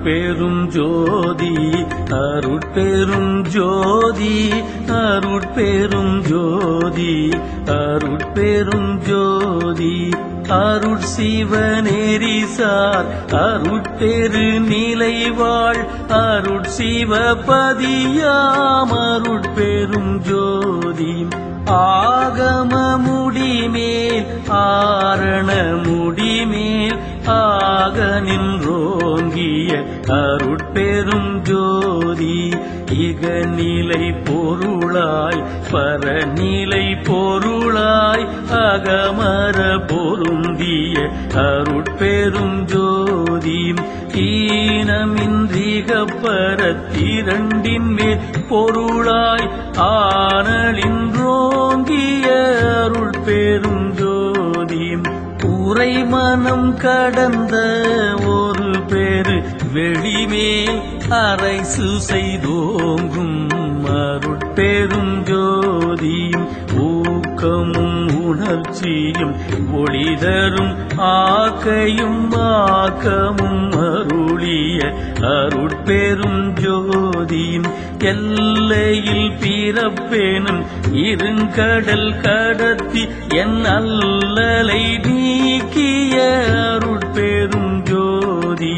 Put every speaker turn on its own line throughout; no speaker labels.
அருட்பெரும் ஜோதி அருட்பெரும் ஜோதி அருட்பெரும் ஜோதி அருட்பெரும் ஜோதி அருட்சிவநெறிசார் அருட்பெரு நிலைவாழ் அருட்சிவபதியாம் அருட்பெரும் ஜோதி ஆகம முடிமேல் ஆரண முடிமேல் ஆக நின்றோங்கிய அருட்பெரும் ஜோதி இகநிலை பொருளாய் பரநிலை பொருளாய் அகமர பொருந்திய அருட்பெரும் ஜோதி ஈனமின்றிக பரத்திரண்டின் மேல் பொருளாய் ஆனலின்றோங்கிய அருள் பெரும் ஜோதி உரை மனம் கடந்த ஒரு பேரு வெளிமேல் அரைசு செய்தோங்கும் அருட்பெரும் ஜோதி ஊக்கமும் உணர்ச்சியும் ஒளிதரும் ஆக்கையும் ஆக்கமும் அருளிய அருட்பெரும் ஜோதி எல்லையில் பிறப்பேனும் இருங்கடல் கடத்தி என் அல்லலை நீக்கிய அருட்பெரும் ஜோதி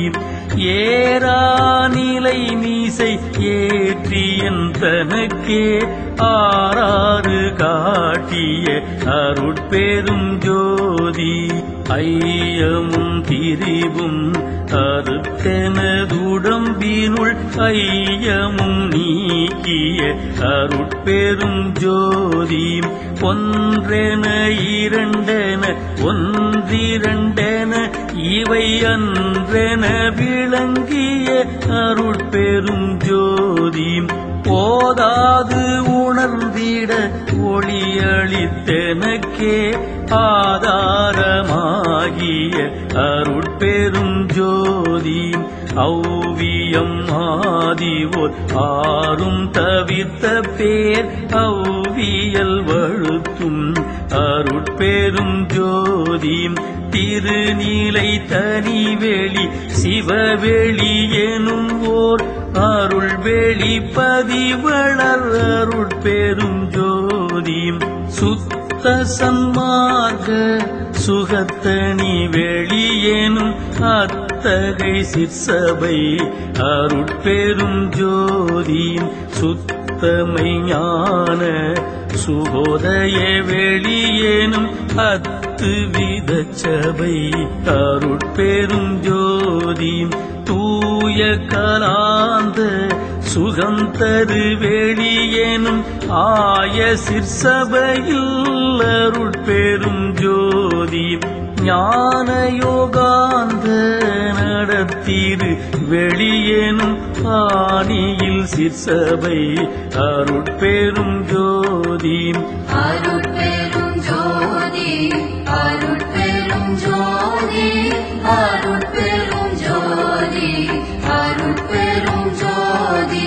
ஏறாநிலை மீசை ஏற்றியன் தனக்கே ஆறாறு காட்டிய அருட்பெரும் ஜோதி ஐயமும் திரிவும் அறுத்தனதுடம்பினுள் ஐயமும் நீக்கிய அருட்பெரும் ஜோதி ஒன்றென இரண்டென ஒன்றிரண்டென இவை அன்றென விளங்கிய அருட்பெரும் ஜோதி போதாது உணர்ந்திட ஒளியளித்தெனக்கே ஆதாரமாகிய அருட்பெரும் ஜோதி ஔவியம் ஆதிவோர் ஆறும் தவிர்த்த பேர் ஔவியல் வழுத்தும் அருட்பெரும் ஜோதி திருநீலை தனிவெளி சிவவெளி எனும் ஓர் அருள் வெளி பதிவளர் அருட்பெரும் ஜோதி சுத்த சன்மார்க்க சுகத்தனி வெளியேனும் அத்தகை சிற்சபை அருட்பெரும் ஜோதி சுத்தமை ஞான சுகோதய வெளியேனும் அத்து வித சபை அருட்பெரும் ஜோதி தூய கலாந்த சுகம் தரு வெளியேனும் ஆய சிற்சபையில் அருட்பெரும் ஜோதி ஞான யோகாந்த நடத்தீரு வெளியேனும் ஆணியில் சிற்சபை அருட்பெரும் ஜோதி
அருட்பெரும் ஜோதி அருட்பெரும் ஜோதி அருட்பெரும் ஜோதி அருட்பெரும் ஜோதி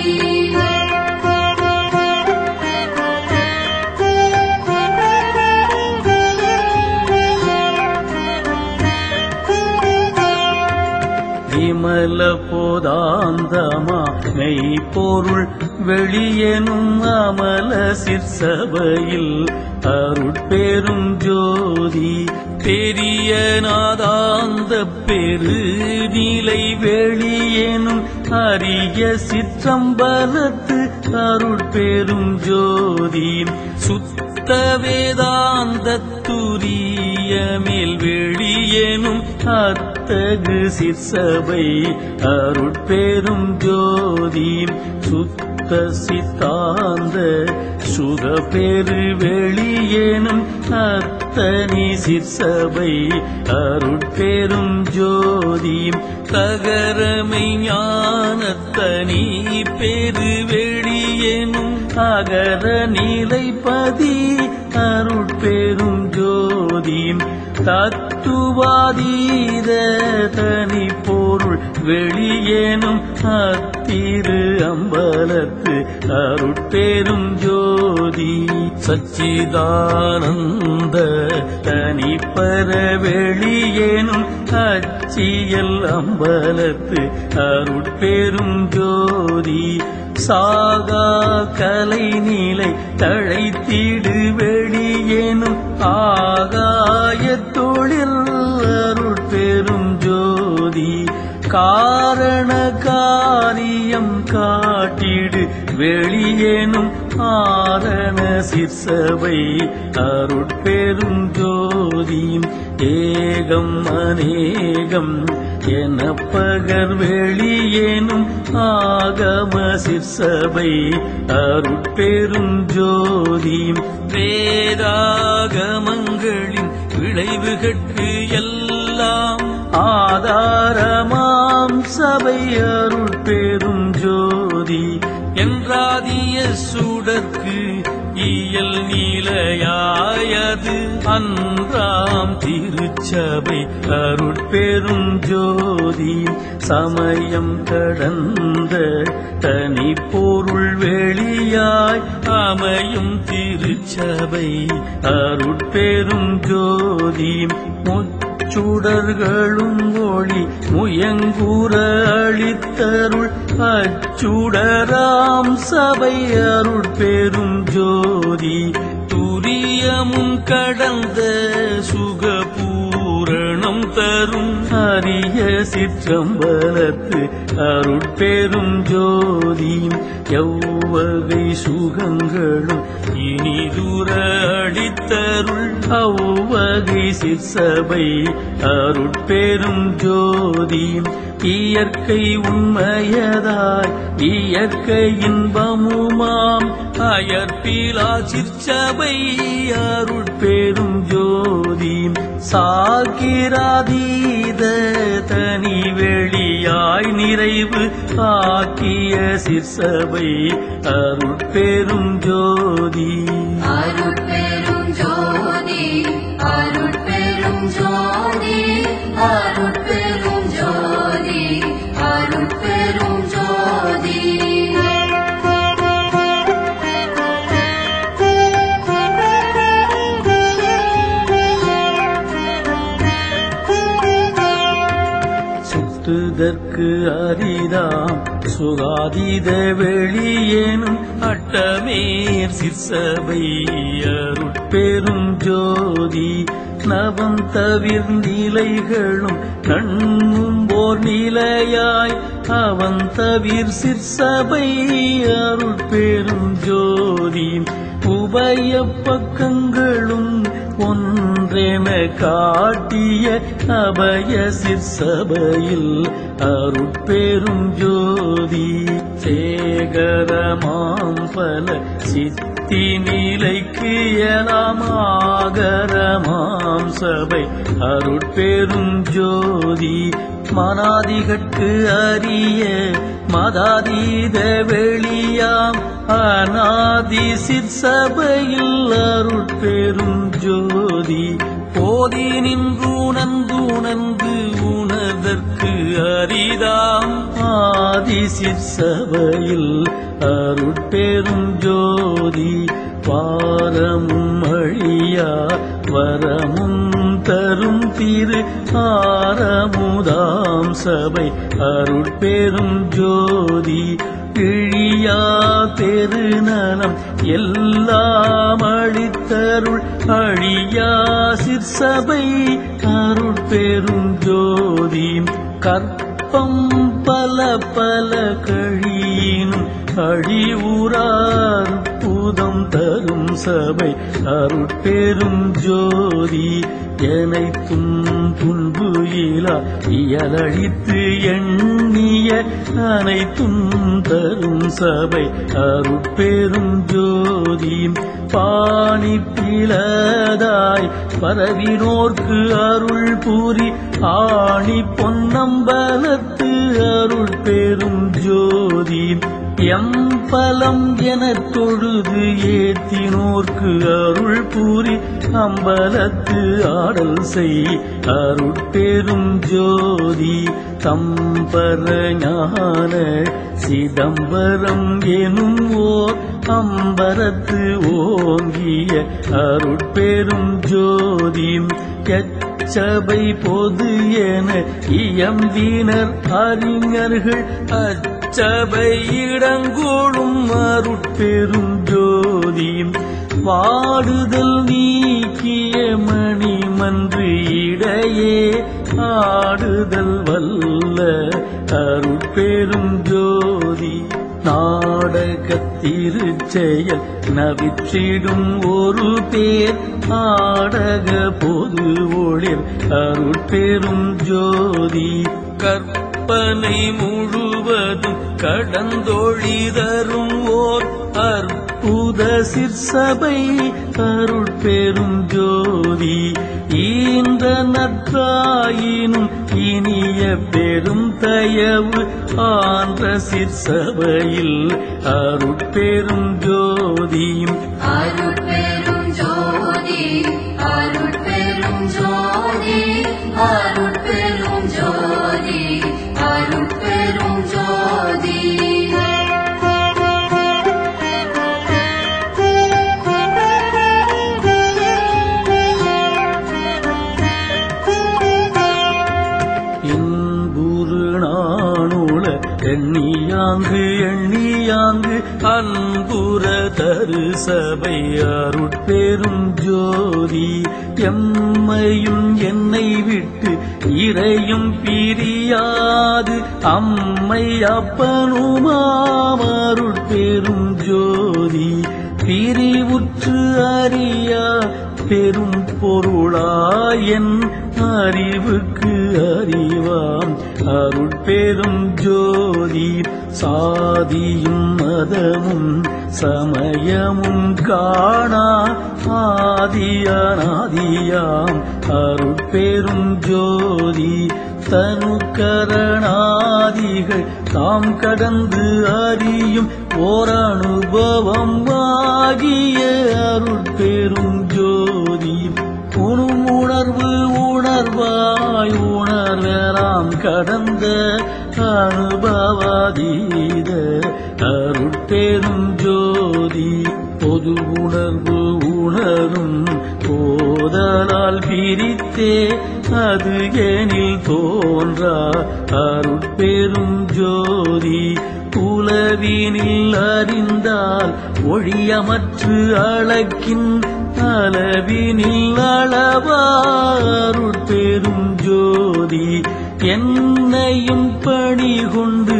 விமல போதாந்தமா மெய்ப்பொருள் வெளியெனும் அமல சிற்சபையில் அருட்பெரும் ஜோதி பெரிய நாதாந்த பெரு நிலை வெளியேனும் அரிய சிற்றம்பலத்து அருட்பெரும் ஜோதி சுத்த வேதாந்த துரிய மேல் வெளியேனும் அத்தகு சிற்சபை அருட்பெரும் ஜோதி சுத்த சித்தாந்த சுக பெரு வெளியேனும் அத்தனி சிற்சபை அருட்பெரும் ஜோதி தகரமை ஞானத்தனி பெரு வெளியேனும் அகர நிலைப்பதி அருட்பெரும் ஜோதி தத்துவாதீத தனி பொருள் வெளியேனும் அத்திரு அம்பலத்து அருட்பெரும் ஜோதி சச்சிதானந்த தனி தனிப்பர வெளியேனும் அச்சியல் அம்பலத்து அருட்பெரும் ஜோதி சாகா கலை நிலை தழைத்திடு வெளியேனும் ஆகாய தொழில் அருட்பெரும் ஜோதி காரண காரியம் காட்டிடு வெளியேனும் ஆரண சிற்சபை அருட்பெரும் ஜோதி ஏகம் அநேகம் என பகர் வெளியேனும் ஆகம சிற்சபை அருட்பெரும் ஜோதி வேதாகமங்களின் விளைவுகட்கு எல்லாம் ஆதாரமாம் சபை அருட்பெரும் ஜோதி என்றாதிய சுடற்கு இயல் நீலையாயது அன்றாம் திருச்சபை அருட்பெரும் ஜோதி சமயம் கடந்த தனி பொருள் வெளியாய் அமையும் திருச்சபை அருட்பெரும் ஜோதி முச்சுடர்களும் ஒளி முயங்குற அளித்தருள் அச்சுடராம் சபை அருட்பெரும் ஜோதி துரியமும் கடந்த சுகபூரணம் தரும் அரிய சிற்றம்பலத்து அருட்பெரும் ஜோதி எவ்வகை சுகங்களும் இனிதுர அடித்தருள் அவ்வகை சிற்சபை அருட்பெரும் ஜோதி இயற்கை உண்மையதாய் இயற்கை இன்பமுமாம் அயற்பிலா சிற்சபை அருட்பெரும் ஜோதி சாக்கிராதீத தனி வெளியாய் நிறைவு ஆக்கிய சிற்சபை அருட்பெரும் ஜோதி
அருட்பெரும் ஜோதி அருட்பெரும் ஜோதி அருட்பெரும் ஜோதி அருட்பெரும் ஜோதி
சுட்டுதற்கு அரிதாம் சுகாதீத வெளியேனும் அட்டமேர் சிற்சபை அருட்பெரும் ஜோதி நவம் தவிர் நிலைகளும் நண்ணும் போர் நிலையாய் அவன் தவிர் சிற்சபை அருட்பெரும் ஜோதி உபய பக்கங்களும் ஒன்றென காட்டிய அபய சிற்சபையில் அருட்பெரும் ஜோதி சேகரமாம் பல சித்தி நிலைக்கு எலாமாகரமாம் சபை அருட்பெரும் ஜோதி மனாதிகட்கு அரிய மதாதீத வெளியாம் அநாதி சிற்சபையில் அருட்பெரும் ஜோதி போதி நின்றுணர்ந்துணர்ந்து உணர்தற்கு அரிதாம் ஆதி சிற்சபையில் அருட்பெரும் ஜோதி பாரமும் அழியா வரமும் தரும் திரு ஆரமுதாம் சபை அருட்பெரும் ஜோதி இழியா பெருநலம் எல்லாம் அளித்தருள் அழியா சிற்சபை அருட்பெரும் ஜோதி கற்பம் பல பல கழியினும் அழிவுறார் புதம் தரும் சபை அருட்பெரும் ஜோதி எனைத்தும் துன்பு இலா இயலழித்து எண்ணிய அனைத்தும் தரும் சபை அருட்பெரும் ஜோதி பாணி பிளதாய் பரவினோர்க்கு அருள் பூரி ஆணி பொன்னம்பலத்து அருள் பெரும் ஜோதி எம்பலம் எனத் தொழுது ஏத்தினோர்க்கு அருள் பூரி அம்பலத்து ஆடல் செய் அருட்பெரும் ஜோதி தம்பர ஞான சிதம்பரம் எனும் ஓர் அம்பரத்து ஓங்கிய அருட்பெரும் ஜோதி எச்சபை பொது என இயம்பினர் அறிஞர்கள் அச்சபை இடங்கூடும் அருட்பெரும் ஜோதி வாடுதல் நீக்கிய மணிமன்று இடையே ஆடுதல் வல்ல அருட்பெரும் ஜோதி நாடகத் திருச்செயல் நவிற்றிடும் ஒரு பேர் ஆடக பொது ஒளிர் அருட்பெரும் ஜோதி கற்பனை முழுவதும் கடந்தொழிதரும் ஓர் அற்புத சிற்சபை அருட்பெரும் ஜோதி ஈன்ற நற்றாயினும் இனிய பெரும் தயவு ஆன்ற சிற்சபையில் அருட்பெரும் ஜோதியும்
அருட்பெரும் ஜோதி அருட்பெரும் ஜோதி அருட்பெரும் ஜோதி அருட்பெரும் ஜோதி
இன்புறு நாணுல எண்ணியாங்கு எண்ணியாங்கு அன்புற தரு சபை அருட்பெரும் ஜோதி எம்மையும் என்னை விட்டு இறையும் பிரியாது அம்மை அப்பனுமாம் அருட்பெரும் ஜோதி பிரிவுற்று அறியா பெரும் பொருளாயன் அறிவுக்கு அறிவாம் அருட்பெரும் ஜோதி சாதியும் மதமும் சமயமும் காணா ஆதியானாதியாம் அருட்பெரும் ஜோதி தனுக்கரணாதிகள் தாம் கடந்து அறியும் ஓர் அனுபவம் ஆகிய அருட்பெரும் ஜோதி உணும் உணர்வு உணர்வாய் உணர்வெலாம் கடந்த அனுபவாதீத அருட்பெரும் ஜோதி பொது உணர்வு உணரும் போதலால் பிரித்தே அது எனில் தோன்றா அருட்பெரும் ஜோதி புலவினில் அறிந்தால் ஒழியமற்று அழக்கின் அளவினில் அளவாருட் பெரும் ஜோதி என்னையும் பணி கொண்டு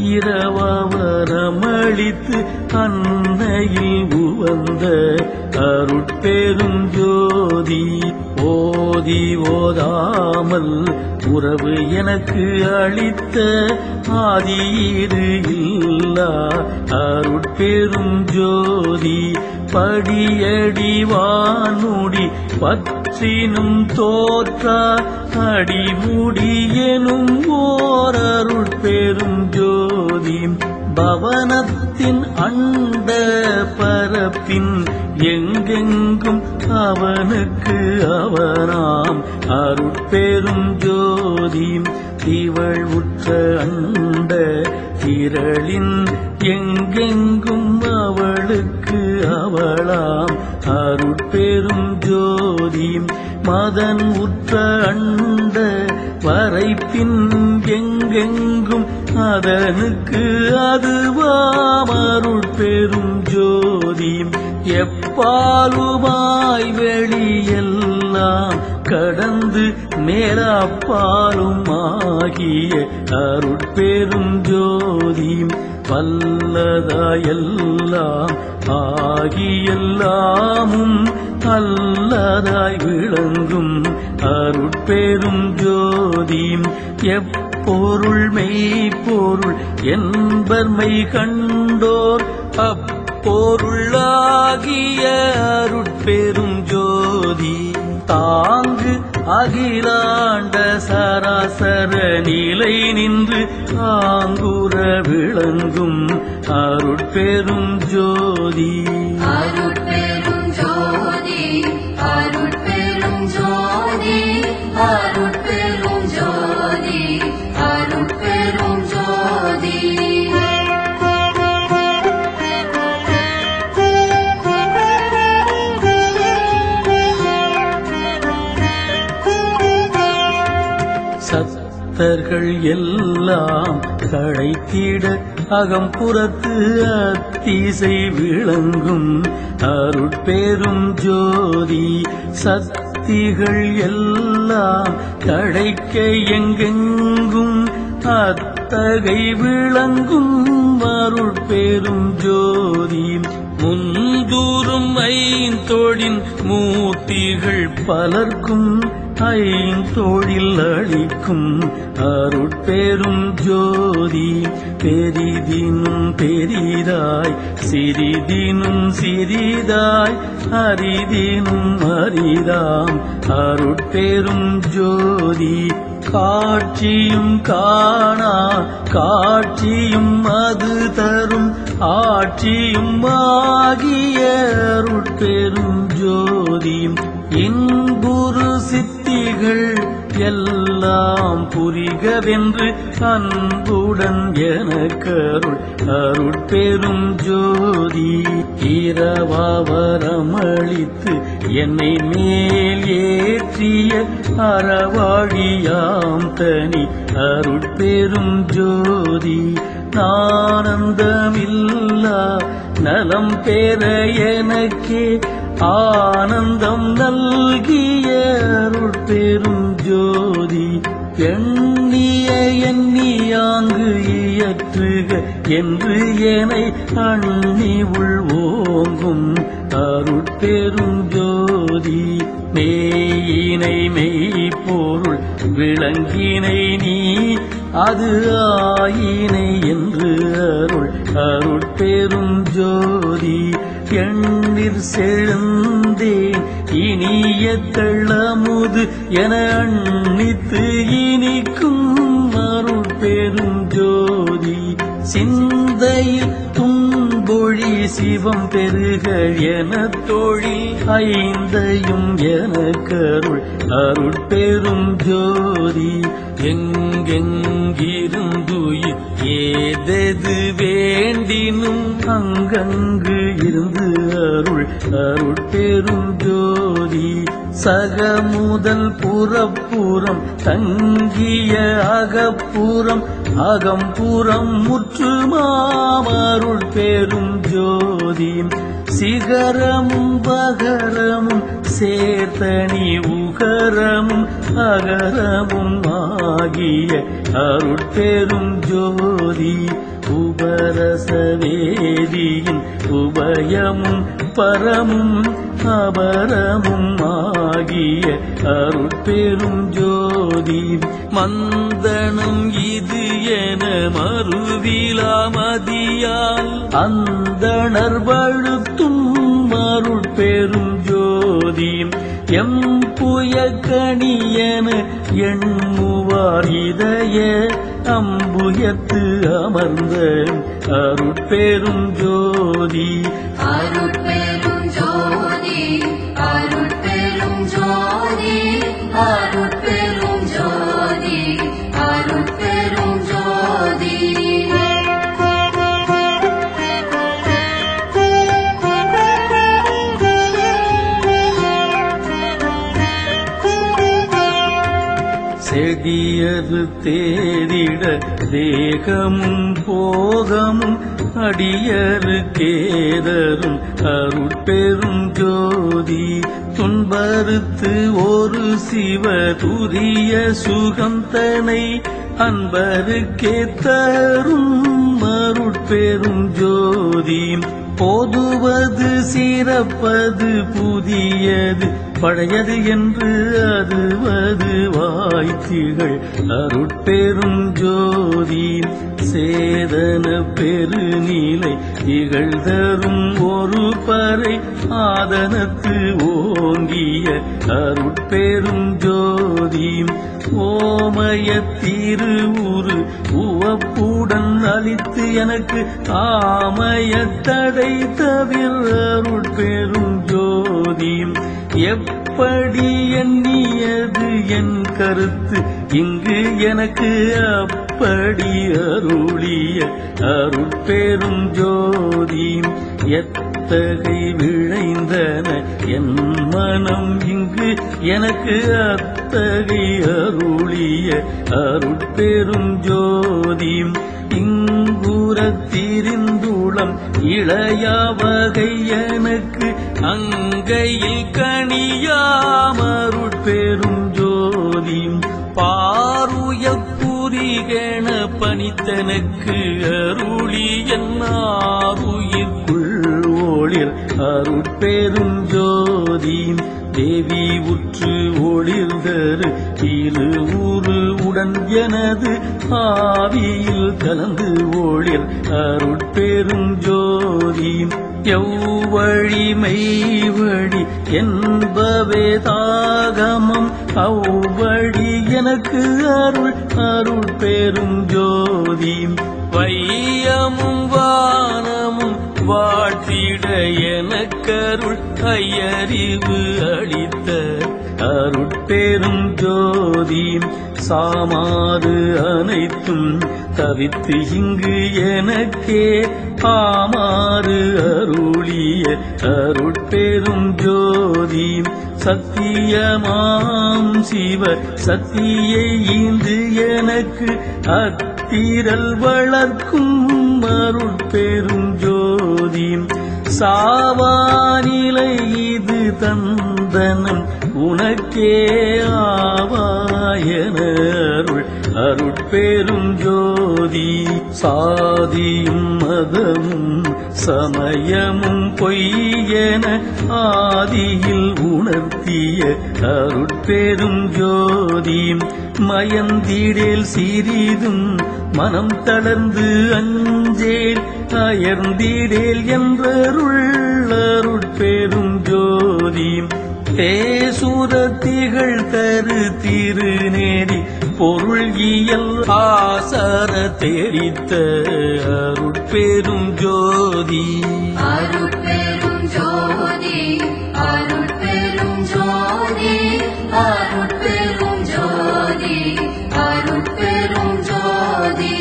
இரவரமளித்து அன்னையில் உவந்த அருட்பெரும் ஜோதி ஓதி ஓதாமல் உறவு எனக்கு அளித்த ஆதியீடு இல்லா அருட்பெரும் ஜோதி படியடி வானுடி பற்றினும் தோற்றா அடிமுடி எனும் ஓர் அருட்பெரும் ஜோதி பவனத்தின் அண்ட பரப்பின் எங்கெங்கும் அவனுக்கு அவனாம் அருட்பெரும் ஜோதி திவள் உற்ற அண்ட திரளின் எங்கெங்கும் அவளுக்கு அவளாம் அருட்பெரும் ஜோதி மதன் உற்ற அண்ட வரைப்பின் எங்கெங்கும் அதனுக்கு அதுவாம் அருட்பெரும் ஜோதி எப்பாலுமாய் வெளியெல்லாம் கடந்து மேலப்பாலும் ஆகிய அருட்பெரும் ஜோதி வல்லதாயெல்லாம் ஆகியெல்லாமும் அல்லதாய் விளங்கும் அருட்பெரும் ஜோதி எப்பொருள் மெய்ப்பொருள் என்பர்மை கண்டோர் அப்பொருளாகிய அருட்பெரும் ஜோதி தாங்கு அகிலாண்ட சராசர நிலை நின்று ஆங்குற விளங்கும் அருட்பெரும் ஜோதி
அருட்பெரும் ஜோதி அருட்பெரும் ஜோதி அருட்பெரும் ஜோதி அருட்பெரும் ஜோதி
சத்தர்கள் எல்லாம் களைத்திட அகம்புறத்து அத்திசை விளங்கும் அருட்பெரும் ஜோதி சக்திகள் எல்லாம் கடைக்க எங்கெங்கும் அத்தகை விளங்கும் அருட்பெரும் ஜோதி முந்தூறும் ஐந்தொழின் மூர்த்திகள் பலர்க்கும் ஐந்தொழில் அளிக்கும் அருட்பெரும் ஜோதி பெரிதினும் பெரிதாய் சிறிதினும் சிறிதாய் அரிதினும் அரிதாம் அருட்பெரும் ஜோதி காட்சியும் காணா காட்சியும் அது தரும் ஆட்சியும் ஆகிய அருட்பெரும் ஜோதியும் இன்புறு சித்திகள் எல்லாம் புரிகவென்று அன்புடன் எனக்கருள் அருட்பெரும் ஜோதி இரவாவரமளித்து என்னை மேல் ஏற்றிய அறவாழியாம் தனி அருட்பெரும் ஜோதி ஆனந்தமில்லா நலம் பெற எனக்கே ஆனந்தம் நல்கிய அருட்பெரும் ஜோதி எண்ணிய எண்ணியாங்கு இயற்றுக என்று என்னை அண்ணி உள் ஓங்கும் அருட்பெரும் ஜோதி மெய்யினை மெய்ப்பொருள் விளங்கினை நீ அது ஆயினை என்று அருள் அருட்பெரும் ஜோதி எண்ணிற் செழுந்தேன் இனிய தள்ளமுது என அண்ணித்து இனிக்கும் அருட்பெரும் ஜோதி சிந்தையில் துன்பொழி சிவம் பெருக என தொழில் ஐந்தையும் என கருள் அருட்பெரும் ஜோதி எங்கெங்கிருந்துயிர் ஏதெது வேண்டினும் அங்கங்கு இருந்து அருள் அருட்பெரும் ஜோதி சக முதல் புறப்புறம் தங்கிய அகப்புறம் அகம்புறம் முற்றுமாமருள் பெரும் ஜோதி சிகரமும் பகரமும் சேர்த்தனி உகரமும் அகரமும் ஆகிய அருட்பெரும் ஜோதி உபரசவேதியின் உபயமும் பரமும் அபரமும் ஆகிய அருட்பெரும் ஜோதி மந்தனம் இது என மறுவிலாமதியால் அந்தணர் வழுத்தும் அருட்பெரும் ஜோதி எம் புயக்கணியன எண்முவார் இதய அம்புயத்து அமர்ந்த அருட்பெரும் ஜோதி
அருட்பெரும் ஜோதி அருட்பெரும் ஜோதி அருட்பெரும் ஜோதி அருட்பெரும் ஜோதி
செடியது தேடிட தேகமும் போகமும் அடியரு கேதரும் அருட்பெரும் ஜோதி துன்பறுத்து ஒரு சிவ துரிய சுகந்தனை அன்பருக்கே தரும் அருட்பெரும் ஜோதி போதுவது சிறப்பது புதியது பழையது என்று அதுவது வாய்த்திகள் அருட்பெரும் ஜோதி சேதன பெருநிலை திகழ்தரும் ஒரு பறை ஆதனத்து ஓங்கிய அருட்பெரும் ஜோதி ஓமய திருவுரு உவப்புடன் அளித்து எனக்கு ஆமய தடை தவிர அருட்பெரும் ஜோதி எப்படி எண்ணியது என் கருத்து இங்கு எனக்கு அப்படி அருளிய அருட்பெரும் ஜோதி எத்த அத்தகை விழைந்தன என் மனம் இங்கு எனக்கு அத்தகை அருளிய அருட்பெரும் ஜோதி இங்குறத் திரிந்துளம் இளையவகை எனக்கு அங்கையில் கணியாமருட்பெரும் ஜோதி பாருய புரிகண பணித்தனக்கு அருளி என்னாருயிர்க்குள் ஒளிர் அருட்பெரும் ஜோதி தேவி உற்று ஒளிர்தரு இரு ஊரு உடன் எனது ஆவியில் கலந்து ஒளிர் அருட்பெரும் ஜோதி எவ்வழி மெய்வழி என்பவே தாகமம் அவ்வழி எனக்கு அருள் அருள் பெரும் ஜோதி வையமும் வானமும் வாழ்த்திட எனக்கருள் ஐயறிவு அளித்த அருட்பெரும் ஜோதி சாமாறு அனைத்தும் தவித்து இங்கு எனக்கே ஆமாறு அருளிய அருட்பெரும் ஜோதி சத்தியமாம் சிவ சத்தியை ஈந்து எனக்கு அத்திரல் வளர்க்கும் அருட்பெரும் ஜோதி சாவானிலை இது தந்தனம் உனக்கே ஆவாயன அருள் அருட்பெரும் ஜோதி சாதியும் மதமும் சமயமும் பொய்யென ஆதியில் உணர்த்திய அருட்பெரும் ஜோதி மயந்திடேல் சிறிதும் மனம் தளர்ந்து அஞ்சேல் அயர்ந்திடேல் என்றருள் அருட்பெரும் ஜோதி தேசுரத்திகள் தரு திருநேரி பொருள் இயல் ஆசர தெரித்த அருட்பெரும் ஜோதி
அருட்பெரும் ஜோதி அருட்பெரும் ஜோதி அருட்பெரும் ஜோதி அருட்பெரும் ஜோதி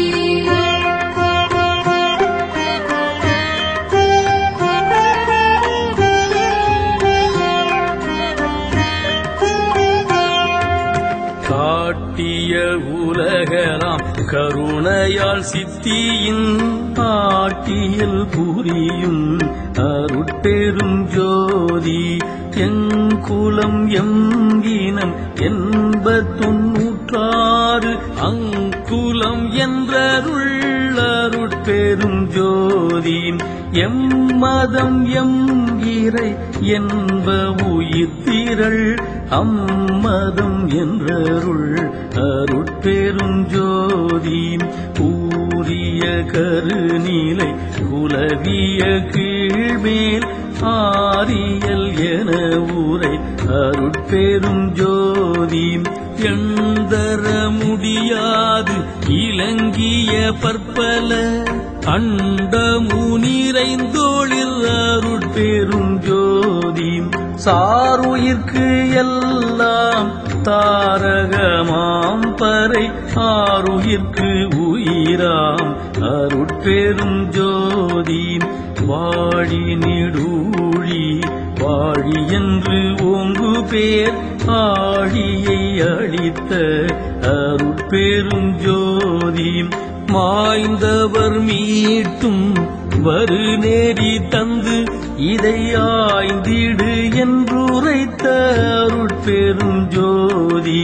காட்டிய உலகலாம் கருணையால் சித்தியின் ஆட்டியல் புரியும் அருட்பெரும் ஜோதி எங்குலம் எங்கினம் என்பத் தொன்னூற்றாறு அங்குலம் என்றருள் அருட்பெரும் ஜோதி எம்மதம் எம் இறை என்ப உயிர்த்திரள் அம்மதம் என்றருள் அருட்பெரும் ஜோதி கூறிய கருநிலை குலவிய கீழ்மேல் ஆரியல் என ஊரை அருட்பெரும் ஜோதி எந்தர முடியாது இலங்கிய பற்பல அண்டமு நிறைந்தோளில் அருட்பெரும் ஜோதி சாருயிர்க்கு எல்லாம் தாரகமாம் பறை ஆருயிர்க்கு உயிராம் அருட்பெரும் ஜோதி வாழி நிடூழி வாழி என்று ஓங்கு பேர் ஆழியை அளித்த அருட்பெரும் ஜோதி மாய்ந்தவர் மீட்டும் வரு நேரி தந்து இதை ஆய்ந்திடு என்றுரைத்த அருட்பெரும் ஜோதி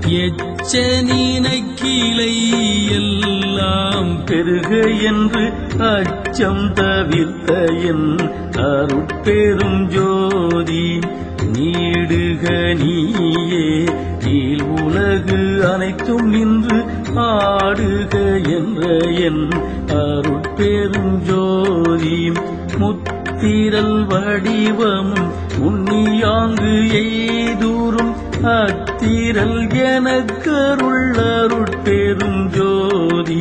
எச்சனினை கிளை எல்லாம் பெருக என்று அச்சம் தவிர்த்த என் அருட்பெரும் ஜோதி நீடுக நீயே கீழ் உலகு அனைத்தும் நின்று ஆடுக என்ற என் அருட்பெரும் ஜோதி முத்திரல் வடிவமும் உன்னியாங்கு எய்தூரும் அத்திரல் எனக்கருள் அருட்பெரும் ஜோதி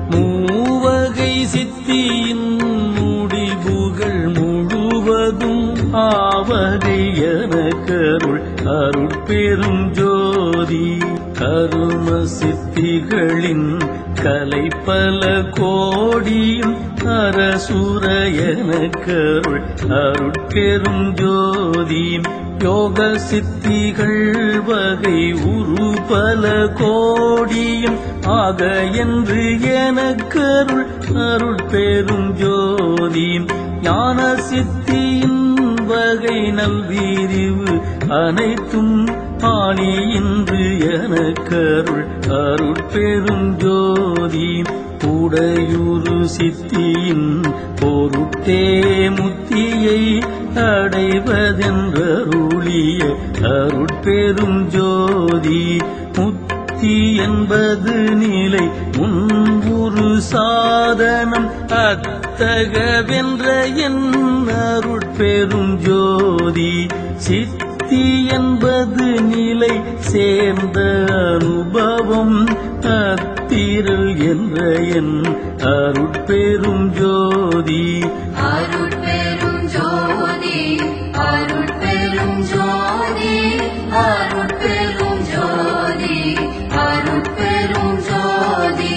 மூவகை சித்தியின் முடிவுகள் முழுவதும் ஆவகை எனக்கருள் அருட்பெரும் ஜோதி கரும சித்திகளின் கலை பல கோடியும் அரசுர எனக்கருள் அருட்பெரும் ஜோதி யோக சித்திகள் வகை உரு பல கோடியும் ஆக என்று எனக்கருள் அருட்பெரும் ஜோதி ஞான சித்தியின் வகை நல்வீரிவு அனைத்தும் ஆணி இன்று எனக்கருள் அருட்பெரும் ஜோதி உடையுரு சித்தியின் பொருட்டே முத்தியை அடைவதென்றருளிய அருட்பெரும் ஜோதி முத்தி என்பது நிலை முன்புரு சாதனம் அத்தகவென்ற என் அருட்பெரும் ஜோதி சித்தி என்பது நிலை சேர்ந்த அனுபவம் அத்திரல் என்ற என் அருட்பெரும் ஜோதி
அருட்பெரும் ஜோதி அருட்பெரும் ஜோதி அருட்பெரும் ஜோதி அருட்பெரும் ஜோதி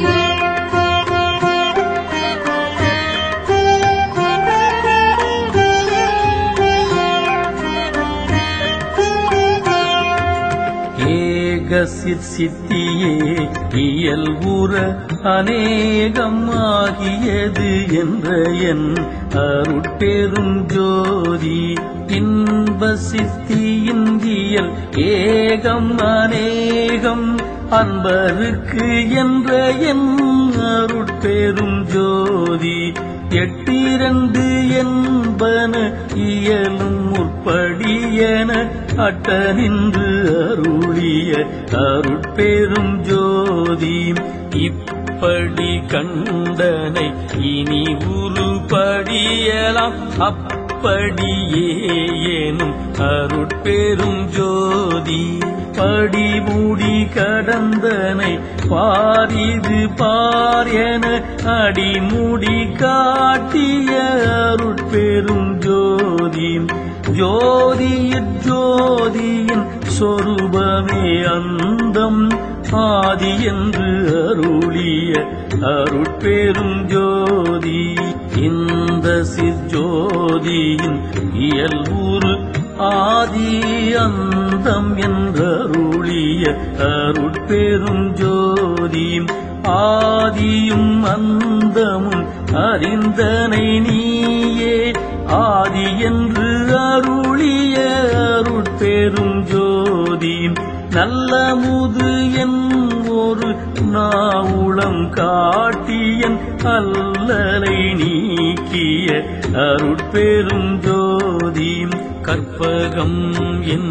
ஏகசித் சித்தியே இயல்புற அநேகமாகியது என்ற என் அருட்பெரும் ஜோதி இன்ப சித்தியின் இயல் ஏகம் அநேகம் அன்பருக்கு என்ற என் அருட்பெரும் ஜோதி எட்டிரண்டு என்பன இயலும் முற்படியன அட்ட நின்று அருளிய அருட்பெரும் ஜோதி இப்படி கண்டனை இனி உருப்படியலாம் அப்படியே ஏனும் அருட்பெரும் ஜோதி படிமூடி கடந்தனை பாரிது பாரியன அடிமுடி காட்டிய அருட்பெரும் ஜோதி ஜோதியிற் ஜோதியின் சொரூபமே அந்தம் ஆதி என்று அருளிய அருட்பெரும் ஜோதி இந்த சிற்ஜோதியின் இயல்புரு ஆதி அந்தம் என்றருளிய அருட்பெரும் ஜோதி ஆதியும் அந்தமும் அறிந்தனை நீயே ஆதி என்று அருளிய அருட்பெரும் ஜோதி நல்ல முது என் ஒரு நாவுளம் காட்டியன் அல்லலை நீக்கிய அருட்பெரும் ஜோதி கற்பகம் என்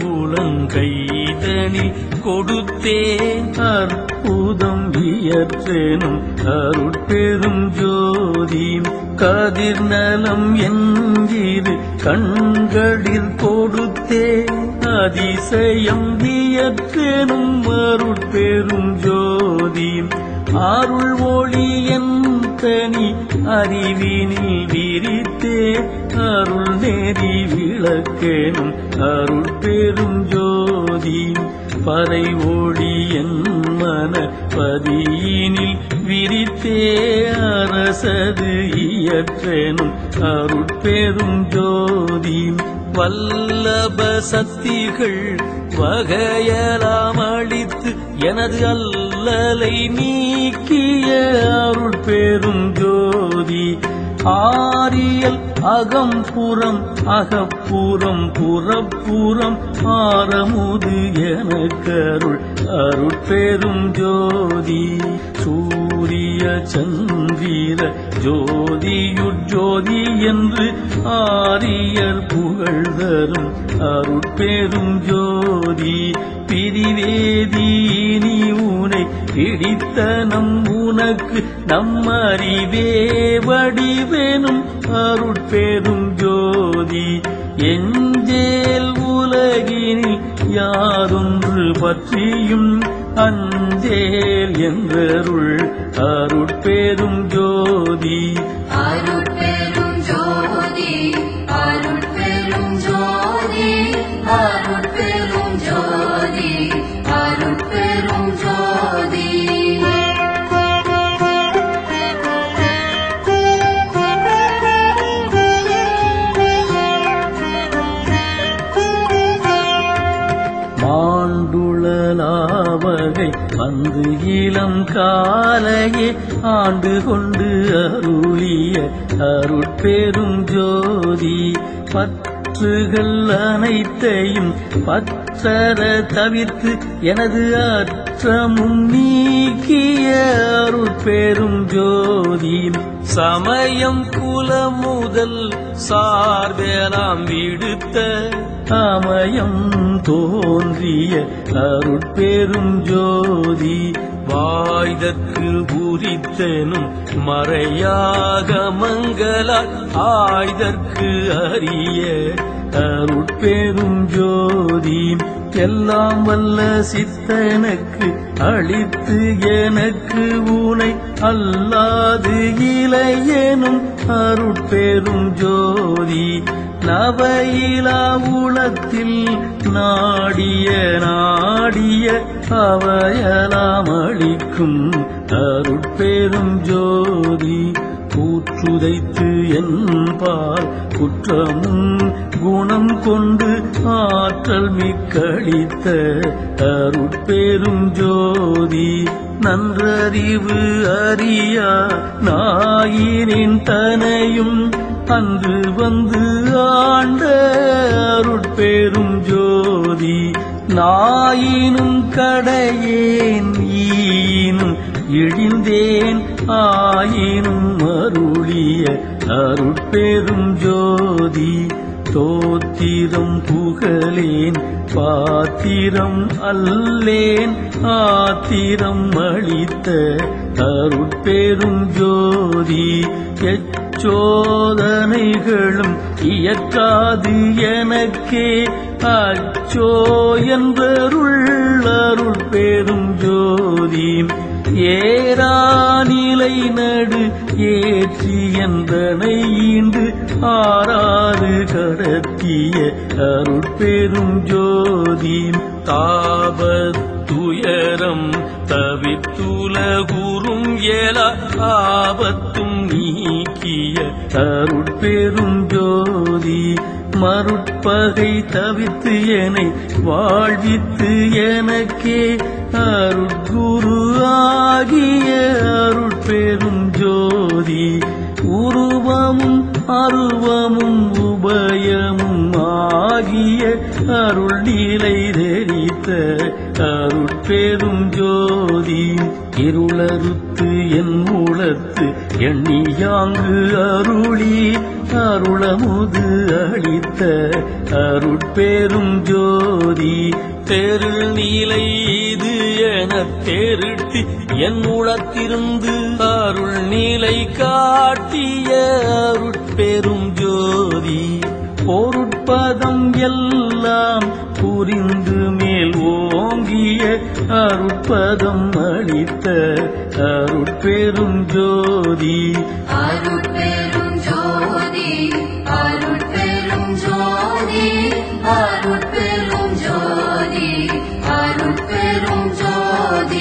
கைதனி கொடுத்தேன் அற்புதம் வியற்றேனும் அருட்பெரும் ஜோதி கதிர் நலம் என்கிறு கண்களில் கொடுத்தே அதிசயம் வியற்றேனும் அருட்பெரும் ஜோதி அருள் ஒளி என் தனி அறிவினில் விரித்தே அருள் நெறி விளக்கேனும் அருள் பெரும் ஜோதி பறை ஒளி என் மன பதியினில் விரித்தே அரசது இயற்றேனும் அருட்பெரும் ஜோதி வல்லப சக்திகள் வகையலாம் அளித்து எனது அல்லலை நீக்கிய அருள் பெரும் ஜோதி ஆரியல் அகம்புறம் அகப்புறம் புறப்புறம் ஆரமுது எனக்கருள் அருட்பெரும் ஜோதி சூரிய சந்திர ஜோதியுஜோதி என்று ஆரியர் புகழ் தரும் அருட்பெரும் ஜோதி பிரிவேதீனி உனை பிடித்த நம் உனக்கு நம் அறிவே வடிவேனும் அருட்பெரும் ஜோதி எஞ்சேல் உலகினில் யாதொன்று பற்றியும் அஞ்சேல் என்றருள் அருட்பெரும் ஜோதி
அருட்பெரும் ஜோதி அருட்பெரும் ஜோதி அருட்பெரும் ஜோதி அருட்பெரும் ஜோதி
ஆண்டுளலாவகை வந்து இளம் காலையே ஆண்டு கொண்டு அருளிய அருட்பெரும் ஜோதி பற்றுகள் அனைத்தையும் பற்றற தவிர்த்து எனது அற்றமும் நீக்கிய அருட்பெரும் ஜோதி சமயம் குலம் முதல் சார்பெலாம் விடுத்த அமயம் தோன்றிய அருட்பெரும் ஜோதி வாய்தற்கு உரித்தனும் மறையாக மங்களால் ஆய்தற்கு அறிய அருட்பெரும் ஜோதி எல்லாம் வல்ல சித்தனுக்கு அளித்து எனக்கு உனை அல்லாது இளையனும் அருட்பெரும் ஜோதி நவையிலா உளத்தில் நாடிய நாடிய அவையலாம் அளிக்கும் அருட்பெரும் ஜோதி கூற்றுதைத்து என்பால் குற்றமும் குணம் கொண்டு ஆற்றல் மிக்களித்த அருட்பெரும் ஜோதி நன்றறிவு அறியா நாயினின் தனையும் அன்று வந்து ஆண்ட அருட்பெரும் ஜோதி நாயினும் கடையேன் ஈனும் இழிந்தேன் ஆயினும் அருளிய அருட்பெரும் ஜோதி தோத்திரம் புகழேன் பாத்திரம் அல்லேன் ஆத்திரம் அளித்த அருட்பெரும் ஜோதி எச்சோதனைகளும் இயற்காது எனக்கே அச்சோ என்பருள் அருள் பெரும் ஜோதி ஏராநிலை நடு ஏற்றி என்றனை ஈண்டு ஆறாறு கடத்திய அருட்பெரும் ஜோதி தாபத்துயரம் தவித்துலகுறும் ஏல ஆபத்தும் நீக்கிய அருட்பெரும் ஜோதி மருட்பகை தவித்து என்னை வாழ்வித்து எனக்கே அருட்குரு ஆகிய அருட்பெரும் ஜோதி உருவமும் அருவமும் உபயமும் ஆகிய அருள் நீலை தெரித்த அருட்பெரும் ஜோதி இருளறுத்து என் உளத்து எண்ணியாங்கு அருளி அருளமுது அளித்த அருட்பெரும் ஜோதி தெரு நீலை இது என தேரிட்டு என் உளத்திருந்து அருள் நீலை காட்டிய அருட்பெரும் ஜோதி பொருட்பதம் எல்லாம் புரிந்து மேல் ஓங்கிய அருட்பதம் அளித்த அருட்பெரும் ஜோதி
அருட்பெரும் ஜோதி அருட்பெரும் ஜோதி அருட்பெரும் ஜோதி அருட்பெரும் ஜோதி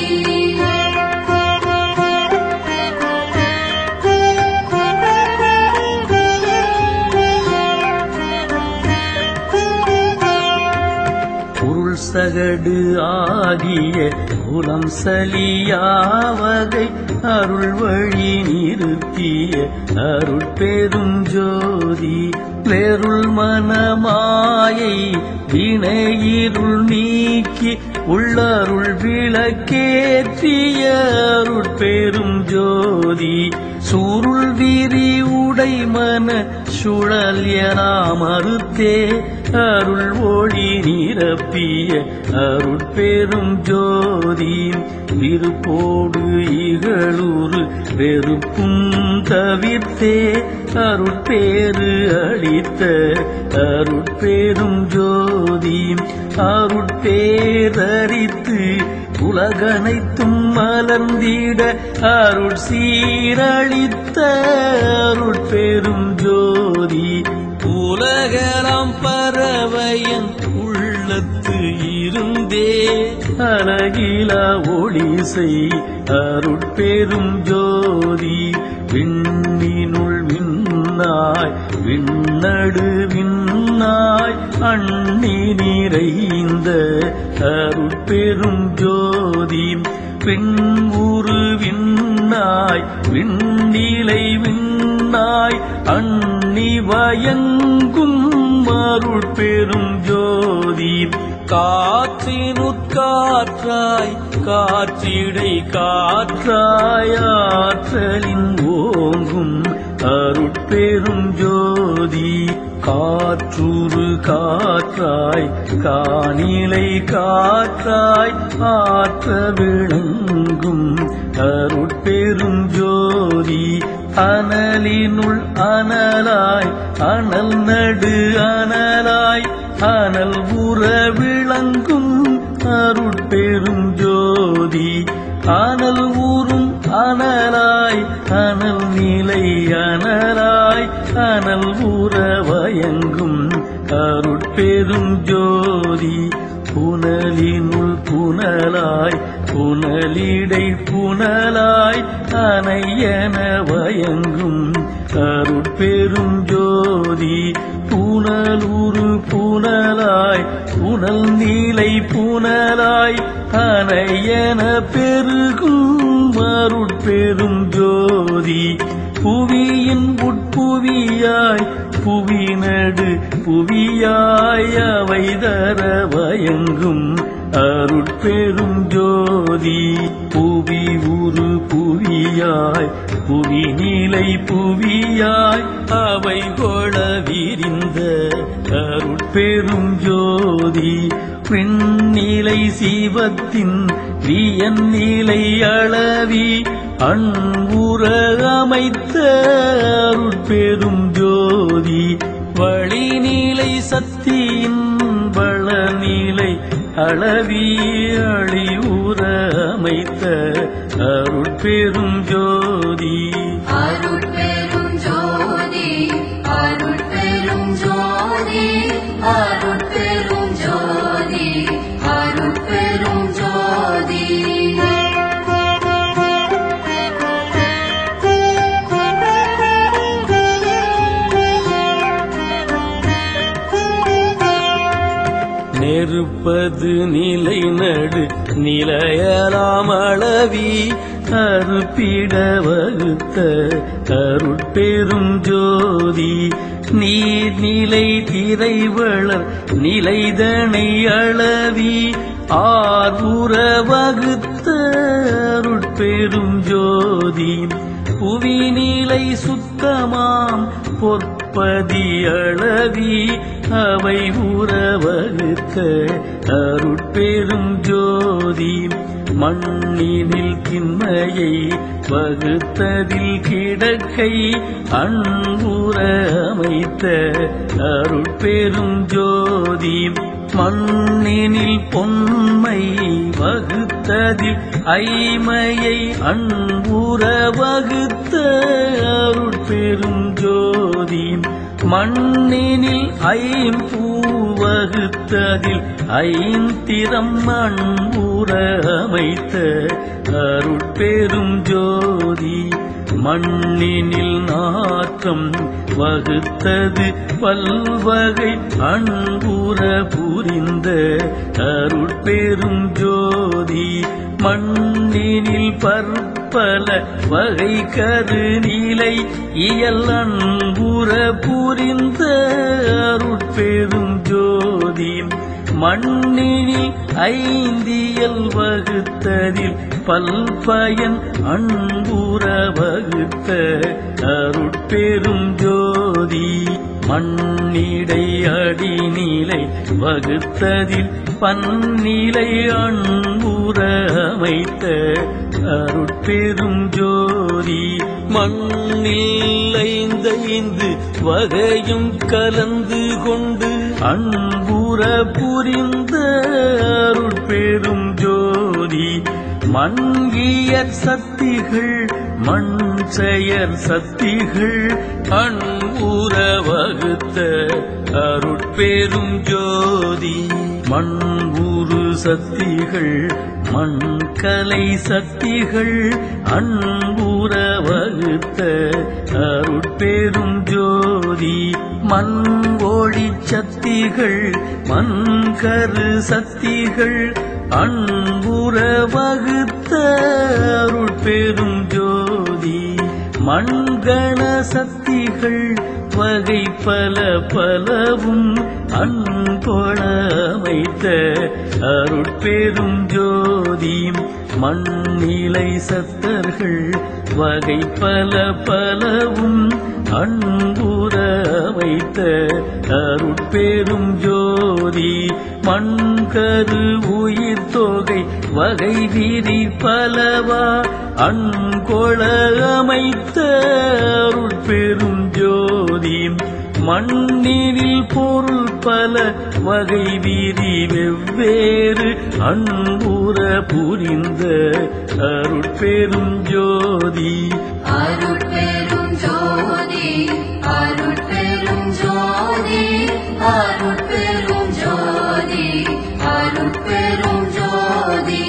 பொருள் சகடு ஆகிய குலம் சலியாவகை அருள் வழி நிறுத்திய அருட்பெரும் ஜோதி பெருள் மனமாயை வினையிருள் நீக்கி உள்ளருள் விளக்கேற்றிய அருட்பெரும் ஜோதி சுருள் விரி உடை மன சுழல் எனா மறுத்தே அருள் ஒளி நிரப்பிய அருட்பெரும் ஜோதி விருப்போடு இகழூறு வெறுப்பும் தவிர்த்தே அருட்பேறு அளித்த அருட்பெரும் ஜோதி அருட்பேரரித்து உலகனைத்தும் மலர்ந்திட அருள் சீரழித்த அருட்பெரும் ஜோதி உலகலாம் பறவையன் உள்ளத்து இருந்தே அழகில ஒளி செய் அருட்பெரும் ஜோதி விண்ணினுள் விண்ண விண்ணாய் விண்ணடு விண்ணாய் அண்ணி நிறைந்த அருட்பெரும் ஜோதி பெண் உரு விண்ணாய் விண்ணிலை விண்ணாய் அண்ணி வயங்கும் அருட்பெரும் ஜோதி காற்றினுட்காற்றாய் காற்றிடை காற்றாய் ஆற்றலின் ஓங்கும் அருட்பெரும் ஜோதி காற்றுரு காற்றாய் காணிலை காற்றாய் ஆற்ற விளங்கும் அருட்பெரும் ஜோதி அனலினுள் அனலாய் அனல் நடு அனலாய் அனல் உற விளங்கும் அருட்பெரும் ஜோதி அனல் ஊரும் அனலாய் அனல் நிலை அனலாய் அனல் ஊற வயங்கும் அருட்பெரும் ஜோதி புனலினுள் புனலாய் புனலிடை புனலாய் அனையன வயங்கும் அருட்பெரும் ஜோதி புனலுரு புனலாய் புனல் நீலை புனலாய் அனையன பெருகும் அருட்பெரும் ஜோதி புவியின் உட்புவியாய் புவிநடு புவியாய் அவை தர வயங்கும் அருட்பெரும் ஜோதி புவி உரு புவியாய் புவி நிலை புவியாய் அவை கொள விரிந்த அருட்பெரும் ஜோதி பெண்ணிலை சிவத்தின் வியன் நிலை அளவி அன்புற அமைத்த அருட்பெரும் ஜோதி வழிநிலை சக்தியின் வளநிலை அளவி அழிவுற அமைத்த அருட்பெரும் ஜோதி
அருட்பெரும் ஜோதி அருட்பெரும் ஜோதி அருட்பெரும் ஜோதி அருட்பெரும் ஜோதி
நெருப்பது நிலை நடு நிலையலாம் அளவி அருப்பிட வகுத்த அருட்பெரும் ஜோதி நீர்நிலை திரை வளர் நிலைதனை அளவி ஆர்வுற வகுத்த அருட்பெரும் ஜோதி புவிநிலை சுத்தமாம் பொற்பதி அளவி அவை உறவகுத்த அருட்பெரும் ஜோதி மண்ணினில் திண்மையை வகுத்ததில் கிடக்கை அன்புற அமைத்த அருட்பெரும் ஜோதி மண்ணினில் பொன்மை வகுத்ததில் ஐமையை அன்புற வகுத்த அருட்பெரும் ஜோதி மண்ணினில் ஐம்பூ வகுத்ததில் ஐந்திரம் அன்புற அமைத்த அருட்பெரும் ஜோதி மண்ணினில் நாற்றம் வகுத்தது பல்வகை அன்புற புரிந்த அருட்பெரும் ஜோதி மண்ணினில் பற்பல வகை கருநிலை இயல் அன்புற புரிந்த அருட்பெரும் ஜோதி மண்ணினில் ஐந்தியல் வகுத்ததில் பல்பயன் அன்புற வகுத்த அருட்பெரும் ஜோதி மண்ணிடை அடிநிலை வகுத்ததில் பன்னிலை அன்புற அமைத்த அருட்பெரும் ஜோதி மண்ணில் ஐந்தைந்து வகையும் கலந்து கொண்டு அன்புற புரிந்த அருட்பெரும் ஜோதி மண்கியற் சக்திகள் மண் செயற் சக்திகள் அன்புற வகுத்த அருட்பெரும் ஜோதி மண்புரு சக்திகள் மண்கலை சக்திகள் அன்புற வகுத்த அருட்பெரும் ஜோதி மண் ஒளி சக்திகள் மண்கரு சக்திகள் அன்புற வகுத்த அருட்பெரும் ஜோதி மண்கண சக்திகள் வகை பல பலவும் அன்பொழ அமைத்த அருட்பெரும் ஜோதி மண்ணிலை சத்தர்கள் வகை பல பலவும் அன்புற வைத்த அருட்பெரும் ஜோதி மண்கரு உயிர் தொகை வகை விரி பலவா அன்கொள அமைத்த அருட்பெரும் ஜோதி மண்ணினில் பொருள் பல வகை வீதி வெவ்வேறு அன்புற புரிந்த அருட்பெரும் ஜோதி
அருட்பெரும் ஜோதி அருட்பெரும் ஜோதி அருட்பெரும் ஜோதி அருட்பெரும் ஜோதி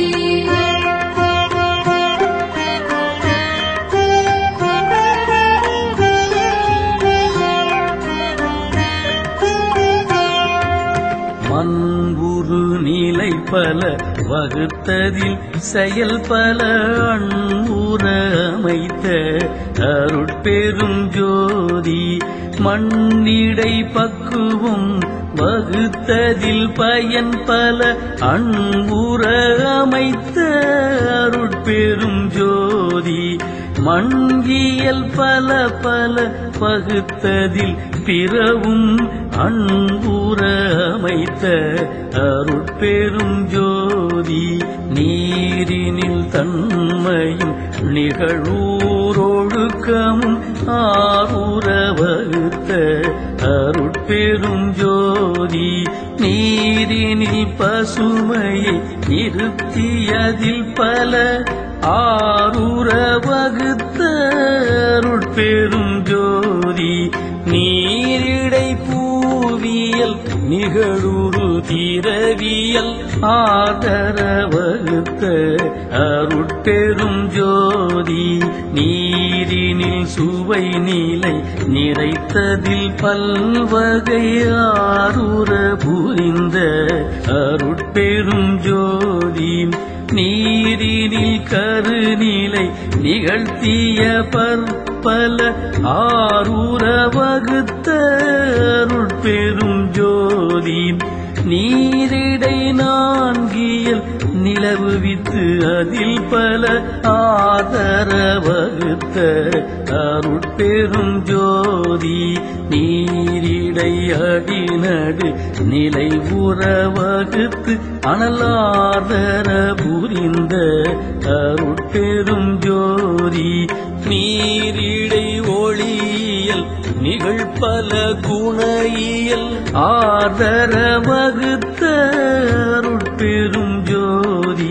மண்புரு நிலை பல வகுத்ததில் செயல் பல அன்புற அமைத்த அருட்பெரும் ஜோதி மண்ணிடை பக்குவம் வகுத்ததில் பயன் பல அன்புற அமைத்த அருட்பெரும் ஜோதி மண்கியல் பல பல பகுத்ததில் பிறவும் அன்புற அமைத்த அருட்பெரும் ஜோதி நீரினில் தன்மையும் நிகழூரொழுக்கமும் ஆரூர வகுத்த அருட்பெரும் ஜோதி நீரினில் பசுமையை நிறுத்தியதில் பல ஆரூர வகுத்த அருட்பெரும் ஜோதி நீரிடை பூவியல் நிகழுரு தீரவியல் ஆதர வகுத்த அருட்பெரும் ஜோதி நீரினில் சுவை நிலை நிறைத்ததில் பல்வகை ஆரூர புரிந்த அருட்பெரும் ஜோதி நீரினில் கருநிலை நிகழ்த்திய பற்பல ஆரூர வகுத்த அருட்பெரும் ஜோதி நீரிடை நான்கியல் நிலவு வித்து அதில் பல ஆதர வகுத்த அருட்பெரும் ஜோதி நீரிடை அடிநடு நிலை உற வகுத்து அனலாதர புரிந்த அருட்பெரும் ஜோதி நீரிடை ஒளியியல் நிகழ்பல குணையியல் ஆதர வகுத்த அருட்பெரும் ஜோதி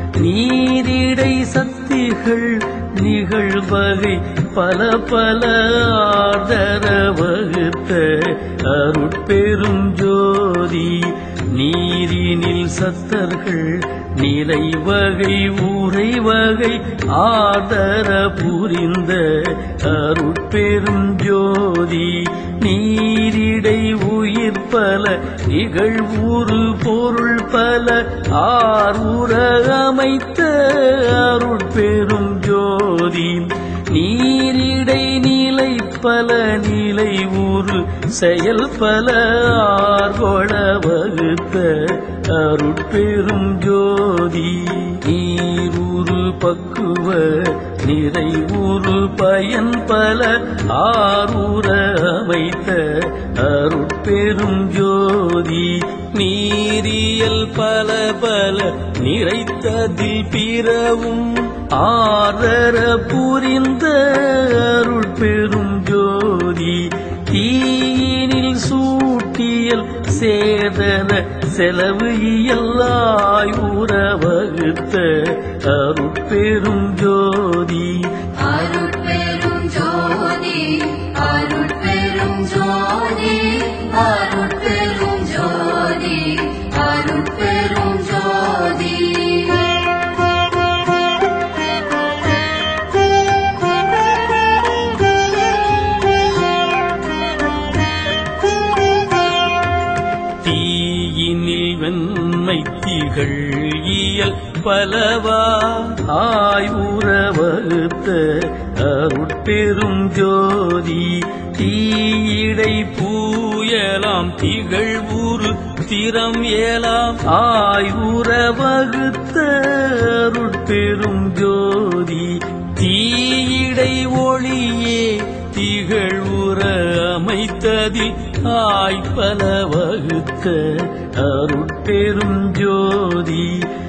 நீரிடை சக்திகள் நிகழ்வகை பல பல ஆதர வகுத்த அருட்பெரும் ஜோதி நீரினில் சத்தர்கள் நிலை வகை ஊரை வகை ஆதர புரிந்த அருட்பெரும் ஜோதி நீரிடை உயிர் பல நிகழ்வுறு பொருள் பல ஆரூர அமைத்த அருட்பெரும் ஜோதி நீரிடை நிலை பல நிலை ஊறு செயல் பல ஆர்கொள வகுத்த அருட்பெரும் ஜோதி நீரூறு பக்குவ நிறை ஊறு பயன் பல ஆரூர அமைத்த அருட்பெரும் ஜோதி நீரியல் பல பல நிறைத்ததில் பிறவும் ஆதர புரிந்த அருட்பெரும் ஜோதி தீயினில் சூட்டியல் சேதன செலவு இயல்லாய் உற வகுத்த அருட்பெரும் ஜோதி
அருட்பெரும் ஜோதி அருட்பெரும் ஜோதி அருட்பெரும் ஜோதி அருட்பெரும் ஜோதி
பூயல் பலவா ஆய்வுற வகுத்த அருட்பெரும் ஜோதி தீயிடை பூயலாம் திகழ் ஊரு திறம் ஏலாம் ஆய்வுற வகுத்த அருட்பெரும் ஜோதி தீயிடை ஒளியே திகழ் உற அமைத்ததில் ஆய்பல வகுத்த அருட்பெரும் ஜோதி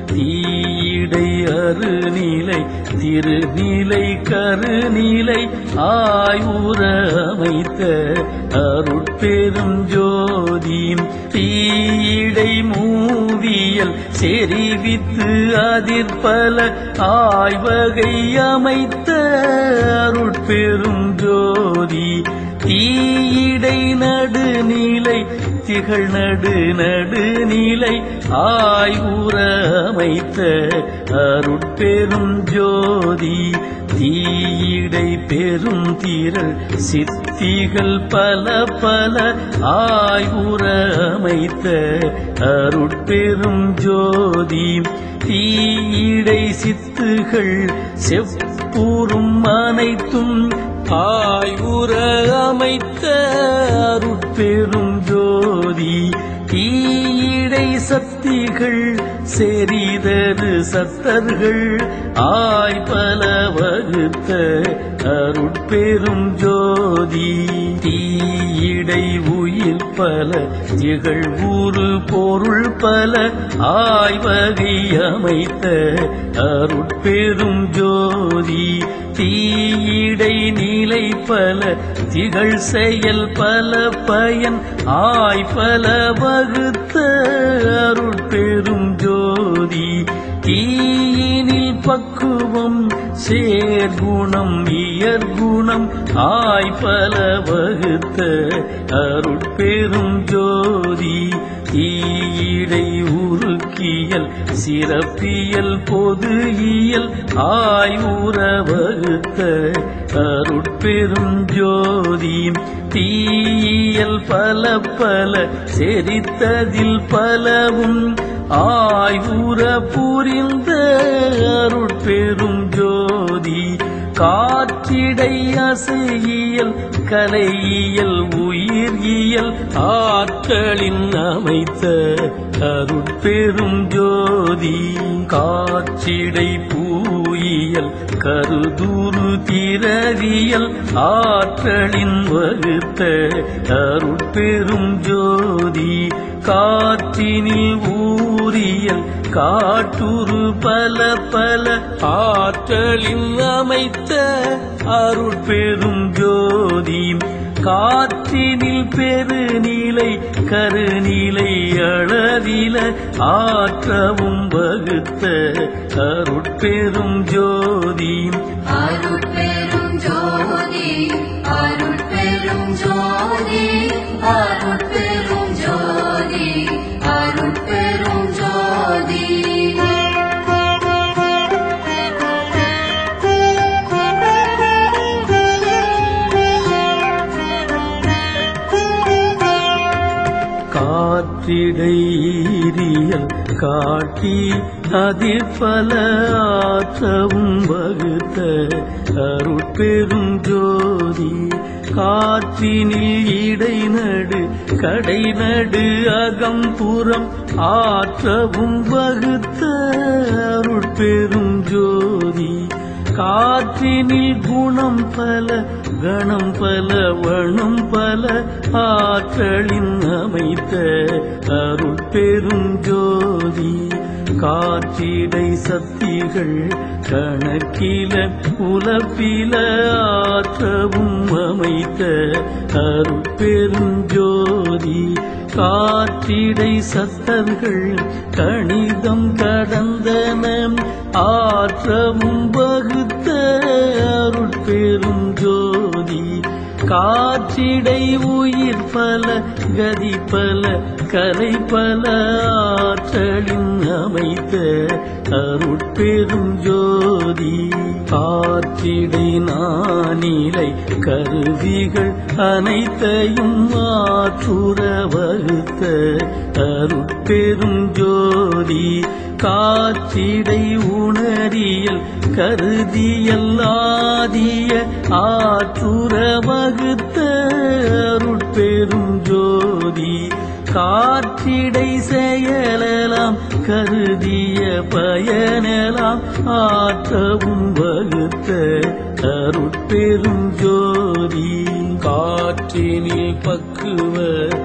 தீடை அருநிலை திருநிலை கருநிலை ஆய்வுற அமைத்த அருட்பெரும் ஜோதி தீடை மூவியல் செறிவித்து அதிர்பல ஆய்வகை அமைத்த அருட்பெரும் ஜோதி தீயிடை நடுநிலை திகழ் நடு நடுநிலை ஆய்வுற அமைத்த அருட்பெரும் ஜோதி தீயிடை பெரும் திரள் சித்திகள் பல பல ஆய்வுற அமைத்த அருட்பெரும் ஜோதி தீயிடை சித்துகள் செப்பூரும் அனைத்தும் ஆய்வுற அமைத்த அருட்பெரும் ஜோதி தீயிடை சக்திகள் செறிதரு சத்தர்கள் ஆய்பல வகுத்த அருட்பெரும் ஜோதி தீயிடை உயிர் பல திகழ் ஊரு பொருள் பல ஆய்வகை அமைத்த அருட்பெரும் ஜோதி தீயிடை நிலை பல திகழ் செயல் பல பயன் ஆய்பல வகுத்த அருட்பெரும் ஜோதி தீயினில் பக்குவம் சேர்குணம் இயற்குணம் ஆய்பல வகுத்த அருட்பெரும் ஜோதி ஈடை உருக்கியல் சிறப்பியல் பொது இயல் ஆய்வுற வகுத்த அருட்பெரும் ஜோதி தீயியல் பல பல செரித்ததில் பலவும் ஆய்வுற புரிந்த அருட்பெரும் ஜோதி காற்றிடை அசையியல் கலையியல் உயிர் இயல் ஆற்றலின் அமைத்த அருட்பெரும் ஜோதி காற்றிடை பூயியல் கருதூரு திரவியல் ஆற்றலின் வகுத்த அருட்பெரும் ஜோதி காற்றினில் ஊரியல் காட்டுரு பல பல ஆற்றலின் அமைத்த அருட்பெரும் ஜோதி காற்றினில் பெருநிலை கருநிலை அளவில ஆற்றவும் வகுத்த அருட்பெரும் ஜோதி
அருட்பெரும் ஜோதி அருட்பெரும் ஜோதி அருட்பெரும் ஜோதி அருட்பெரும் ஜோதி
காற்றிடையீரியல் காட்டி அதிர்பல ஆற்றவும் வகுத்த அருட்பெரும் ஜோதி காற்றினில் இடைநடு கடைநடு அகம்புறம் ஆற்றவும் வகுத்த அருட்பெரும் ஜோதி காற்றினில் குணம் பல கணம் பல வண்ணம் பல ஆற்றலின் அமைத்த அருட்பெரும் ஜோதி காற்றிடை சக்திகள் கணக்கில உலப்பில ஆற்றவும் அமைத்த அருட்பெரும் ஜோதி காற்றிடை சத்தர்கள் கணிதம் கடந்தன ஆற்றவும் வகுத்த அருட்பெரும் ஜோதி காற்றிடை உயிர் பல கதி பல கலை பல ஆற்றலின் அமைத்த அருட்பெரும் ஜோதி காற்றிடை நானிலை கருவிகள் அனைத்தையும் ஆற்றுற வகுத்த அருட்பெரும் ஜோதி காற்றிடை உணரியல் கருதியல்லாதிய ஆற்றுற வகுத்த அருட்பெரும் ஜோதி காற்றிடை செயலெல்லாம் கருதிய பயனெல்லாம் ஆற்றவும் வகுத்த அருட்பெரும் ஜோதி காற்றினில் பக்குவ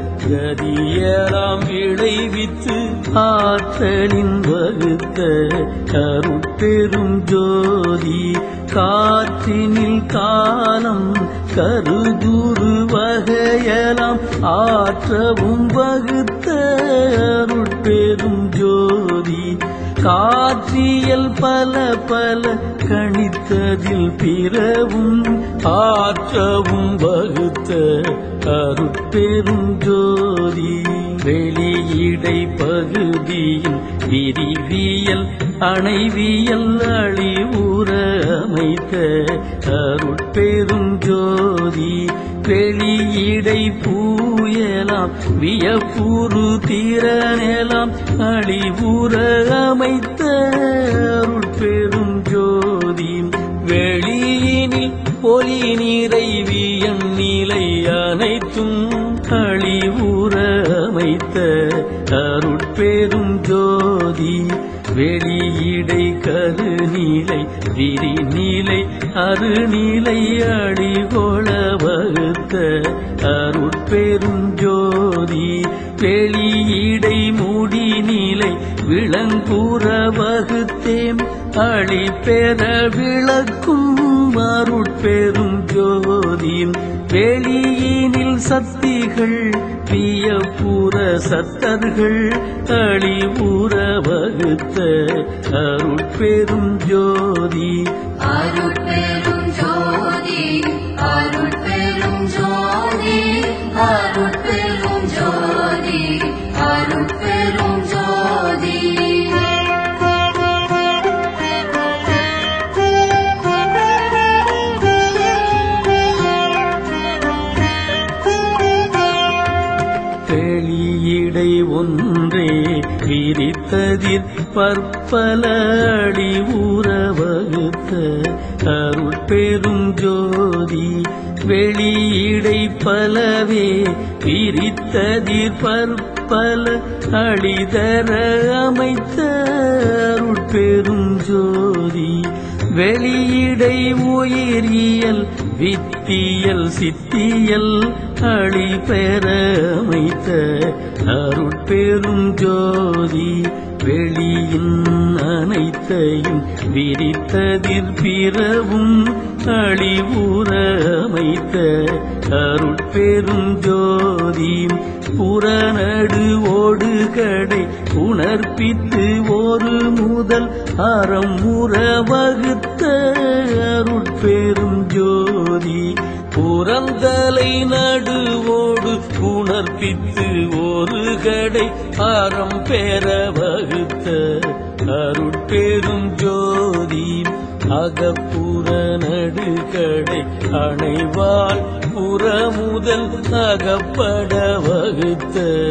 கதியலாம் விளைவித்து ஆற்றலின் வகுத்த கருட்பெரும் ஜோதி காற்றினில் காலம் கருதுரு வகையலாம் ஆற்றவும் வகுத்த அருட்பெரும் ஜோதி காற்றியல் பல பல கணித்ததில் பிறவும் ஆற்றவும் வகுத்த அருட்பெரும் ஜோதி வெளியிடை பகுதியின் விரிவியல் அணைவியல் அழிவுற அமைத்த அருட்பெரும் ஜோதி வெளியிடை பூயலாம் வியப்புரு திறனெலாம் அழிவுற அமைத்த அருட்பெரும் ஜோதி வெளியினில் பொலி நிறைவியன் நிலை அனைத்தும் அழிவுற அமைத்த அருட்பெரும் ஜோதி வெளியிடை கருநிலை விரிநிலை அருநிலை அடிகொள வகுத்த அருட்பெரும் ஜோதி வெளியிடை முடிநிலை விளங்குற வகுத்தேம் அழி பெற விளக்கும் அருட்பெரும் ஜோதியும் வெளியினில் சக்திகள் பியப்புற சத்தர்கள் அழிவுற வகுத்த அருட்பெரும் ஜோதி
அருட்பெரும் ஜோதி அருட்பெரும் ஜோதி அருட்பெரும் ஜோதி அருட்பெரும் ஜோதி
தெளியிடை ஒன்றே விரித்ததிர் பற்பல அடி ஊற வகுத்த அருட்பெரும் ஜோதி வெளியிடை பலவே விரித்ததிர் பற்பல அடிதர அமைத்த அருட்பெரும் ஜோதி வெளியிடை உயிரியல் வித்தியல் சித்தியல் அழி பெற அமைத்த அருட்பெரும் ஜோதி வெளியின் அனைத்தையும் விரித்ததிர் பிறவும் அழிவுற அமைத்த அருட்பெரும் ஜோதி புறநடு ஓடு கடை உணர்ப்பித்து ஒரு முதல் அறம் முற வகுத்த அருட்பெரும் ஜோதி புறந்தலை நடுவோடு உணர்ப்பித்து ஒரு கடை அறம் பெற வகுத்த அருட்பெரும் ஜோதி அகப்புற நடுகடை அணைவாள் புறமுதல் அகப்பட வகுத்த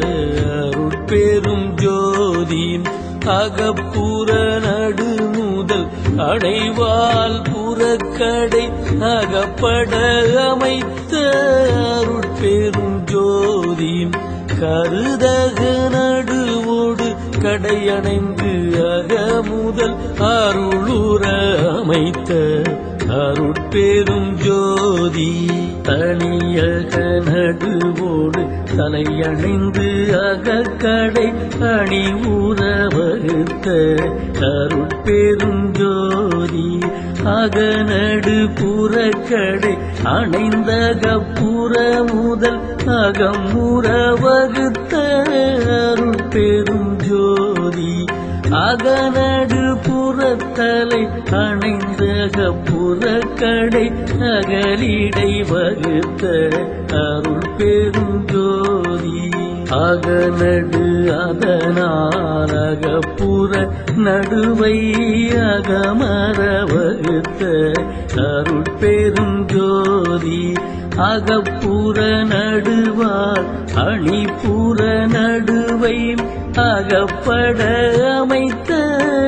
அருட்பெரும் ஜோதி அகப்புற நடுமுதல் அடைவால் புறக்கடை அகப்பட அமைத்த அருட்பெரும் ஜோதி கருதக நடுவோடு கடையணைந்து அகமுதல் அருளுற அமைத்த அருட்பெரும் ஜோதி தனியக நடுவோடு தலையணிந்து அகக்கடை அணி ஊற வகுத்த அருட்பெரும் ஜோதி அகநடு புறக்கடை அணைந்தக புற முதல் அகமுற வகுத்த அருட்பெரும் ஜோதி அகநடு புறத்தலை அணைந்தக புறக்கடை அகலிடை வகுத்த அருள் பெரும் ஜோதி அகநடு அதனால் அகப்புற நடுவை அகமர வகுத்த அருட்பெரும் ஜோதி அகப்புற நடுவாள் அணிப்புற நடுவை அகப்பட அமைத்த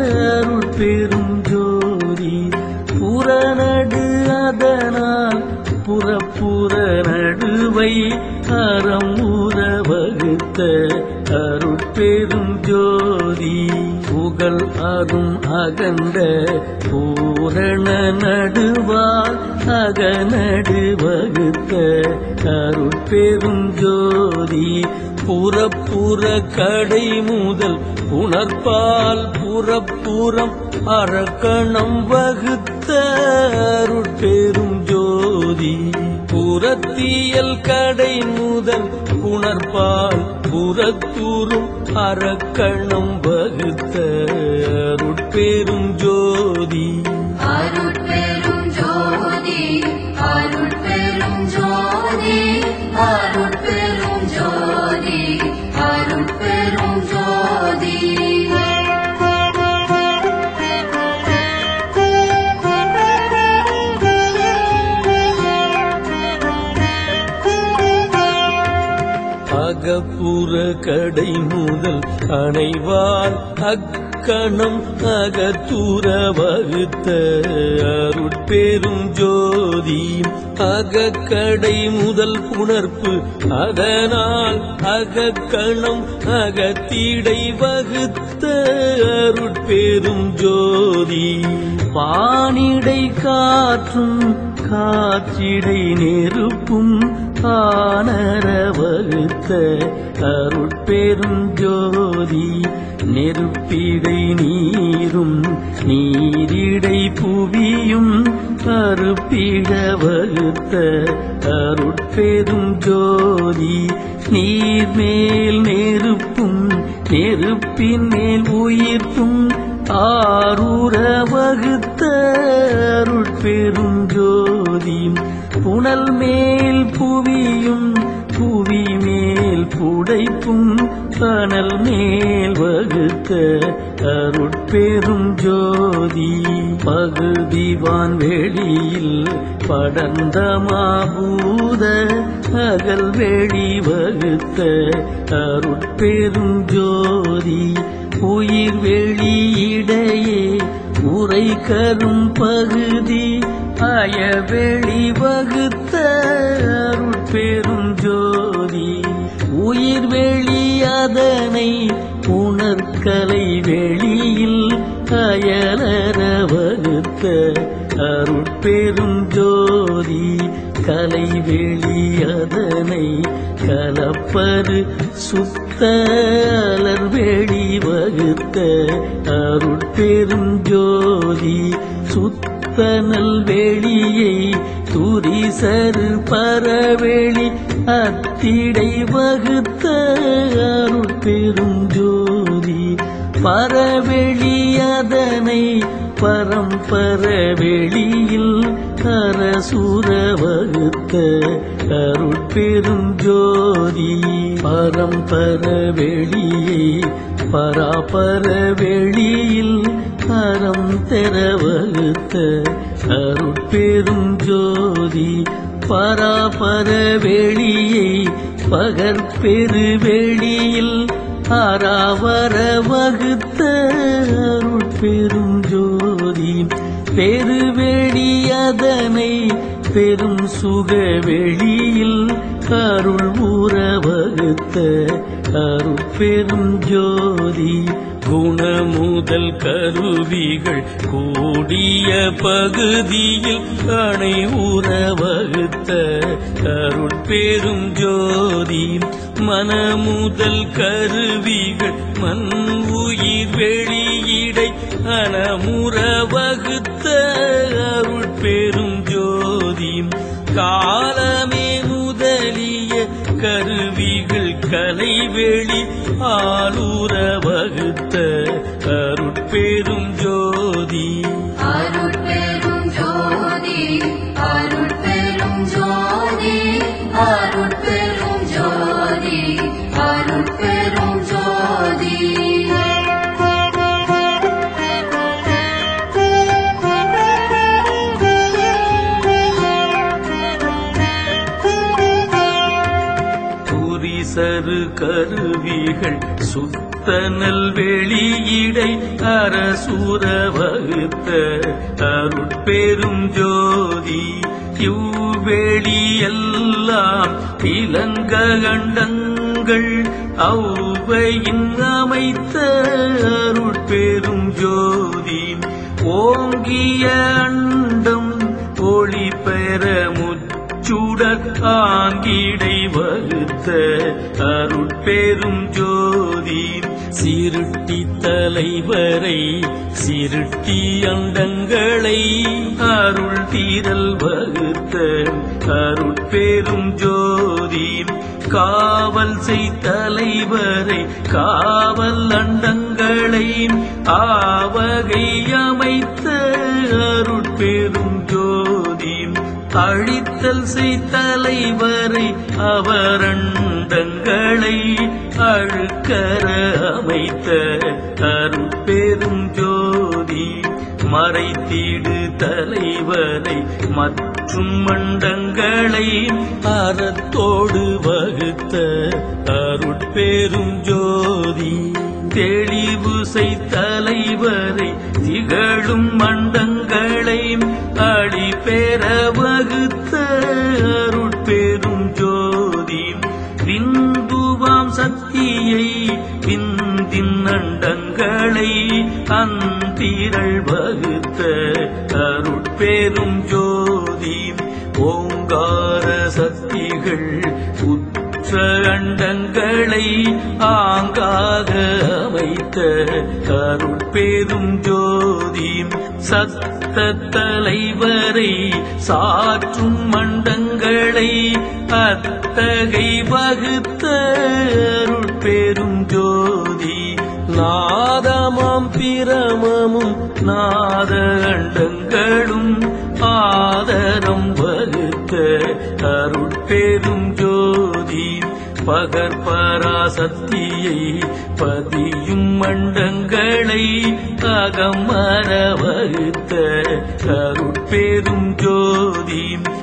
அருட்பெரும் ஜோதி புறநடு அதனால் புறப்புற நடுவை அறம் ஊற வகுத்த அருட்பெரும் ஜோதி புகழ் அரும் அகண்ட பூரண நடுவால் அகநடு வகுத்த அருட்பெரும் ஜோதி புறப்புற கடை முதல் உணர்பால் புறப்புறம் அரக்கணம் வகுத்த அருட்பெரும் ஜோதி புறத்தியல் கடை முதல் உணர்பால் புறத்தூரும் அரக்கணம் வகுத்த அருட்பெரும் ஜோதி
அருட்பெரும் ஜோதி அருட்பெரும் ஜோதி அருட்பெரும் ஜோதி அருட்பெரும் ஜோதி
அகப்புற கடை முதல் அணைவார் அக்கணம் அகத்தூர வகுத்த அருட்பெரும் ஜோதி அகக்கடை முதல் புணர்ப்பு அதனால் அகக்கணம் அகத்தீடை வகுத்த அருட்பெரும் ஜோதி பானிடை காற்றும் காற்றிடை நெருப்பும் ஆனர வகுத்த அருட்பெரும் ஜோதி நெருப்பிடை நீரும் நீரிடை புவியும் அருப்பிட வகுத்த அருட்பெரும் ஜோதி நீர் மேல் நெருப்பும் நெருப்பின் மேல் உயிர்ப்பும் ஆரூர வகுத்த அருட்பெரும் ஜோதி புனல் மேல் புவியும் புவி மேல் புடைப்பும் கனல் மேல் வகுத்த அருட்பெரும் ஜோதி பகுதிவான் வெளியில் படர்ந்த மாபூத அகல் வெளி வகுத்த அருட்பெரும் ஜோதி உயிர் வெளியிடையே உரை கரும் பகுதி அயவெளி வகுத்த அருட்பெரும் ஜோதி உயிர் வெளி அதனை உணர்கலை வெளியில் அயலர வகுத்த அருட்பெரும் ஜோதி கலை வெளி அதனை கலப்பரு சுத்த அலர் வெளி வகுத்த அருட்பெரும் ஜோதி சுத்த நல்வெளியை துரிசரு பரவெளி அத்திடை வகுத்த அருட்பெரும் ஜோதி பரவெளி அதனை பரம்பர வெளியில் அரசுர வகுத்த அருட்பெரும் ஜோதி பரம்பர வெளியை பராபர வெளியில் அறம் தெர வகுத்த அருட்பெரும் ஜோதி பராபர வெளியை பகற்பெரு வெளியில் அராவர வகுத்த அருட்பெரும் ஜோதி பெருவெளி அதனை பெரும் சுக வெளியில் அருள் ஊற வகுத்த அருட்பெரும் ஜோதி குணமுதல் கருவிகள் கூடிய பகுதியில் அணை ஊற வகுத்த அருட்பெரும் ஜோதி மனமுதல் கருவிகள் மண் உயிர் வெளியிடை அனமுற வகுத்த அருட்பெரும் ஜோதி காலமே முதலிய கருவிகள் கலைவெளி ஆளுற வகுத்த அருட்பெரும் ஜோதி
அருட்பெரும் ஜோதி அருட்பெரும் ஜோதி அருட்பெரும் ஜோதி அருட்பெரும் ஜோதி
துரிசரு கருவிகள் சுத்த நெல்வெளியிடை அரசுர வகுத்த அருட்பெரும் ஜோதி இவ்வெளி எல்லாம் இலங்க கண்டங்கள் ஔவையின் அமைத்த அருட்பெரும் ஜோதி ஓங்கிய அண்டம் ஒளி பெற முச்சுடர் ஆங்கிடை வகுத்த அருட்பெரும் ஜோதி சிருட்டி தலைவரை சிருட்டி அண்டங்களை அருள் தீரல் வகுத்த அருட்பெரும் ஜோதி காவல் செய் தலைவரை காவல் அண்டங்களை ஆவகை அமைத்த அருட்பெரும் ஜோதி அழித்தல் செய் தலைவரை அவரண்டங்களை அழுக்கர அமைத்த அருட்பெரும் ஜோதி மறைத்தீடு தலைவரை மற்றும் மண்டங்களை அறத்தோடு வகுத்த அருட்பெரும் ஜோதி தெளிவு செய் தலைவரை திகழும் மண்டங்களை அடி பெற வகுத்த அருட்பெரும் ஜோதி விந்துவாம் சக்தியை விந்தின் அண்டங்களை அந்திரள் வகுத்த அருட்பெரும் ஜோதி ஓங்கார சக்திகள் உற்ற அண்டங்களை ஆங்காக அமைத்த அருட்பெரும் ஜோதி சத்த தலைவரை சாற்றும் மண்டங்களை அத்தகை வகுத்த அருட்பெரும் ஜோதி நாதமாம் பிரமமும் நாத அண்டங்களும் ஆதரம் வகுத்த அருட்பெரும் ஜோதி பகற்பராசக்தியை பதியும் மண்டங்களை அகமர வகுத்த அருட்பெரும் ஜோதி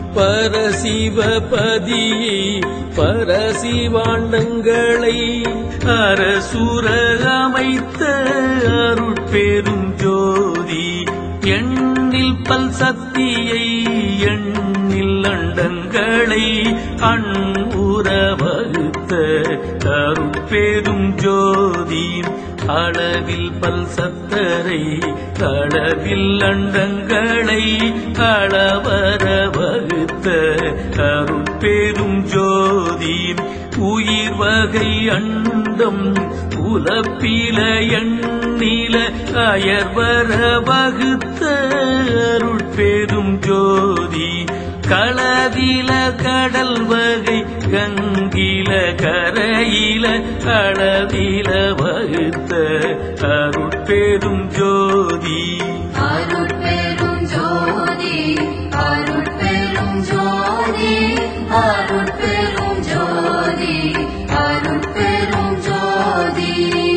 பரசிவபதியை பரசிவாண்டங்களை அரசுர அமைத்த அருட்பெரும் ஜோதி எண்ணில் பல் சக்தியை எண்ணில் அண்டங்களை அன்புற வகுத்த அருட்பெரும் ஜோதி அளவில் பல் சத்தரை அளவில் அண்டங்களை அளவர வகுத்த அருட்பெரும் ஜோதி உயிர் வகை அண்டம் உலப்பில எண்ணில அயர்வர வகுத்த அருட்பெரும் ஜோதி களவில கடல் வகை கங்கில கரையில அளவில வகுத்த அருட்பெரும் ஜோதி
அருட்பெரும் ஜோதி அருட்பெரும் ஜோதி அருட்பெரும் ஜோதி அருட்பெரும் ஜோதி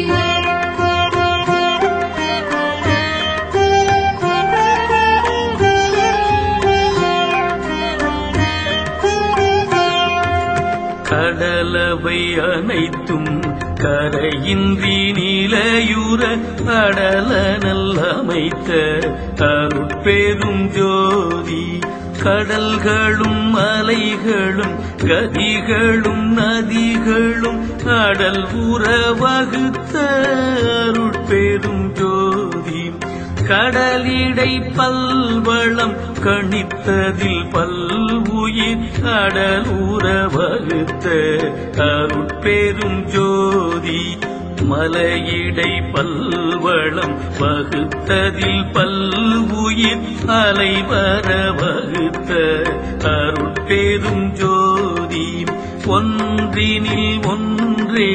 கடலவை அனைத்தும் கரையின்றி நிலையுற கடல நல்லமைத்த அருட்பெரும் ஜோதி கடல்களும் அலைகளும் கதிகளும் நதிகளும் கடல் உற வகுத்த அருட்பெரும் ஜோதி கடலிடை பல்வளம் கணித்ததில் பல்வுயிர் கடலூர வகுத்த அருட்பெரும் ஜோதி மலையிடை பல்வளம் வகுத்ததில் பல்வுயிர் அலைவர வகுத்த அருட்பெரும் ஜோதி ஒன்றினில் ஒன்றே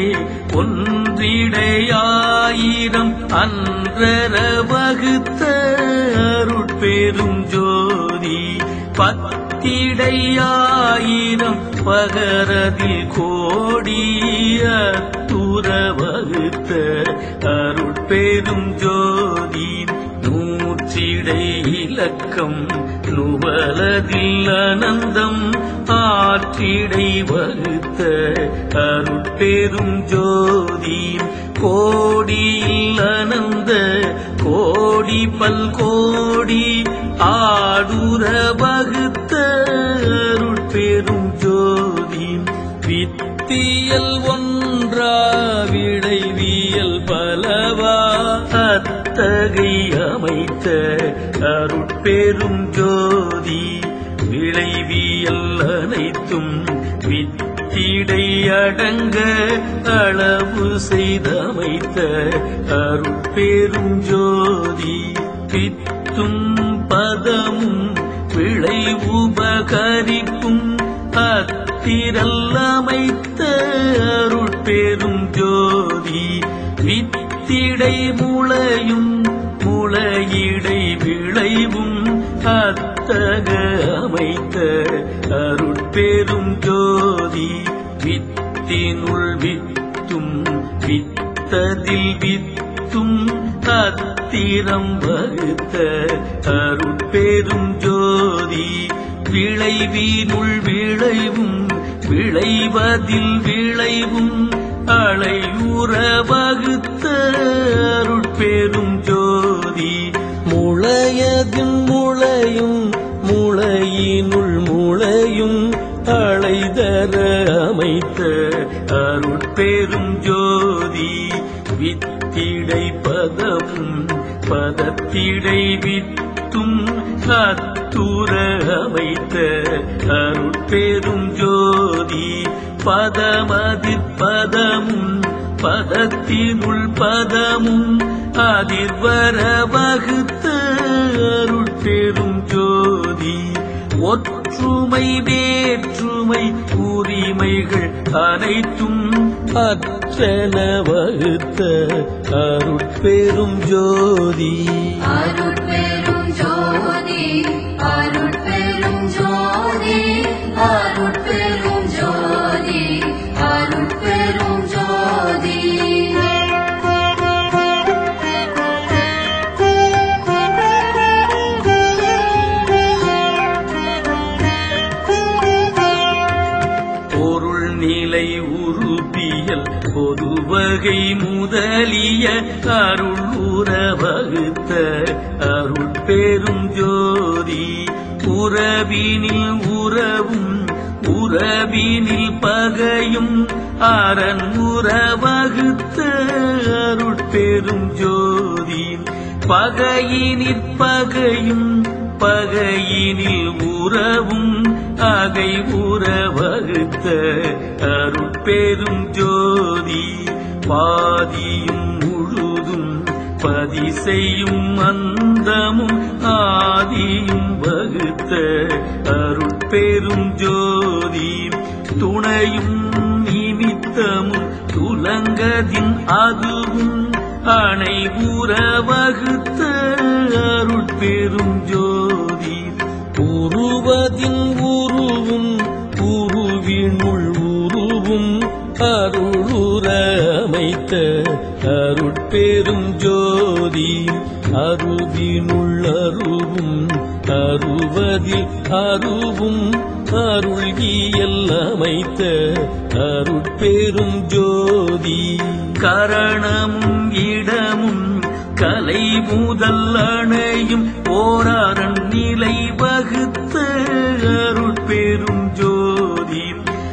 ஒன்றிடையாயிரம் அன்றர வகுத்த அருட்பெரும் ஜோதி பத்திடையாயிரம் பகரதில் கோடிய துற வகுத்த அருட்பெரும் ஜோதி நூற்ற நற்றிடை இலக்கம் நுவலதில் அனந்தம் ஆற்றிடை வகுத்த அருட்பெரும் ஜோதி கோடியில் அனந்த கோடி பல்கோடி ஆடுற வகுத்த அருட்பெரும் ஜோதி வித்தியல் ஒன்றா விளைவியல் பலவா அத்தகை அமைத்த அருட்பெரும் ஜோதி விளைவியல் அனைத்தும் வித்திடை அடங்க அளவு செய்தமைத்த அருட்பெரும் ஜோதி பித்தும் பதமும் விளைவுபகரிக்கும் அத்திரல் அமைத்த அருட்பெரும் ஜோதி வித்திடை முளையும் முளையிடை விளைவும் அத்தக அமைத்த அருட்பெரும் ஜோதி வித்தினுள் வித்தும் வித்ததில் வித்தும் அத்திரம் வகுத்த அருட்பெரும் ஜோதி விளைவினுள் விளைவும் விளைவதில் விளைவும் அலையுற வகுத்த அருட்பெரும் ஜோதி முளையதின் முளையும் முளையினுள் முளையும் அலைதர அமைத்த அருட்பெரும் ஜோதி வித்திடை பதமும் பதத்திடை வித்தும் அத்துற அமைத்த அருட்பெரும் ஜோதி பதமதிர் பதமும் பதத்தினுள் பதமும் அதிர்வர வகுத்த அருட்பெரும் ஜோதி ஒற்றுமை வேற்றுமை உரிமைகள் அனைத்தும் அற்றன வகுத்த அருட்பெரும் ஜோதி
அருட்பெரும் ஜோதி அருட்பெரும் ஜோதி அருட்பெரும் ஜோதி அருட்பெரும் ஜோதி
பொருள் நிலை உருபியல் பொதுவகை முதலிய அருள் உற வகுத்த அருள் பெரும் ஜோதி உறவினில் உறவும் உறவினில் பகையும் அரண் உற வகுத்த அருட்பெரும் ஜோதி பகையினிற் பகையும் பகையினில் உறவும் அகை உற வகுத்த அருட்பெரும் ஜோதி பாதியும் முழுதும் பதி செய்யும் அந்தமும் ஆதியும் வகுத்த அருட்பெரும் ஜோதி துணையும் நிமித்தமும் துலங்கதின் அதுவும் அனைவுற வகுத்த அருட்பெரும் ஜோதி உருவதின் உருவும் உருவினுள் உருவும் அருளுற அமைத்த அருட்பெரும் ஜோதி அருவினுள் அருவும் அருவதில் அருவும் அருள்கியல் அமைத்த அருட்பெரும் ஜோதி கரணமும் இடமும் கலை முதல் அணையும் ஓராரன் நிலை வகுத்த அருட்பெரும் ஜோதி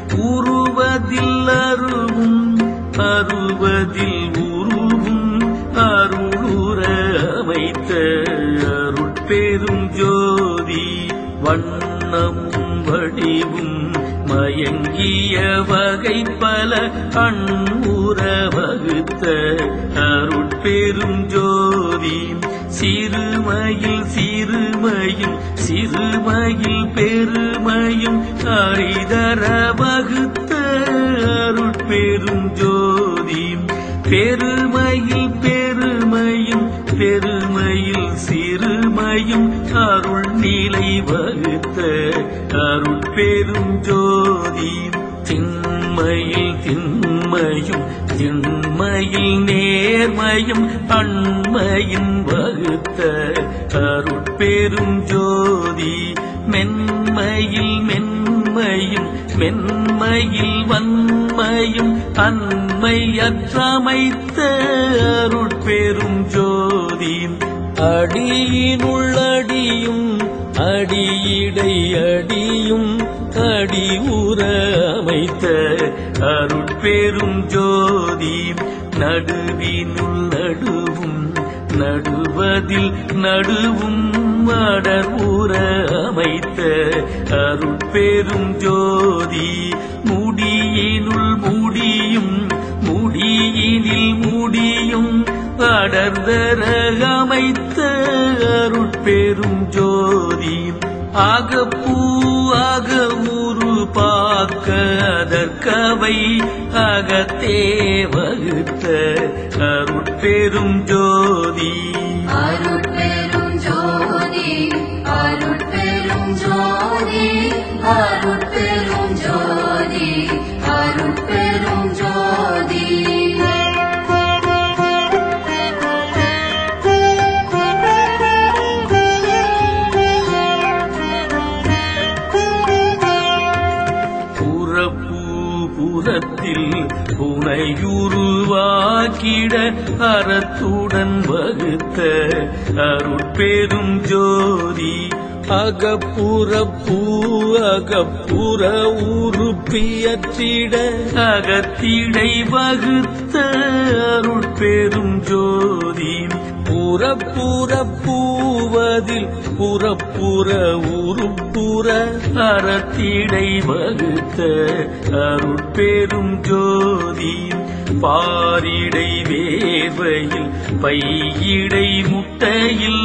உருவதில் அருவும் அருவதில் உருவும் அருளுற அமைத்த அருட்பெரும் ஜோதி வண்ணமும் வடிவும் மயங்கிய வகை பல அன்புற வகுத்த அருட்பெரும் ஜோதி சிறுமையில் சிறுமையும் சிறுமையில் பெருமையும் அறிதர வகுத்த அருட்பெரும் ஜோதி பெருமையில் பெருமையும் பெருமையில் சிறுமையும் அருள் நிலை வகுத்த அருட்பெரும் ஜோதி திண்மையில் திண்மையும் திண்மையில் நேர்மையும் அண்மையின் வகுத்த அருட்பெரும் ஜோதி மென்மையில் மென்மையும் மென்மையில் வன்மையும் அன்மையற்றமைத்த அருட்பெரும் ஜோதி அடியினுள்ளடியும் அடியிடை அடியும் அடி உற அமைத்த அருட்பெரும் ஜோதி நடுவினுள் நடுவும் நடுவதில் நடுவும் அடர் உற அமைத்த அருட்பெரும் ஜோதி முடியினுள் முடியும் முடியினில் முடியும் அடர்தர அமைத்த அருட்பெரும் ஜோதி அகப்பூ அகமுரு பாக்க அதற்கவை அகத்தே வகுத்த அருட்பெரும் ஜோதி
அருட்பெரும் ஜோதி அருட்பெரும் ஜோதி அருட்பெரும் ஜோதி அருட்பெரும் ஜோதி
புறப்பூ புறத்தில் புனையுருவாக்கிட அறத்துடன் வகுத்த அருட்பெரும் ஜோதி அகப்புற பூ அகப்புற உறுப்பியற்றிட அகத்திடை வகுத்த அருட்பெரும் ஜோதி புறப்புற பூவதில் புறப்புற உருப்புற அறத்திடை வகுத்த அருட்பெரும் ஜோதி பாரிடை வேர்வையில் பையிடை முட்டையில்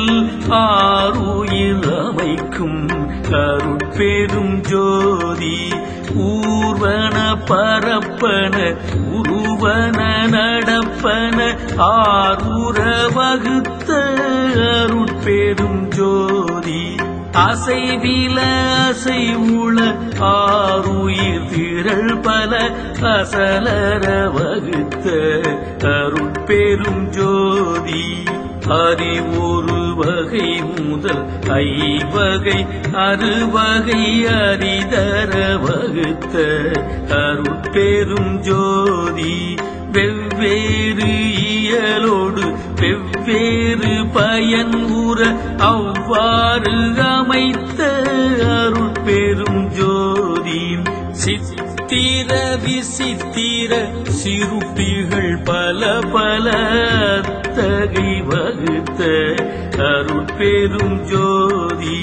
ஆறுயிர் அமைக்கும் அருட்பெரும் ஜோதி ஊர்வன பரப்பன உருவன நடப்பன ஆரூர வகுத்த அருட்பெரும் ஜோதி அசைவில அசைவுள ஆறுயிர் திரள் பல அசலர வகுத்த அருட்பெரும் ஜோதி அறிவொரு வகை முதல் ஐவகை அறுவகை அரிதர வகுத்த அருட்பெரும் ஜோதி வெவ்வேறு இயலோடு வெவ்வேறு பயன் உற அவ்வாறு அமைத்த அருட்பெரும் ஜோதி சித்திர விசித்திர சிறுப்பிகள் பல பல அத்தகை வகுத்த அருட்பெரும் ஜோதி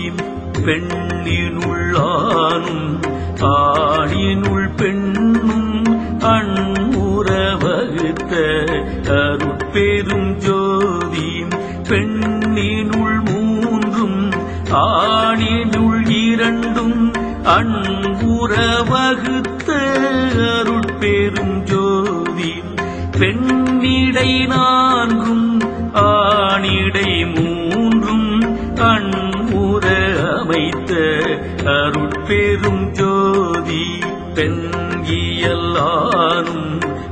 பெண்ணினுள்ளானும் ஆணினுள் பெண்ணும் அன்புற வகுத்த அருட்பெரும் ஜோதி பெண்ணினுள் மூன்றும் ஆணினுள் இரண்டும் அன்புற வகுத்த அருட்பெரும் ஜோதி பெண்ணிடை நான்கும் ஆணிடை மூன்றும் அன்புற அமைத்த அருட்பெரும் ஜோதி பெண்கியல்லானும்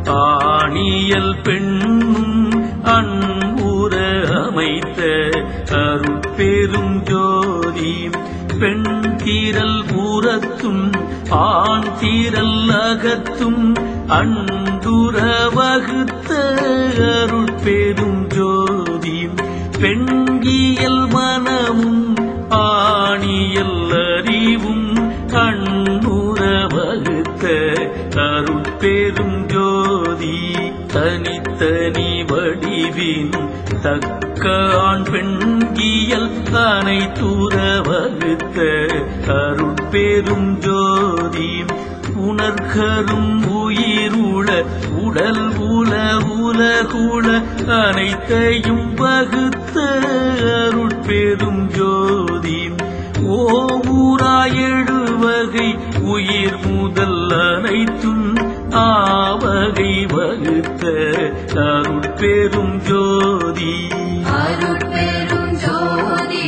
ஆணியல் பெண்ணும் அன்புற அமைத்த அருட்பெரும் ஜோதி பெண் தீரல் புறத்தும் ஆண் தீரல் அகத்தும் அன்புற வகுத்த அருட்பெரும் ஜோதி பெண்கியல் மனமும் ஆணியல் அறிவும் அன்புற வகுத்த அருட்பெரும் ஜோதி தனித்தனி வடிவினும் தக்க ஆண் பெண்கியல் அனைத்துற வகுத்த அருட்பெரும் ஜோதி உணர்கரும் உயிருள உடல் உல உலகுள அனைத்தையும் வகுத்த அருட்பெரும் ஜோதி ஓவுராயெழுவகை உயிர் முதல் அனைத்தும் ஆவகை வகுத்த அருட்பெரும் ஜோதி
அருட்பெரும் ஜோதி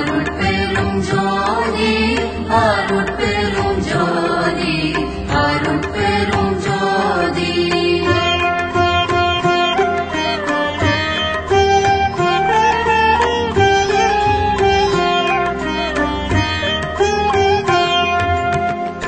அருட்பெரும் ஜோதி அருட்பெரும் ஜோதி அருட்பெரும்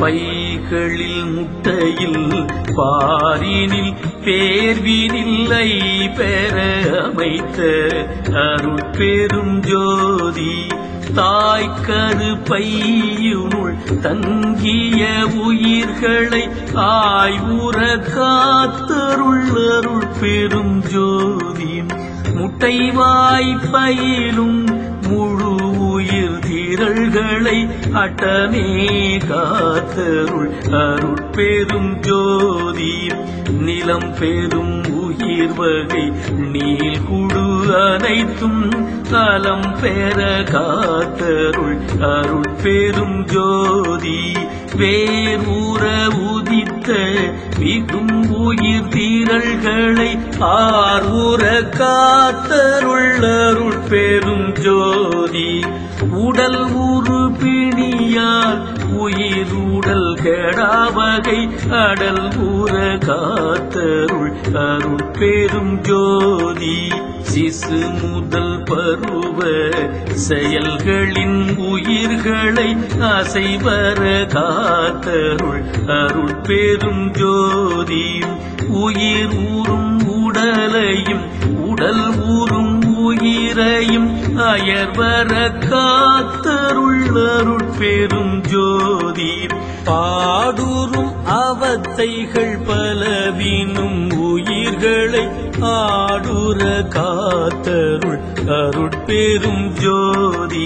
பைகளில் முட்டையில் பாரினில் பேர்வினில்லை பெற அமைத்த அருட்பெரும் ஜோதி தாய்க்கரு பையுனுள் தங்கிய உயிர்களை ஆய்வுற காத்தருள் அருள் பெரும் ஜோதி முட்டை வாய்ப்பையிலும் முழு உயிர் திரள்களை அட்டமே காத்தருள் அருட்பெரும் ஜோதி நிலம் பெரும் உயிர் வகை நீல் குடு அனைத்தும் தலம் பெற காத்தருள் அருட்பெரும் ஜோதி வேரூர உதித்த மிகும் உயிர் தீரல்களை ஆர்வுற காத்தருள் அருள் பெரும் ஜோதி உடல் உருபிணியால் உயிர் உடல் கெடாவகை அடல் ஊற காத்தருள் அருள் பெரும் ஜோதி சிசு முதல் பருவ செயல்களின் உயிர்களை அசைவர காத்தருள் அருள் பெரும் ஜோதி உயிர் ஊறும் உடலையும் உடல் ஊறும் உயிரையும் அயர்வர காத்தருள் அருள் பெரும் ஜோதி பாடுறும் அவத்தைகள் பலவினும் உயிர்களை ஆடுற காத்தருள் அருட்பெரும் ஜோதி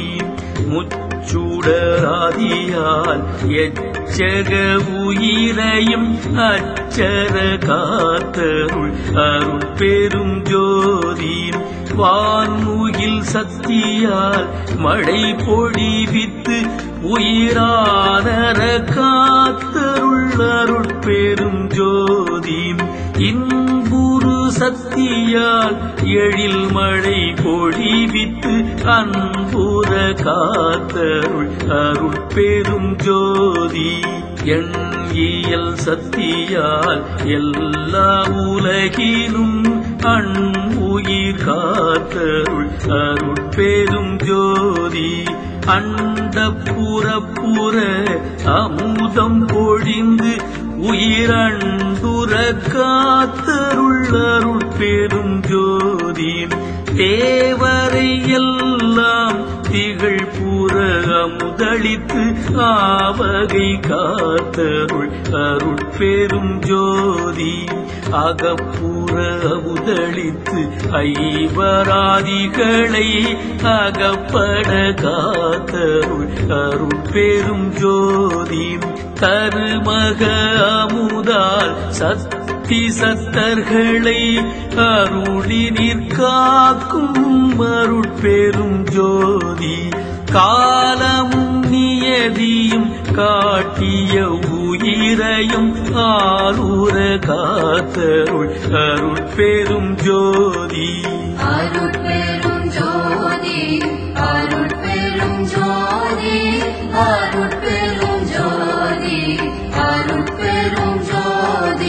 முச்சுடராதியால் எச்சக உயிரையும் அச்சர காத்தருள் அருட்பெரும் ஜோதி வான்முகில் சக்தியால் மழை பொழிவித்து உயிரானர காத்தருள் அருட்பெரும் ஜோதி இன்புரு சக்தியால் எழில் மழை பொழிவித்து அன்புற காத்தருள் அருட்பெரும் ஜோதி எண்ணியல் சக்தியால் எல்லா உலகிலும் அன்புயிர் காத்தருள் அருட்பெரும் ஜோதி அண்ட புறப்புற அமுதம் பொழிந்து உயிரண்டுர காத்தருள் அருட்பெரும் ஜோதி தேவரை எல்லாம் திகழ் புற அமுதளித்து ஆவகை காத்தருள் அருட்பெரும் ஜோதி அகப்புற அமுதளித்து ஐவராதிகளை அகப்பட காத்தருள் அருட்பெரும் ஜோதி கருமக அமுதால் சக்தி சத்தர்களை அருளி நிற்காக்கும் அருட்பெரும் ஜோதி காலமும் நியதியும் காட்டிய உயிரையும் ஆளுர காத்தருள் அருட்பெரும் ஜோதி
அருட்பெரும் ஜோதி அருட்பெரும் ஜோதி அருட்பெரும் ஜோதி அருட்பெரும் ஜோதி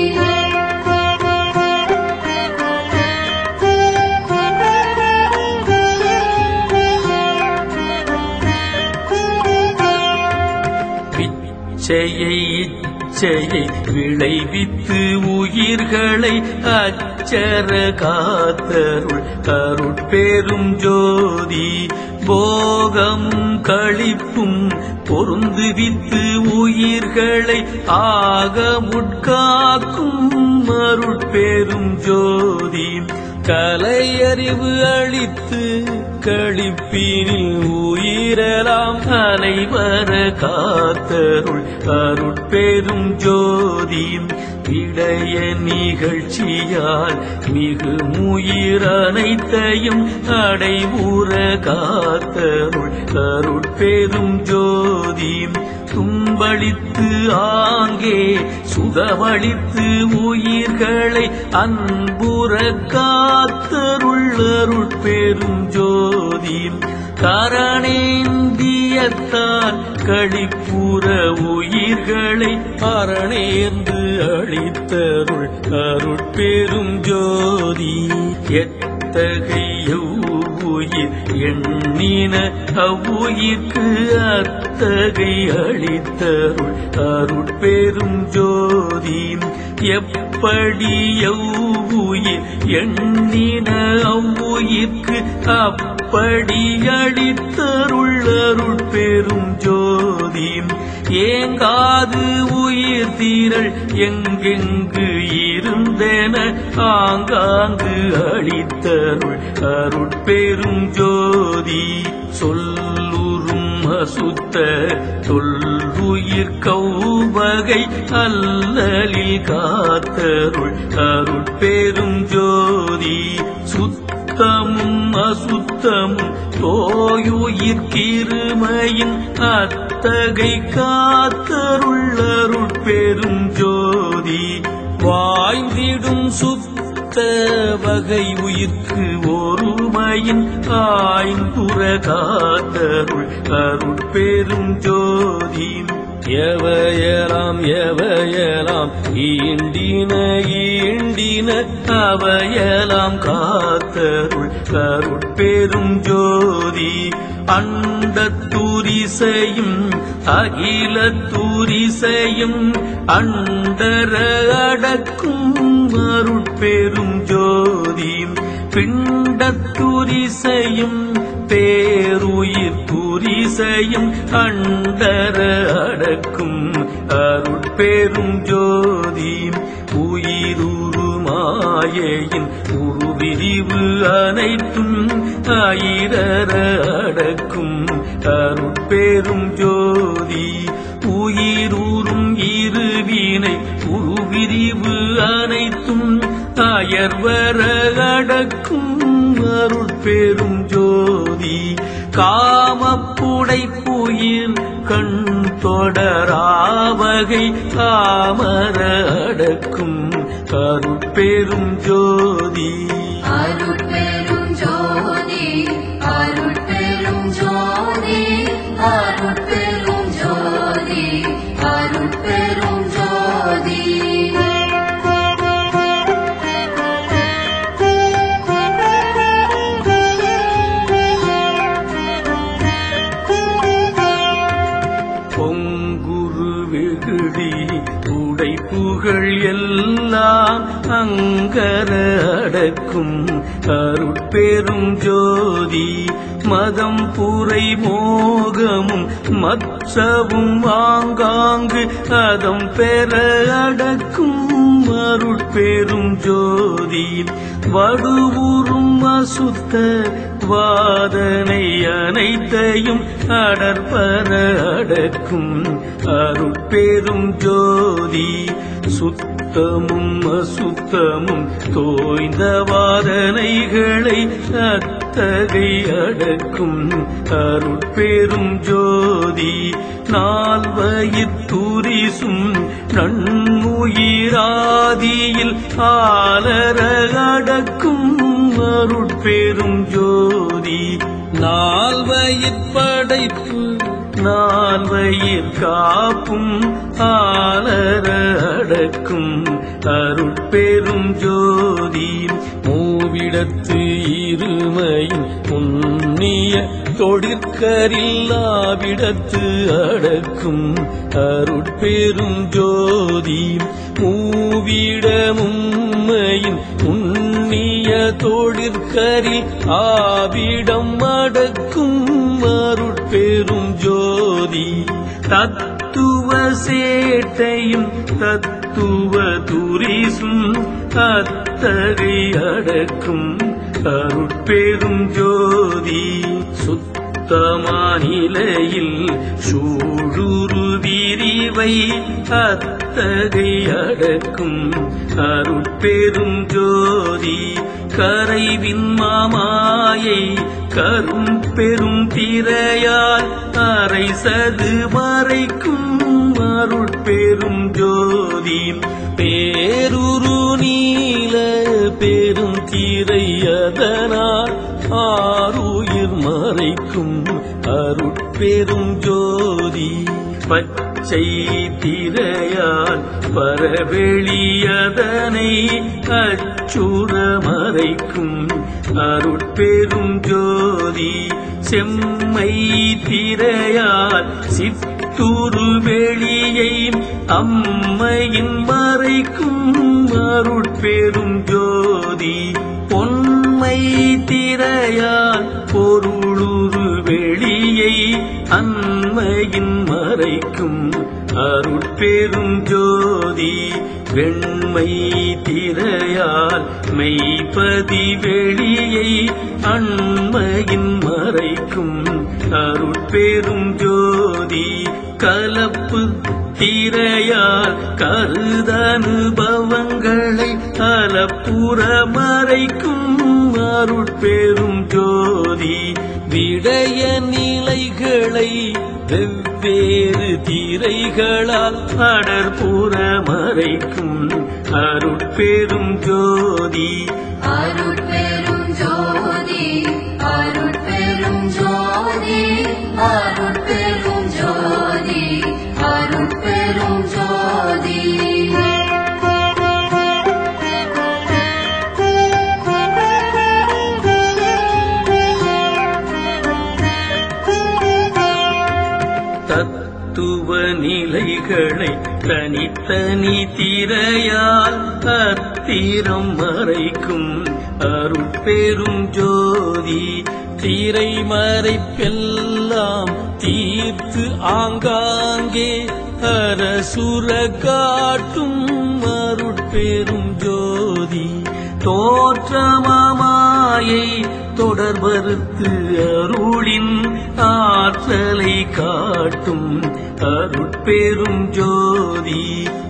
பிச்சையை இச்சையை விளைவித்து உயிர்களை அச்சர காத்தருள் அருட்பெரும் ஜோதி போகமும் களிப்பும் பொருந்துவித்து உயிர்களை ஆக முட்காக்கும் அருட்பெரும் ஜோதி கலையறிவு அளித்து களிப்பினில் உயிரலாம் அனைவர காத்தருள் அருட்பெரும் ஜோதி இடைய நிகழ்ச்சியால் மிகு முயிர் அனைத்தையும் அடைவுற காத்தருள் அருட்பெரும் ஜோதி துன்பளித்து ஆங்கே சுகமளித்து உயிர்களை அன்புற காத்தருள் அருட்பெரும் ஜோதி கரணேந்தியத்தால் கழிப்புற உயிர்களை அரணேர்ந்து அளித்தருள் அருட்பெரும் ஜோதி எத்தகைய அவ்வுயிர் எண்ணின அவ்வுயிர்க்கு அத்தகை அளித்தருள் அருட்பெரும் ஜோதி எப்படி எவ்வுயிர் எண்ணின அவ்வுயிர்க்கு அப்படி அளித்தருள் அருட்பெரும் ஜோதி ஏங்காது உயிர் தீரல் எங்கெங்கு இருந்தென ஆங்காங்கு அளித்தருள் அருட்பெரும் ஜோதி சொல்லுறும் அசுத்த தொல்லுயிர் கௌவகை அல்லலில் காத்தருள் அருட்பெரும் ஜோதி சுத்தமும் அசுத்தமும் தோயுயிர் கிருமையின் அத்தகை காத்தருள் அருட்பெரும் ஜோதி வாய்ந்திடும் சுத்த வகை உயிர்க்கு ஒருமையின் ஆய்ந்துர காத்தருள் அருட்பெரும் ஜோதி எவையலாம் எவையலாம் ஈண்டின ஈண்டின அவையலாம் காத்தருள் கருட்பெரும் ஜோதி அண்டத்தூரிசையும் அகில தூரிசையும் அண்டர அடக்கும் அருட்பெரும் ஜோதி பிண்டத்துரிசையும் பேருயிர் துரிசையும் அண்டர அடக்கும் அருட்பெரும் ஜோதி உயிருரு மாயையின் உருவிரிவு அனைத்தும் ஆயிரர அடக்கும் அருட்பெரும் ஜோதி உயிரூரும் இருவினை உருவிரிவு அனைத்தும் அயர்வர அடக்கும் அருட்பெரும் ஜோதி காமப்புடைப்புயிர் கண் தொடராவகை காமர அடக்கும் அருட்பெரும் ஜோதி
அருட்பெரும் ஜோதி அருட்பெரும் ஜோதி அருட்பெரும் ஜோதி அருட்பெரும் ஜோதி
பொங்குரு வெகுடி உடைப்புகள் எல்லாம் அங்கர அடக்கும் அருட்பெரும் ஜோதி மதம் புரை மோகமும் மற்றவும் ஆங்காங்கு அதம் பெற அடக்கும் அருட்பெரும் ஜோதி வடுவுறும் அசுத்த வாதனை அனைத்தையும் அடற்பர அடக்கும் அருட்பெரும் ஜோதி சுத்தமும் அசுத்தமும் தோய்ந்த வாதனைகளை அத்தகை அடக்கும் அருட்பெரும் ஜோதி நால்வயிற் துரிசும் நன்னுயிராதியில் ஆலர அடக்கும் அருட்பெரும் ஜோதி நால்வயிற் படைப்பு நால்வயிற் காப்பும் ஆலர அடக்கும் அருட்பெரும் ஜோதி மூவிடத்து இருமையின் புண்ணிய தொழிற்கரில்லாவிடத்து அடக்கும் அருட்பெரும் ஜோதி மூவிடமும்மையின் புண்ணிய தொழிற்கரில் ஆவிடம் அடக்கும் அருட்பெரும் ஜோதி தத்துவ சேட்டையும் தத்துவ துரிசும் அத்தகை அடக்கும் அருட்பெரும் ஜோதி சுத்தமானிலையில் சூழுரு விரிவை அத்தகை அடக்கும் அருட்பெரும் ஜோதி கரைவின் மாமாயை கரும் பெரும் திரையால் அரைசது மறைக்கும் அருட்பெரும் ஜோதி பேருரு நீல பெரும் திரை அதனால் ஆறுயிர் மறைக்கும் அருட்பெரும் ஜோதி பச்சை திரையால் பரவெளியதனை அச்சுற மறைக்கும் அருட்பெரும் ஜோதி செம்மை திரையால் சித்துரு வெளியை அம்மையின் மறைக்கும் அருட்பெரும் ஜோதி பொன்மை திரையால் பொருளுரு வெளியை அன்மையின் மறைக்கும் அருட்பெரும் ஜோதி வெண்மை திரையால் மெய்ப்பதி வெளியை அண்மையின் மறைக்கும் அருட்பெரும் ஜோதி கலப்பு திரையால் கருதனுபவங்களை அலப்புற மறைக்கும் அருட்பெரும் ஜோதி விடய நிலைகளை வெவ்வேறு திரைகளால் அடற்புற மறைக்கும் அருட்பெரும் ஜோதி
அருட்பெரும் ஜோதி அருட்பெரும் ஜோதி அருட்பெரும் ஜோதி அருட்பெரும் ஜோதி
தத்துவ நிலைகளை தனித்தனி திரையால் அத்திரம் மறைக்கும் அருட்பெரும் ஜோதி திரை மறைப்பெல்லாம் தீர்த்து ஆங்காங்கே அரசுர காட்டும் அருட்பெரும் ஜோதி தோற்றமாயை தொடர்பறுத்து அருளின் ஆற்றலை காட்டும் அருட்பெரும் ஜோதி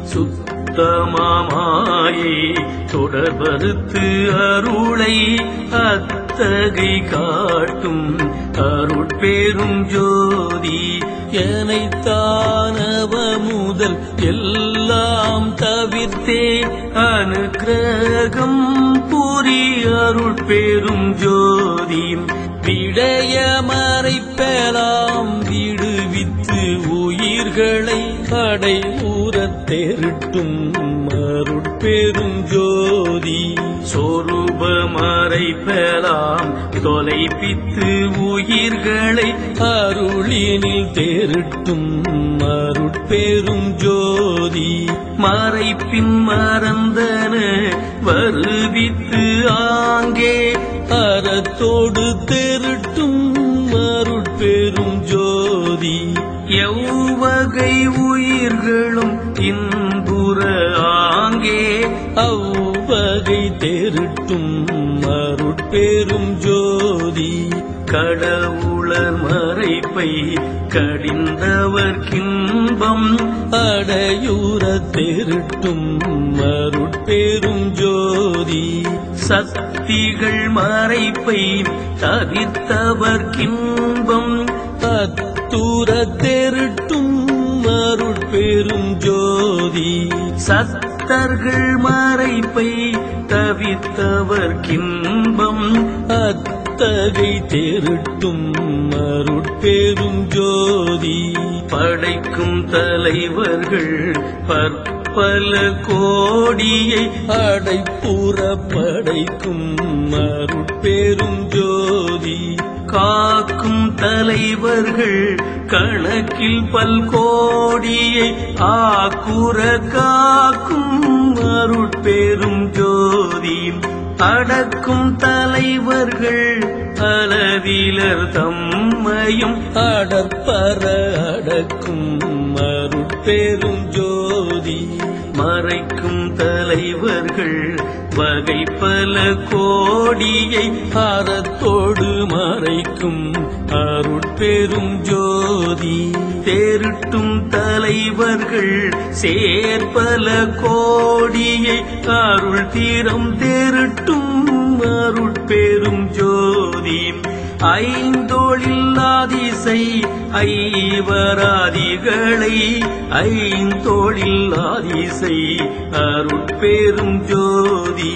சுத்தமாயை தொடர்பறுத்து அருளை அத்தகை காட்டும் அருட்பெரும் ஜோதி எனைத்தானவ முதல் எல்லாம் தவிர்த்தே அனுக்கிரகம் புரி அருட்பெரும் ஜோதி விடய மறைப்பெலாம் விடுவித்து உயிர்களை அடை ஊறத் தெருட்டும் அருட்பெரும் ஜோதி சொரூப மறைப்பெலாம் தொலைப்பித்து உயிர்களை அருளினில் தேருட்டும் அருட்பெரும் ஜோதி மறைப்பின் மறந்தன வருவித்து ஆங்கே அறத்தோடு தெருட்டும் அருட்பெரும் ஜோதி எவ்வகை உயிர்களும் இன்புற ஆங்கே அவ்வகை தேருட்டும் அருட்பெரும் ஜோதி கடவுளர் மறைப்பை கடிந்தவர்க்கின்பம் அடையூற தேருட்டும் அருட்பெரும் ஜோதி சக்திகள் மறைப்பை தவிர்த்தவர்க்கின்பம் அத்தூர தெருட்டும் அருட்பெரும் ஜோதி சத்தர்கள் மறைப்பை தவித்தவர்க்கின்பம் அத்தகை தேருட்டும் அருட்பெரும் ஜோதி படைக்கும் தலைவர்கள் பற்பல கோடியை அடைப்புற படைக்கும் அருட்பெரும் ஜோதி காக்கும் தலைவர்கள் கணக்கில் பல்கோடியை ஆக்குற காக்கும் அருட்பெரும் ஜோதி அடக்கும் தலைவர்கள் அளவிலர் தம்மையும் அடற்பர அடக்கும் அருட்பெரும் ஜோதி மறைக்கும் தலைவர்கள் வகை பல கோடியை அறத்தோடு மறைக்கும் அருட்பெரும் ஜோதி தேருட்டும் தலைவர்கள் சேர்பல கோடியை அருள் தீரம் தேருட்டும் அருட்பெரும் ஜோதி ஐந்தோளில்லாதிசை ஐவராதிகளை ஐந்தோளில்லாதிசை அருட்பெரும் ஜோதி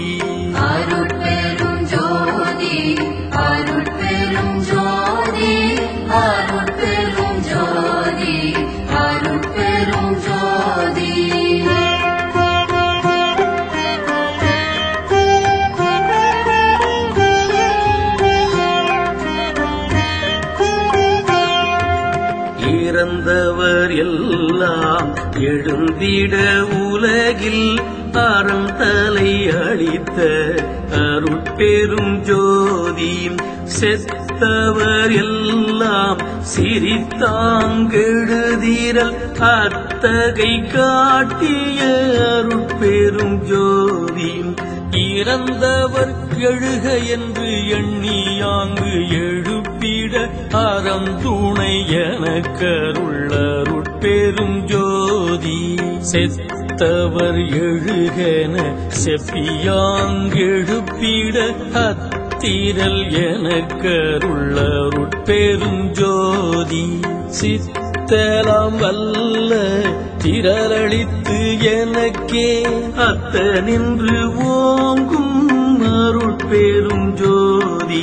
அருட்பெரும் ஜோதி அருட்பெரும் ஜோதி அருட்பெரும்
இறந்தவர் எல்லாம் எழுந்திட உலகில் அறம் தலை அளித்த அருட்பெரும் ஜோதி செத்தவர் எல்லாம் சிரித்தாங்கெழுதீரல் அத்தகை காட்டிய அருட்பெரும் ஜோதி இறந்தவர் எழுக என்று எண்ணியாங்கு எழுப்பிட அறம் துணை எனக்கருள்ளருட்பெரும் ஜோதி செத்தவர் எழுகென செப்பியாங்கெழுப்பிட அத்திரல் எனக்கருள்ளருட்பெரும் ஜோதி சித்தலாம் வல்ல திரளளித்து எனக்கே அத்த நின்று ஓங்கும் அருட்பெரும் ஜோதி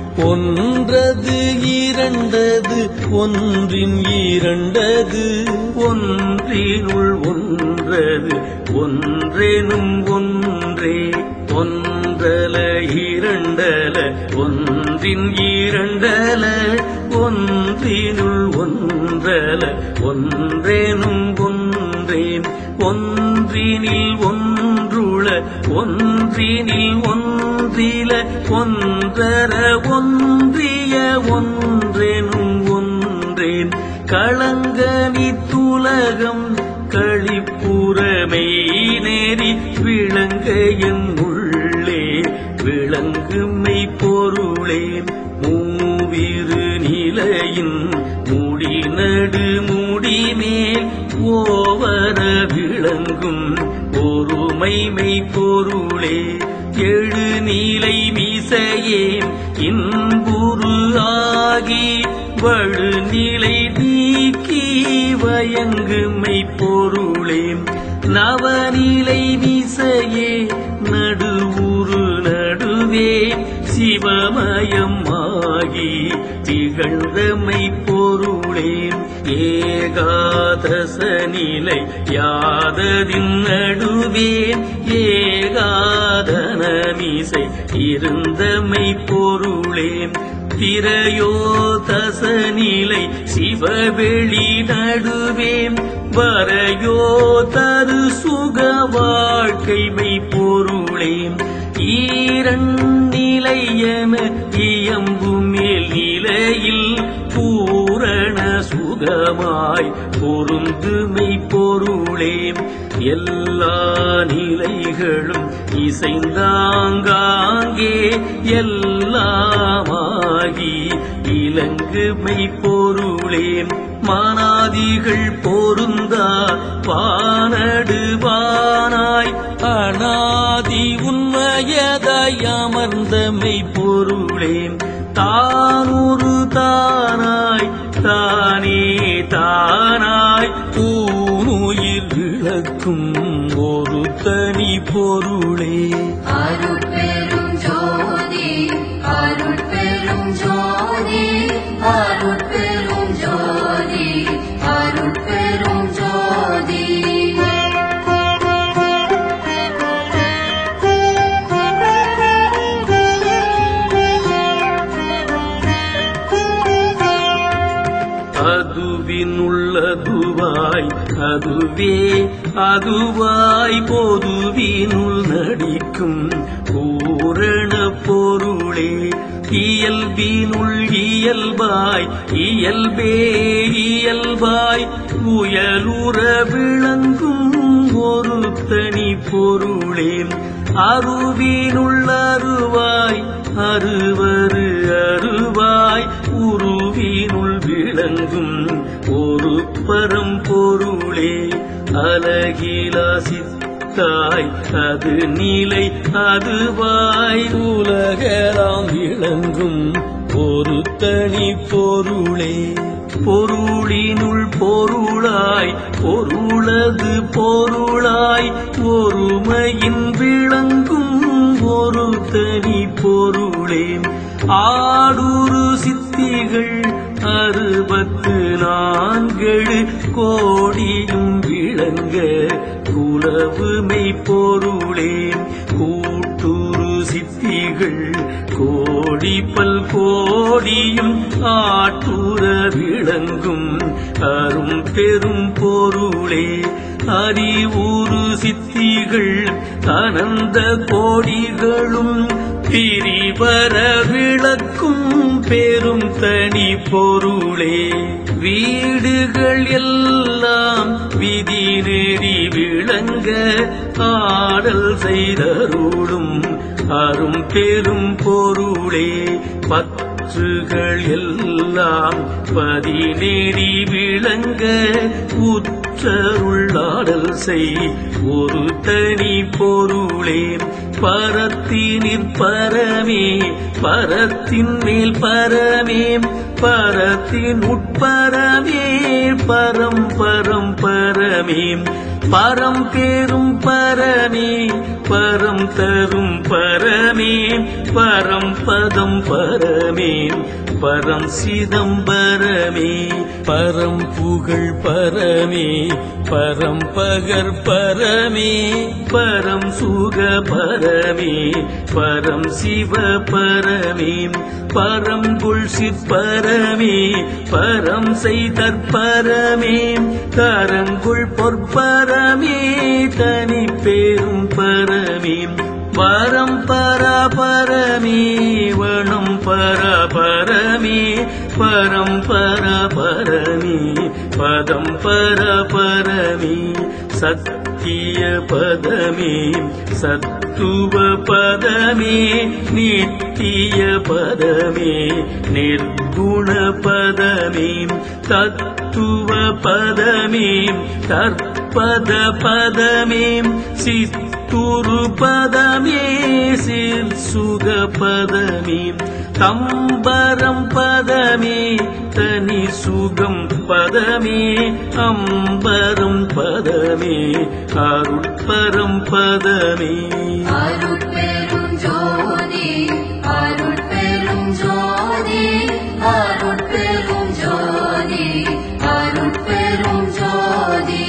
ஒன்றது இரண்டது ஒன்றின் இரண்டது ஒன்றினுள் ஒன்றது ஒன்றெனும் ஒன்றே ஒன்றல இரண்டல ஒன்றின் இரண்டல ஒன்றினுள் ஒன்றல ஒன்றேனும் ஒன்றேன் ஒன்றினில் ஒன்றுள ஒன்றினில் ஒன்றில ஒன்றர ஒன்றிய ஒன்றெனும் ஒன்றேன் களங்கனி துலகம் களிப்புறமை நெறி விளங்க என் உள்ளே விளங்குமை பொருளே மூவிரு நிலையின் முடி நடு முடிமேல் ஓவர விளங்கும் ஒருமைமை பொருளே எழு நீலை மீசையே இன்புரு ஆகி வழு நிலை நீக்கி வயங்குமை பொருளே நவநிலை மீசையே நடுவுரு நடுவே சிவமயம் ஆகி திகழ்ந்தமை பொருளே ஏகாதச நிலை யாததின் நடுவே ஏகாதன மீசை இருந்தமை பொருளே திரையோதச நிலை சிவவெளி நடுவே வரையோ தரு சுக வாழ்க்கைமை பொருளே ஈரண்டிலை என இயம்பு மேல் நிலையில் பூரண சுகமாய் பொருந்துமை பொருளே எல்லா நிலைகளும் இசைந்தாங்காங்கே எல்லாமாகி இலங்குமை பொருளே மானாதிகள் பொருந்தா பானடுவானாய் அனாதி உண்மையதாய் அமர்ந்தமை பொருளே தானொரு தானாய் தானே தானாய் பூனுயிர் விளக்கும் ஒரு தனி பொருளே
அருட்பெரும் ஜோதி அருட்பெரும் ஜோதி அருட்பெரும் ஜோதி அருட்பெரும் ஜோதி
அதுவினுள்ளதுவாய் அதுவே அதுவாய் பொதுவினுள் நடிக்கும் பூரண பொருளே இயல்பினுள் இயல்பாய் இயல்பே இயல்பாய் உயலுற விளங்கும் ஒரு தனி பொருளே அருவினுள் அருவாய் அருவரு அருவாய் உருவினுள் விளங்கும் ஒரு பரம்பொருளே அலகிலா சித்தாய் அது நிலை அதுவாய் உலகலாம் விளங்கும் ஒரு தனி பொருளே பொருளினுள் பொருளாய் பொருளது பொருளாய் ஒருமையின் விளங்கும் ஒரு தனி பொருளே ஆடுரு சித்திகள் அறுபத்து நான்கெழு கோடியும் விளங்க குலவுமை பொருளே கூட்டுரு சித்திகள் கோடி பல் கோடியும் ஆட்டுற விளங்கும் அரும் பெரும் பொருளே அறிவுறு சித்திகள் அனந்த கோடிகளும் பிரிவர விளக்கும் பெரும் தனி பொருளே வீடுகள் எல்லாம் விதி நெறி விளங்க ஆடல் செய்தருளும் அரும் பெரும் பொருளே பற்றுகள் எல்லாம் பதினேறி விளங்க உற்றருளாடல் செய் ஒரு தனி பொருளே பரத்தினிற் பரமே பரத்தின் மேல் பரமே பரத்தின் உட்பரமே பரம் பரம் பரமே பரம் பேரும் பரமே பரம் தரும் பரமே பரம் பதம் பரமே பரம் சிதம்பரமே பரம் புகழ் பரமே பரம் பகர் பரமே பரம் சுக பரமே பரம் சிவ பரமே பரம் குல்சித் பரமே பரம் செய்தற் பரமே கரங்குள் பொற்பரமே தனி பேரும் பரமே வரம் பரபரமே வனம் பரபரமே பரம் பரபரமே பதம் பரபரமே சத்திய பதமே சத்துவ பதமே நித்திய பதமே நிர்குண பதமே தத்துவ பதமே தற்பத பதமே சித்துரு பதமே சில் சுக பதமே தம்பரம் பதமே தனி சுகம் பதமே அம்பரம் பதமே அருட்பரம் பதமே
அருட்பெரும் ஜோதி அருட்பெரும் ஜோதி அருட்பெரும் ஜோதி அருட்பெரும் ஜோதி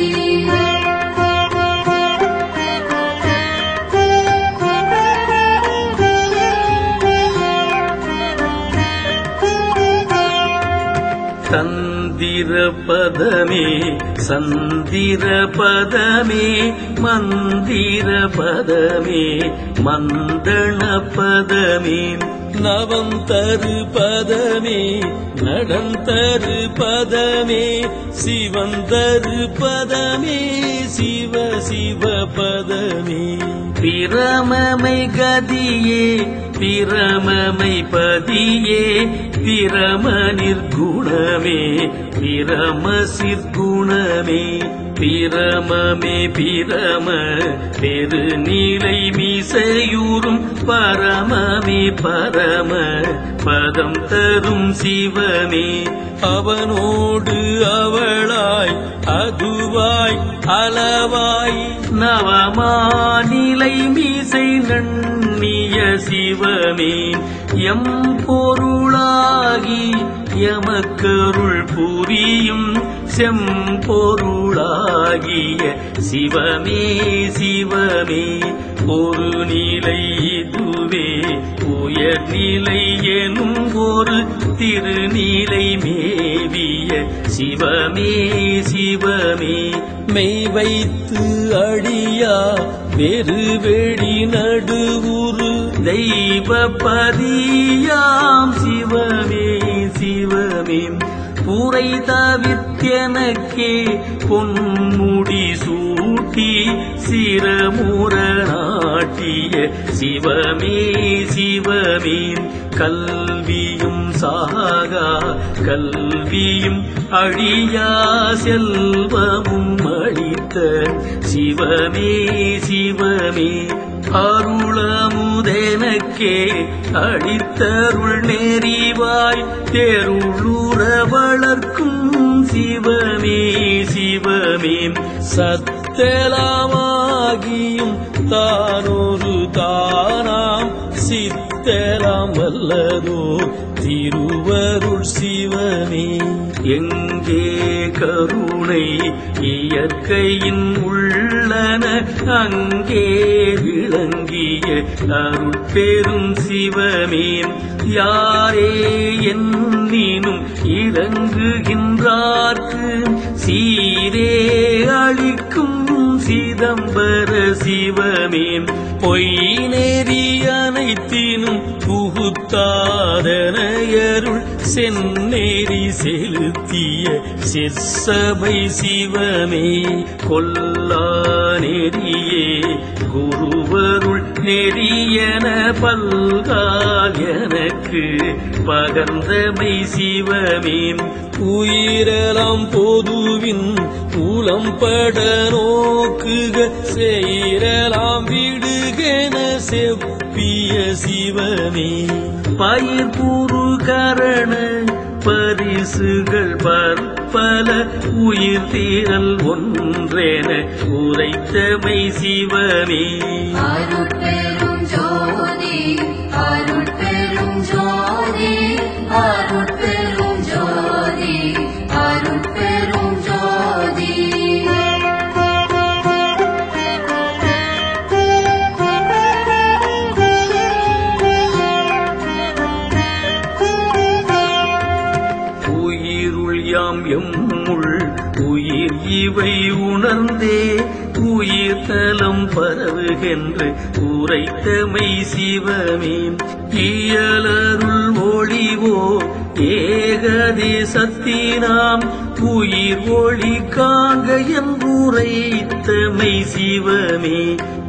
தந்திர பதமே சந்திர பதமே மந்திர பதமே மந்தன பதமே நவம் தரு பதமே நடந்தரு பதமே சிவந்தரு பதமே சிவ சிவ பதமே பிரமமை கதியே பிரமமை பதியே பிரம நிர்குணமே பிரம சிற்குணமே பிரமமே பிரம பெருநிலை மீசையூறும் பரமமே பரம பதம் தரும் சிவமே அவனோடு அவளாய் அதுவாய் அளவாய் நவமாநிலை மீசை நன்னிய சிவமே எம் பொருளாகி எமக்கருள் புரியும் செம்பொருளாகிய சிவமே சிவமே ஒரு நிலை இதுவே உயர் நிலை எனும் ஒரு திருநிலை மேவிய சிவமே சிவமே மெய் வைத்து அடியா வெறு வெடி நடுவுரு தெய்வ பதியாம் சிவமே சிவமே பூரை தவித்தெனக்கே பொன்முடி சூட்டி சிரமுற நாட்டிய சிவமே சிவமே கல்வியும் சாகா கல்வியும் அழியா செல்வமும் அளித்த சிவமே சிவமே அருளமுதெனக்கே அடித்தருள் நெறிவாய் தெருளுற வளர்க்கும் சிவமே சிவமே சத்தலாமாகியும் தானொரு தானாம் சித்தலாம் வல்லதோ திருவருள் சிவமே எங்கே கருணை இயற்கையின் உள்ளன அங்கே விளங்கிய அருட்பெரும் சிவமே யாரே என்னினும் இறங்குகின்றார்க்கு சீரே அளிக்கும் சிதம்பர சிவமே பொய் நெறி அனைத்தினும் புகுத்தாதனையருள் செந்நெறி செலுத்திய சிற்சபை சிவமே கொல்லா நெறியே குருவருள் நெறியன பல்கால் எனக்கு பகர்ந்தமை சிவமே உயிரலாம் பொதுவின் மூலம்பட நோக்குக செய்யலாம் விடுகென செப்பிய சிவமே பயிர் புரு கரண பரிசுகள் பற்பல உயிர் தீரல் ஒன்றென உரைத்தமை சிவமே
அருட்பெரும் ஜோதி அருட்பெரும் ஜோதி அருட்பெரும் ஜோதி அருட்பெரும் ஜோதி
உயிருள் யாம் எம்முள் உயிர் இவை உணர்ந்தே உயிர் தலம் பரவுகின்ற உரைத்தமை சிவமே இயலருள் ஒளிவோ ஏகதேசத்தினாம் உயிர் ஒளி காண்க என்றுரைத்தமை சிவமே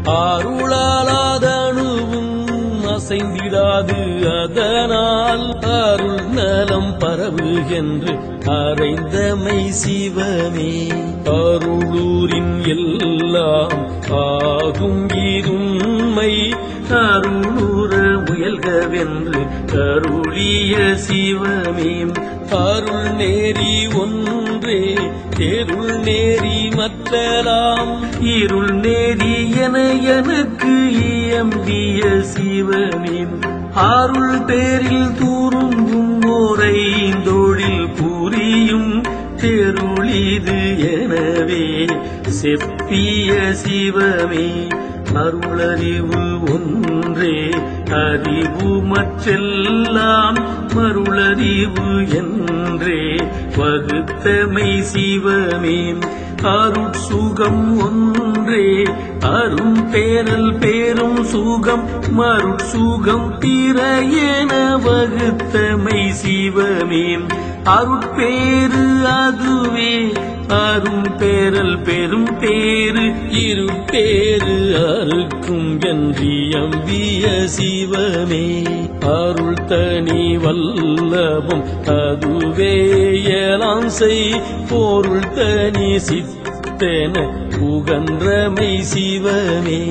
அருளாலாதணுவும் அசைந்திடாது அதனால் அருள் நலம் பரவுகின்று அறைந்தமை சிவமே அருளூரின் எல்லாம் ஆகும் இருண்மை அருளுற முயல்கவென்று அருளிய சிவமே அருள் நேரி ஒன்றே தெருள் நேரி மற்றலாம் இருள் நேரி என எனக்கு இயம்பிய சிவமே அருள் பேரில் தூருங்கும் ஓரைந்தொழில் புரியும் தெருளிது எனவே செப்பிய சிவமே அருளறிவு ஒன்றே அறிவு மற்றெல்லாம் மருளறிவு என்றே வகுத்தமை சிவமே அருட்சுகம் ஒன்றே அரும் பேரல் பேரும் சுகம் மருட்சுகம் பிற என வகுத்தமை சிவமே அருட்பேரு அதுவே அரும் பேரல் பெரும் பேரு இரு பேரு அறுக்கும் என்றியம்பிய சிவமே அருள் தனி வல்லபம் அதுவே எலாம் செய் பொருள் தனி சித்தென புகன்றமை சிவமே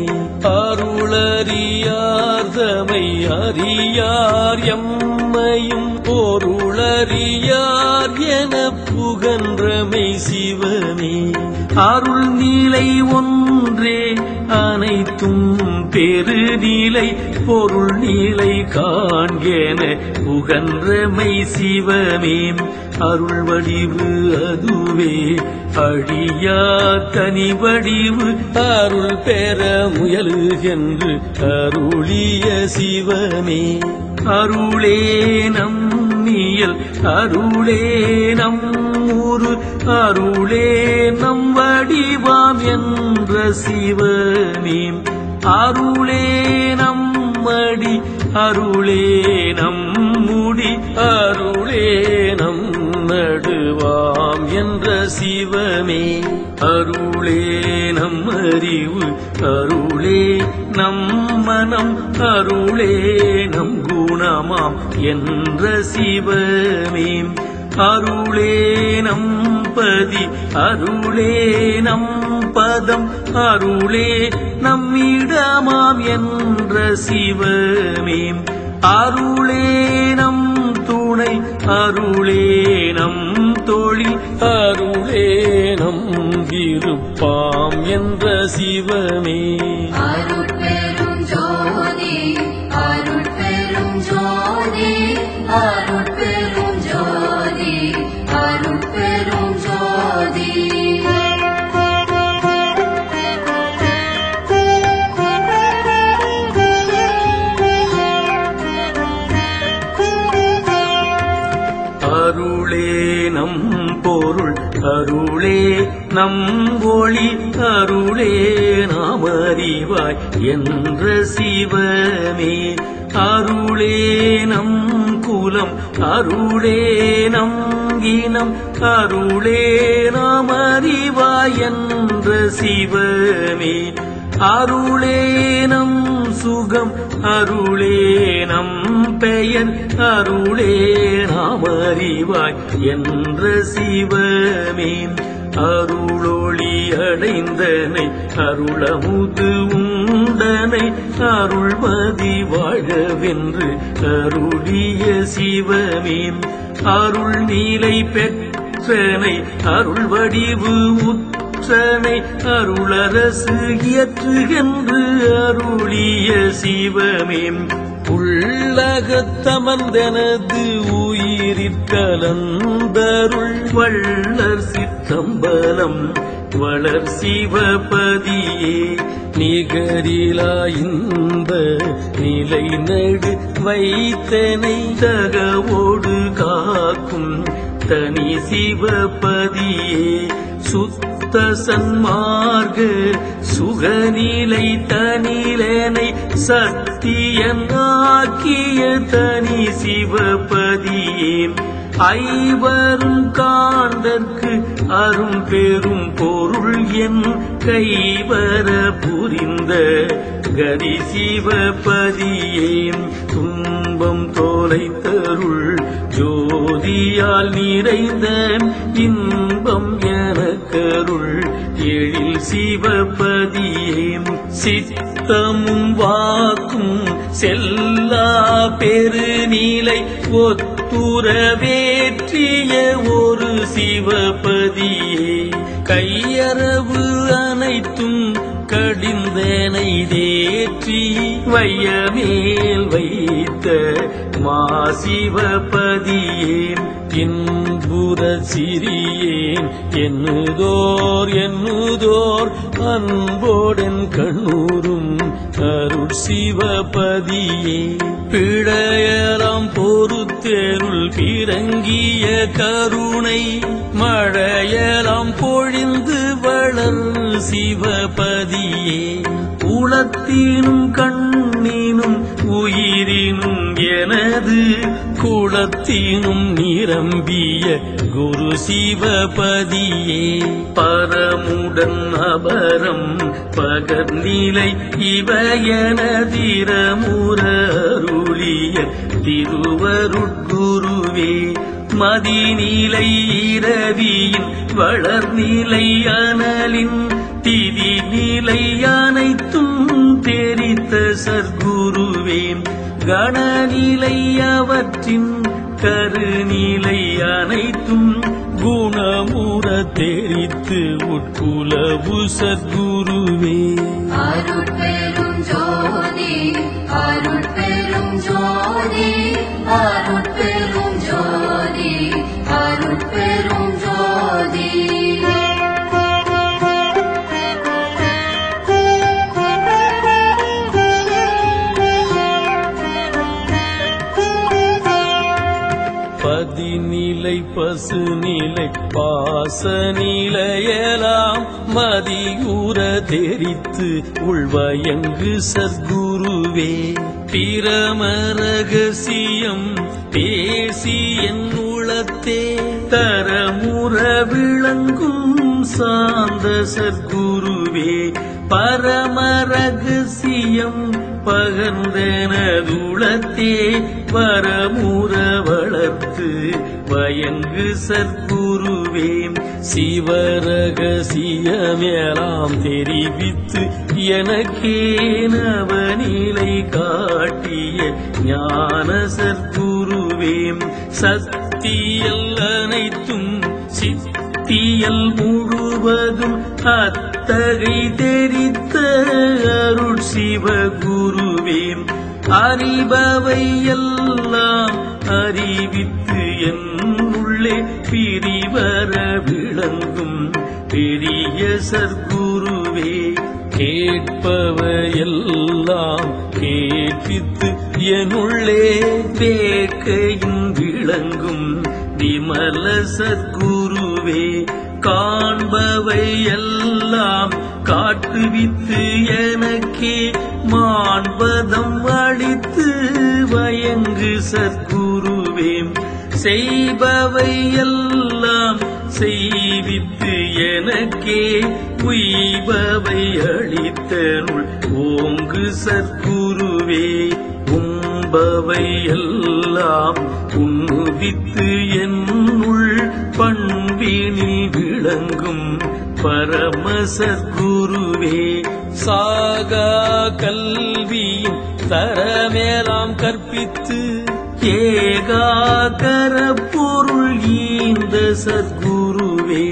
அருளறியார் தமை அறியார் எம்மையும் பொருளறியார் என புகன்றமை சிவமே அருள் நிலை ஒன்றே அனைத்தும் பெருநிலை பொருள் நிலை காண்கென புகன்றமை சிவமே அருள் வடிவு அதுவே அழியா தனி வடிவு அருள் பெற முயலுகென்று அருளிய சிவமே அருளே நம்மியல் அருளே நம் ஊரு அருளே நம் வடிவாம் என்ற சிவமே அருளே நம்மடி அருளே நம் முடி அருளே நம் நடுவாம் என்ற சிவமே அருளே நம் அறிவு அருளே நம் மனம் அருளே நம் குணமாம் என்ற சிவமே அருளே நம் பதி அருளே நம் பதம் அருளே நம்மிடமாம் என்ற சிவமே அருளே நம் துணை அருளே நம் தொழில் அருளே நம் விருப்பாம் என்ற சிவமே
அருட்பெரும் ஜோதி அருட்பெரும் ஜோதி அருட்பெரும் ஜோதி அருட்பெரும் ஜோதி
நம் பொருள் அருளே நம் ஒளி அருளே நாம் அறிவாய் என்ற சிவமே அருளே நம் குலம் அருளே நம் இனம் அருளே நாம் அறிவாய் என்ற சிவமே அருளே நம் சுகம் அருளே நம் பெயர் அருளே நாம் அறிவாய் என்ற சிவமே அருளொளி அடைந்தனை அருளமுது உண்டனை அருள்மதி வாழவென்று அருளிய சிவமே அருள் நீலை பெற்றனை அருள் வடிவு உற்றனை அருளரசு இயற்றுகின்று அருளிய சிவமே உள்ளகத்தமர்ந்தனது உயிரிற் கலந்தருள் வள்ளர் சிற்றம்பலம் வளர் சிவபதியே நிகரிலா இன்ப நிலை நடு வைத்தனை தகவோடு காக்கும் தனி சிவபதியே சுத்த சன்மார்க சுகநிலை தனிலனை சத்தியனாக்கிய தனி சிவபதியே ஐவரும் காண்டற்கு அரும் பெரும் பொருள் என் கைவர புரிந்த கரி சிவபதியே துன்பம் தோலைத்தருள் ஜோதியால் நிறைந்த இன்பம் எனக்கருள் எழில் சிவபதியே சித்தமும் வாக்கும் செல்லா பெருநிலை ஒத்துறவேற்றிய ஒரு சிவபதியே கையறவு அனைத்தும் கடிந்தனை தேற்றி வையமேல் வைத்த மா சிவபதியே இன்புற சிறியேன் என்னுதோர் என்னுதோர் அன்போடன் கண்ணூரும் அருள் சிவபதியே பிழையலாம் பொறுத்தேருள் பிறங்கிய கருணை மழையலாம் பொழிந்து வளர் சிவபதியே உளத்தினும் கண்ணினும் உயிரினும் எனது குளத்தினும் நிரம்பிய குரு சிவபதியே பரமுடன் அபரம் பகர்நிலை இவையனதிரமுற அருளிய திருவருட்குருவே மதிநிலை இரவியின் வளர்நிலை அனலின் திதி நிலை அனைத்தும் தெரித்த சர்க்குருவே கணநிலை அவற்றின் கருநிலை அனைத்தும் குணமுற தெரித்து உட்குலவு சர்க்குருவே
அருட்பெரும் ஜோதி அருட்பெரும் ஜோதி அருட்பெரும் ஜோதி அருட்பெரும் ஜோதி
பதிநிலை பசுநிலை பாசநிலையெல்லாம் மதியூர தெரித்து உள்வயங்கு சர்க்குருவே பிரமரகசியம் பேசி என் உளத்தே தரமுற விளங்கும் சாந்த சர்க்குருவே பரமரகசியம் பகர்ந்தனதுளத்தே வரமுற வளர்த்து வயங்கு சர்க்குருவே சிவரகசியமெல்லாம் தெரிவித்து எனக்கே நவநிலை காட்டிய ஞான சர்க்குருவே சத்தியல் அனைத்தும் சித்தியல் முழுவதும் அத்தகை தெரித்த அருள் சிவகுருவே அறிபவை எல்லாம் அறிவித்து என் உள்ளே பிரிவர விளங்கும் பெரிய சர்க்குருவே கேட்பவையெல்லாம் கேட்பித்து என்னுள்ளே வேட்கையின் விளங்கும் விமல சத்குருவே காண்பவை எல்லாம் காட்டுவித்து எனக்கே மாண்பதம் அளித்து வயங்கு சத்குருவே செய்பவை எல்லாம் செய்வித்து எனக்கே உய்பவை அளித்தருள் ஓங்கு சத்குருவே உம்பவை எல்லாம் உண்ணுவித்து என்னுள் பண்பினில் விளங்கும் பரம சத்குருவே சாகா கல்வியின் தரமேலாம் கற்பித்து ஏகாகர பொருள் ஈந்த சத்குருவே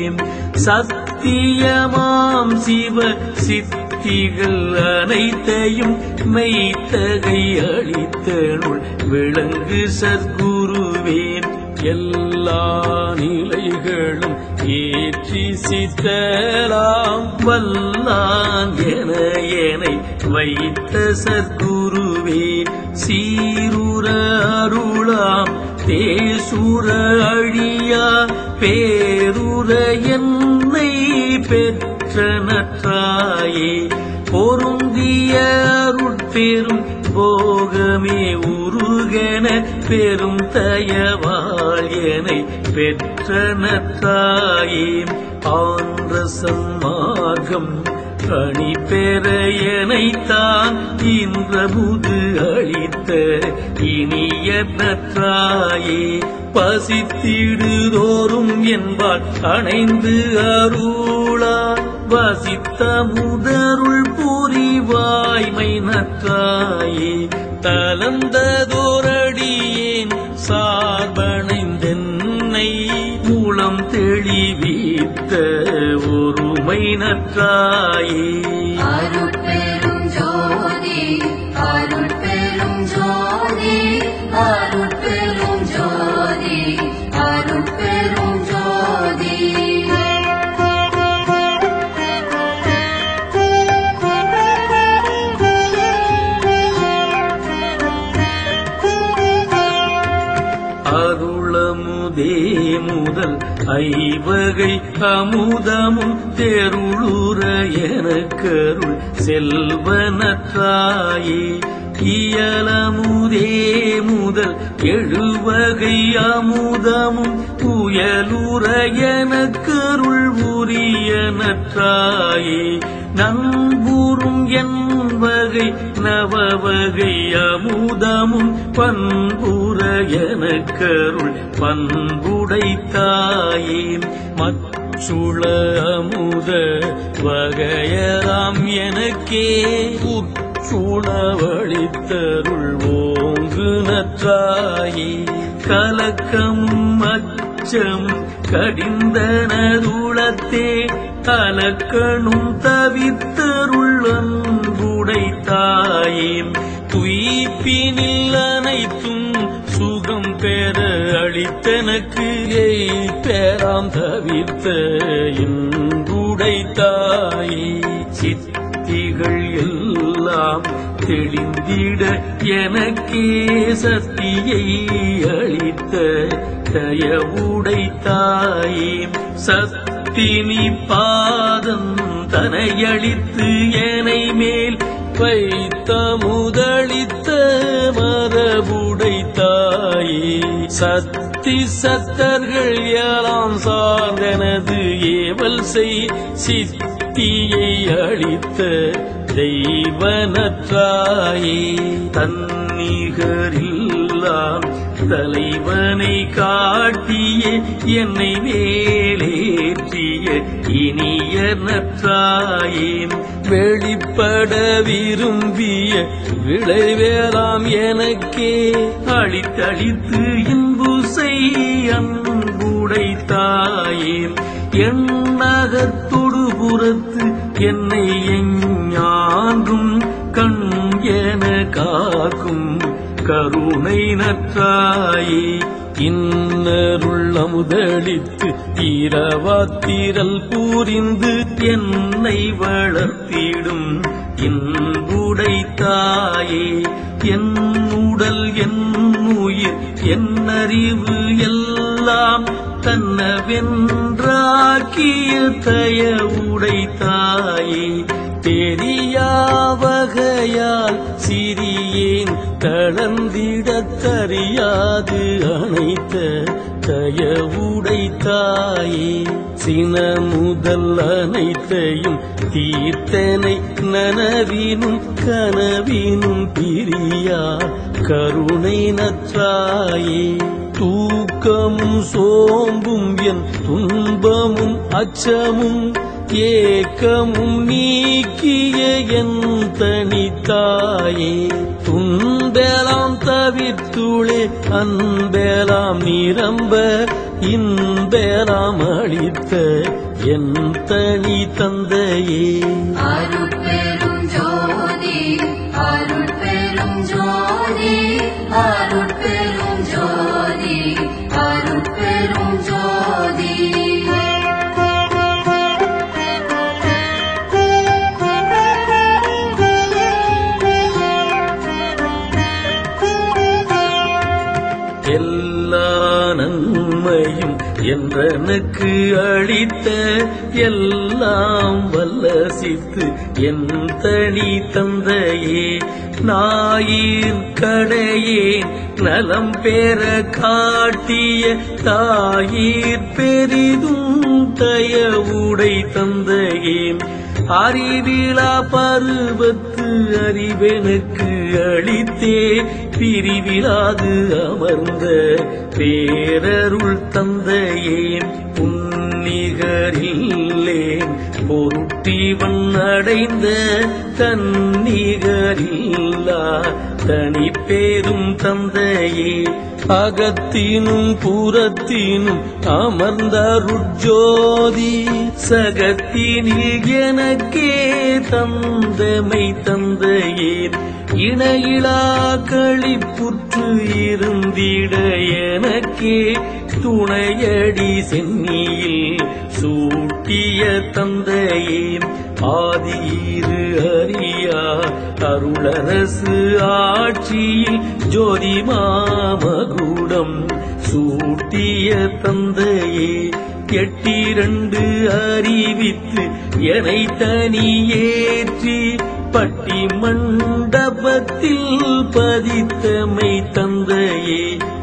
சத்தியமாம் சிவ சித்திகள் அனைத்தையும் மெய்த்தகை அளித்தனுள் விளங்கு சத்குருவே எல்லா நிலைகளும் ஏற்றி சித்தலாம் வல்லான் என எனை வைத்த சத்குருவே சீருர அருளாம் தேசுர அழியா பேருர என்னை பெற்ற நற்றாயே பொருந்திய அருட்பெரும் போகமே உருகென பெரும் தயவாள் எனை பெற்ற நற்றாயே ஆன்ற சன்மார்க்கம் அணி பெற எனைத்தான் இன்ற முது அளித்த இனிய நற்றாயே பசித்திடுதோறும் என்பாள் அணைந்து அருளார் வசித்த முதருள் புரிவாய்மை நற்றாயே தலந்ததோரடியேன் சார்பணைந்தென்னை மூலம் தெளிவித்த ஒருமை நற்றாயே
அருட்பெரும் ஜோதி அருட்பெரும் ஜோதி அருட்பெரும் ஜோதி அருட்பெரும் ஜோதி
அருளமுதே முதல் ஐவகை அமுதமும் தெருளுற எனக்கருள் செல்வனற்றாயே இயலமுதே முதல் எழுவகை அமுதமும் புயலுற எனக்கருள் உரிய நற்றாயே நண்புறும் என் வகை நவவகை அமுதமும் பண்புற எனக்கருள் பண்புடைத்தாயே மச்சுள அமுத வகையராம் எனக்கே உச்சுணவழித்தருள் ஓங்கு நற்றாயே கலக்கம் அச்சம் கடிந்தனதுளத்தே கலக்கணும் தவித்தருள் அன்புடைத்தாயே துய்ப்பினில் அனைத்தும் சுகம் பெற அளித்தனக்கு எய் பெறாம் தவிர்த்த இன்புடைத்தாயே சித்திகள் எல்லாம் தெளிந்திட எனக்கே சக்தியை அளித்த தயவுடைத்தாயே சத்தினி பாதம் தனையளித்து எனை மேல் வைத்த முதளித்த மரபுடைத்தாயே சத்தி சத்தர்கள் எல்லாம் சார்ந்தனது ஏவல் செய் சித்தியை அளித்த தெய்வனற்றாயே தன்னிகரில்லாம் தலைவனை காட்டிய என்னை மேலேற்றிய இனிய நற்றாயே வெளிப்பட விரும்பிய விளைவேலாம் எனக்கே அளித்தளித்து இன்பு செய் அன்புடைத்தாயே எண்ணகத்தொடு புறத்து என்னை எஞ்ஞான்றும் கண் என காக்கும் கருணை நற்றாயே இன்னருள் அமுதளித்து இரவாத்திரல் பூரிந்து என்னை வளர்த்திடும் இன்புடைத்தாயே என் உடல் என் உயிர் என் அறிவு எல்லாம் எல்லாம் தன்னவென்றாக்கிய தய உடைத்தாயே தெரியா வகையால் சிறியேன் கலந்திடத் தறியாது அணைத்த தய உடைத்தாயே சின முதல் அனைத்தையும் தீர்த்தனை நனவினும் கனவினும் பிரியா கருணை நற்றாயே தூக்கமும் சோம்பும் என் துன்பமும் அச்சமும் ஏக்கமும் நீக்கிய என் தனித்தாயே துன்பெலாம் தவிர்த்துளே அன்பெலாம் நிரம்ப இன்பெலாம் அளித்த என் தனி தந்தையே
அருட்பெரும் ஜோதி அருட்பெரும் ஜோதி அருட்பெரும் ஜோதி அருட்பெரும் ஜோதி
எல்லா நன்மையும் என்றனுக்கு அளித்த எல்லாம் வல்ல சித்து என் தனி தந்தையே நாயின் கடையேன் நலம் பெற காட்டிய தாயிற் பெரிதும் தயவுடை தந்தையே அறிவிழா பருவத்து அறிவெனுக்கு அளித்தே பிரிவிலாது அமர்ந்த பேரருள் தந்தையேன் புன்னிகரில்லேன் பொருட்டிவன் அடைந்த தன்னிகரில்லா தனி பேரும் தந்தையே அகத்தினும் புறத்தினும் அமர்ந்தருட்ஜோதி சகத்தினில் எனக்கே தந்தமை தந்தையே இணையிலா களிப்புற்று இருந்திட எனக்கே துணையடி சென்னியில் சூட்டிய தந்தையே ஆதியிரு அறியா அருளரசு ஆட்சியில் ஜோதி மாமகுடம் சூட்டிய தந்தையே எட்டிரண்டு அறிவித்து எனை தனியேற்றி பட்டி மண்டபத்தில் பதித்தமை தந்தையே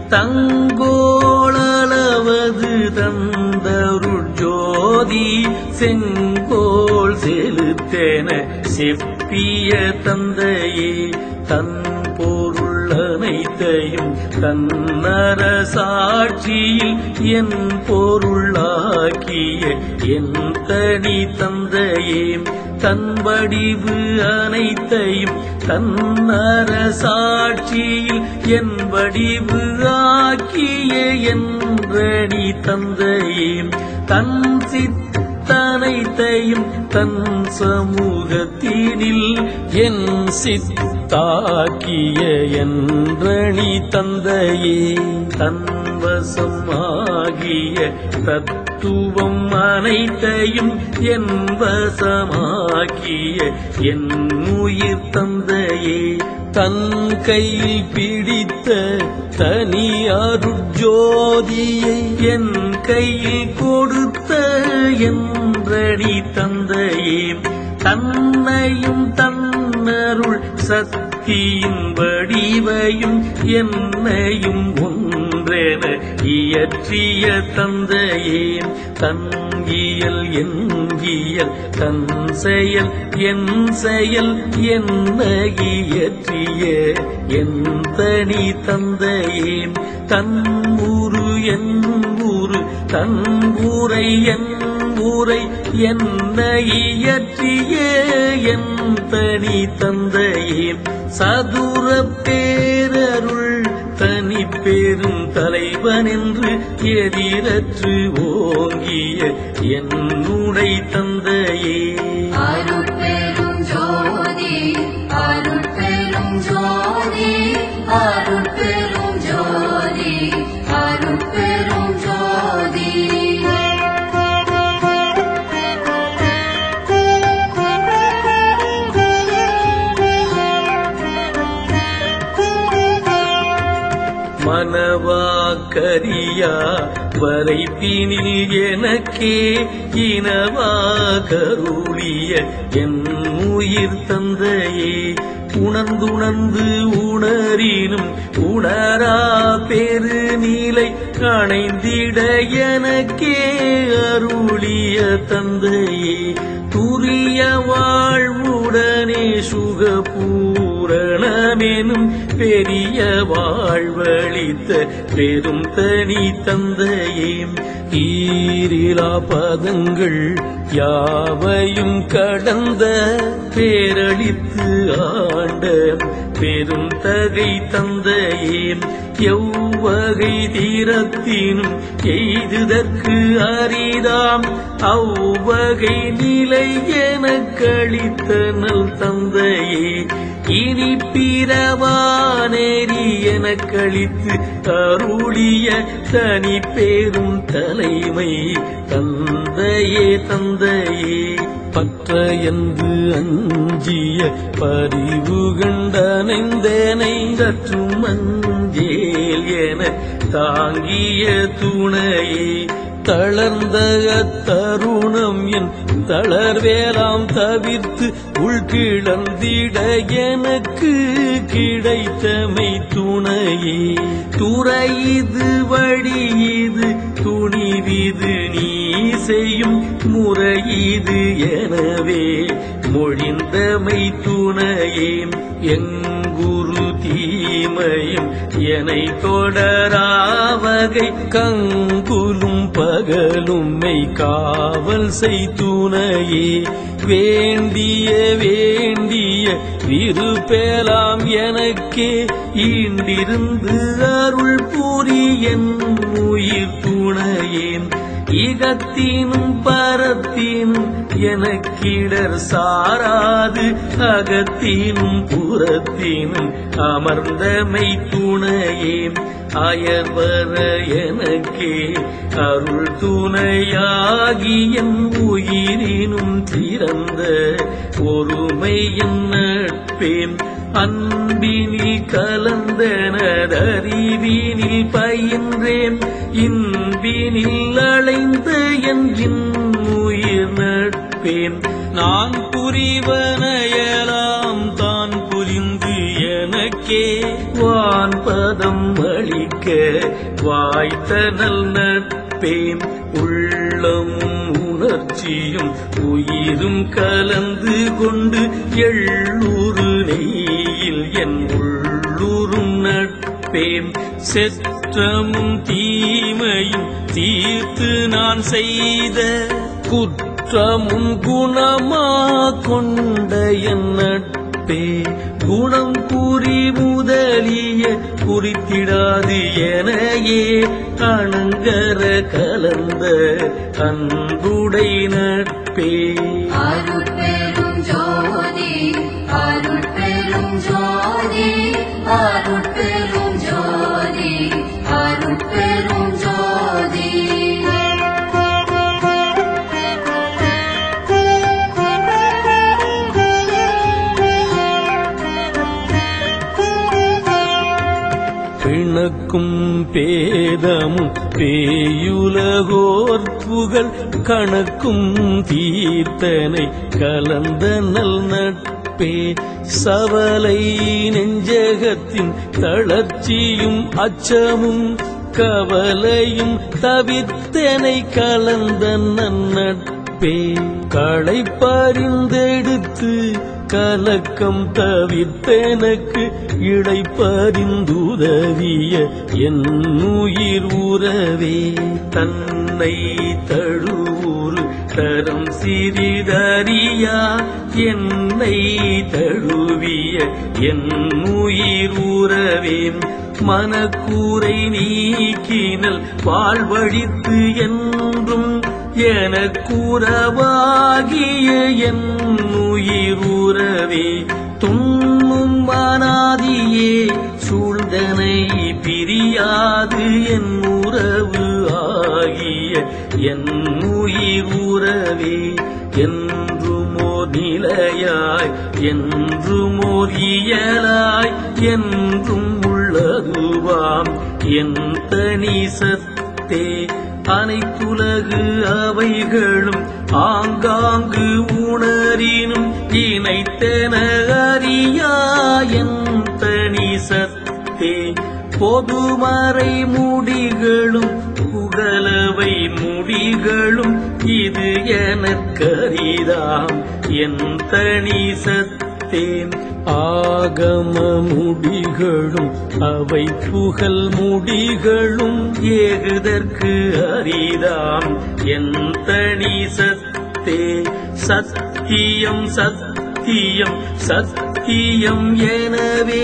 தங்கோளவது தந்தருள் ஜோதி செங்கோல் செலுத்தென செப்பிய தந்தையே தன் பொருள் அனைத்தையும் தன்னரசாட்சியில் என் பொருளாக்கிய என் தனி தந்தையே தன் வடிவு அனைத்தையும் தன்னரசாட்சியில் என் வடிவு ஆக்கிய என்றடி தந்தையே தன் சித்தனைத்தையும் தன் சமூகத்தினில் என் சித்தாக்கிய என்றணி தந்தையே தன்வசம் ஆகிய தத்துவம் அனைத்தையும் என் வசமாக்கிய என் உயிர் தந்தையே தன் கையில் பிடித்த தனி அருட்ஜோதியை என் கையில் கொடுத்த என்றடி தந்தையே தன்னையும் தன்னருள் சக்தியின் வடிவையும் என்னையும் ஒன்றென இயற்றிய தந்தையே தங்கியல் என்கியல் தன் செயல் என் செயல் என்ன இயற்றிய என் தனி தந்தையே தன் ஊரு என் ஊரு தன் ஊரை என் ஊரை என்ன இயற்றிய என் தனி தந்தையே சதுர பேரருள் தனி பெரும் தலைவன் என்று எதிரற்று ஓங்கிய என்னுடை தந்தையே
அருட்பெரும் ஜோதி அருட்பெரும் ஜோதி அருட்பெரும் ஜோதி அருட்பெரும் ஜோதி
மனவாக்கரியா வரைப்பினில் எனக்கே இனவா கருளிய என் உயிர் தந்தையே உணர்ந்துணர்ந்து உணரினும் உணரா பெரு நீலை அணைந்திட எனக்கே அருளிய தந்தையே துரிய வாழ்வுடனே சுகபூரணமெனும் பெரிய வாழ்வழித்த பெரும் தனி தந்தையே ஈரிலா பதங்கள் யாவையும் கடந்த பேரளித்து ஆண்ட பெரும் தகை தந்தையே எவ்வகை தீரத்தினும் எய்துதற்கு அரிதாம் அவ்வகை நிலை எனக்களித்த நல் தந்தையே இனி பிறவானேரி எனக்களித்து அருளிய தனி பேரும் தலைமை தந்தையே தந்தையே பற்ற என்று அஞ்சிய பரிவு கண்டனைந்தனை சற்றும் அஞ்சேல் என தாங்கிய துணையே தளர்ந்த அத்தருணம் என் தளர்வேலாம் தவிர்த்து உள்கிழந்திட எனக்கு கிடைத்தமை துணையே துறையிது வழியிது துணிவிது நீ செய்யும் முறையீது எனவே மொழிந்தமை துணையே எங்குரு தீமையும் எனை தொடராவகை கங்குலும் பகலும்மை காவல் செய்துணையே வேண்டிய வேண்டிய விருப்பேலாம் எனக்கே ஈண்டிருந்து அருள் புரியன் உயிர் துணையேன் இகத்தினும் பரத்தினும் எனக்கிடர் சாராது அகத்தினும் புறத்தினும் அமர்ந்தமை துணையே அயர்வர எனக்கே அருள் துணையாகி என் உயிரினும் சிறந்த ஒருமையின் நட்பேன் அன்பினில் கலந்தனதறிவினில் பயின்றேன் இன்பினில் அலைந்த என் உயிர் நட்பேன் நான் புரிவனையலாம் தான் புரிந்து எனக்கே வான் பதம் அளிக்க வாய்த்த நல் நட்பேன் உள்ளமும் உணர்ச்சியும் உயிரும் கலந்து கொண்டு எள்ளூரு நெய்யில் என் உள்ளூரும் நட்பேன் செற்றமும் தீமையும் தீர்த்து நான் செய்த குற்றமும் குணமா கொண்ட என் நட்பே குணம் கூறி முதலிய குறித்திடாது எனையே அணங்கர கலந்த அன்புடை நட்பே
அருட்பெரும் ஜோதி அருட்பெரும் ஜோதி அருட்பெரும் ஜோதி அருட்பெரும் ஜோதி
பிணக்கும் பேதமும் பேயுலகோர் புகழ் கணக்கும் தீர்த்தனை கலந்த நல் நட்பே சவலை நெஞ்சகத்தின் தளர்ச்சியும் அச்சமும் கவலையும் தவித்தனை கலந்த நன்னட்பே களை பறிந்தெடுத்து கலக்கம் தவிர்த்தெனக்கு இடை பறிந்துதவிய என் உயிர் உறவே தன்னை தழுவுரு தரம் சிறிதறியா என்னை தழுவிய என் உயிர் உறவே மனக்கூரை நீக்கினல் வாழ்வழித்து என்றும் எனக்குறவாகிய என் உயிர் உறவே துண்ணும் மனாதியே சூழ்ந்தனை பிரியாது என் உறவு ஆகிய என் உயிர் உறவே என்றுமோர் நிலையாய் என்றுமோர் இயலாய் என்றும் உள்ளதுவாம் என் தனி சத் சத்தே அனைத்துலகு அவைகளும் ஆங்காங்கு உணரினும் இணைத்தென அறியாயன் தனி சத்தே பொதுமறை முடிகளும் புகழவை முடிகளும் இது எனக்கரிதாம் என் தனி சத்தேன் ஆகம முடிகளும் அவை புகழ் முடிகளும் ஏகுதற்கு அரிதாம் என் தனி சத்தே சத்தியம் சத்தியம் சத்தியம் எனவே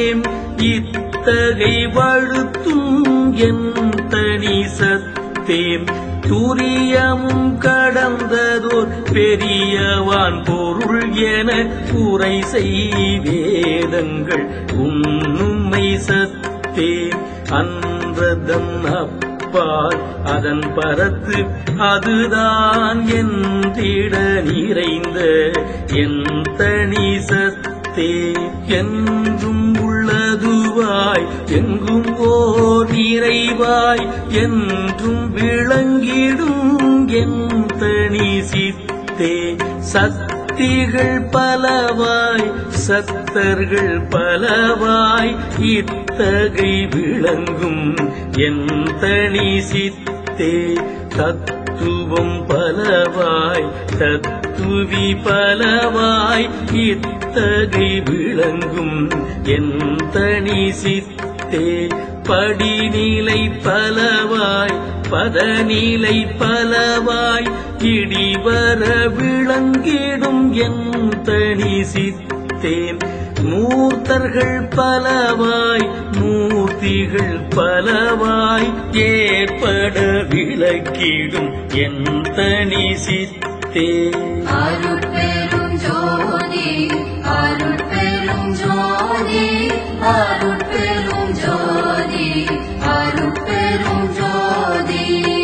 இத்தகை வழுத்தும் என் தனி சத்தேன் துரியமும் கடந்ததோர் பெரியவான் பொருள் என உரை செய்வேதங்கள் உண்மை சத்தே அன்றதன் அப்பால் அதன் பரத்து அதுதான் என்றிட நிறைந்த என் தனி சத்தே என்றும் உள்ளதுவாய் எங்கும் ஓர் நிறைவாய் என்றும் விளங்கிடும் என் தனி சித்தே சக்திகள் பலவாய் சத்தர்கள் பலவாய் இத்தகை விளங்கும் என் தனி சித்தே தத்துவம் பலவாய் தத்துவி பலவாய் இத்தகை விளங்கும் என் தனி சித்தே படிநிலை பலவாய் பதநிலை பலவாய் இடிவர விளங்கிடும் என் தனி சித்தேன் மூர்த்தர்கள் பலவாய் மூர்த்திகள் பலவாய் ஏற்பட விளக்கிடும் என் தனி சித்தே
அருட்பெரும் ஜோதி அருட்பெரும் ஜோதி அருட்பெரும் ஜோதி அருட்பெரும் ஜோதி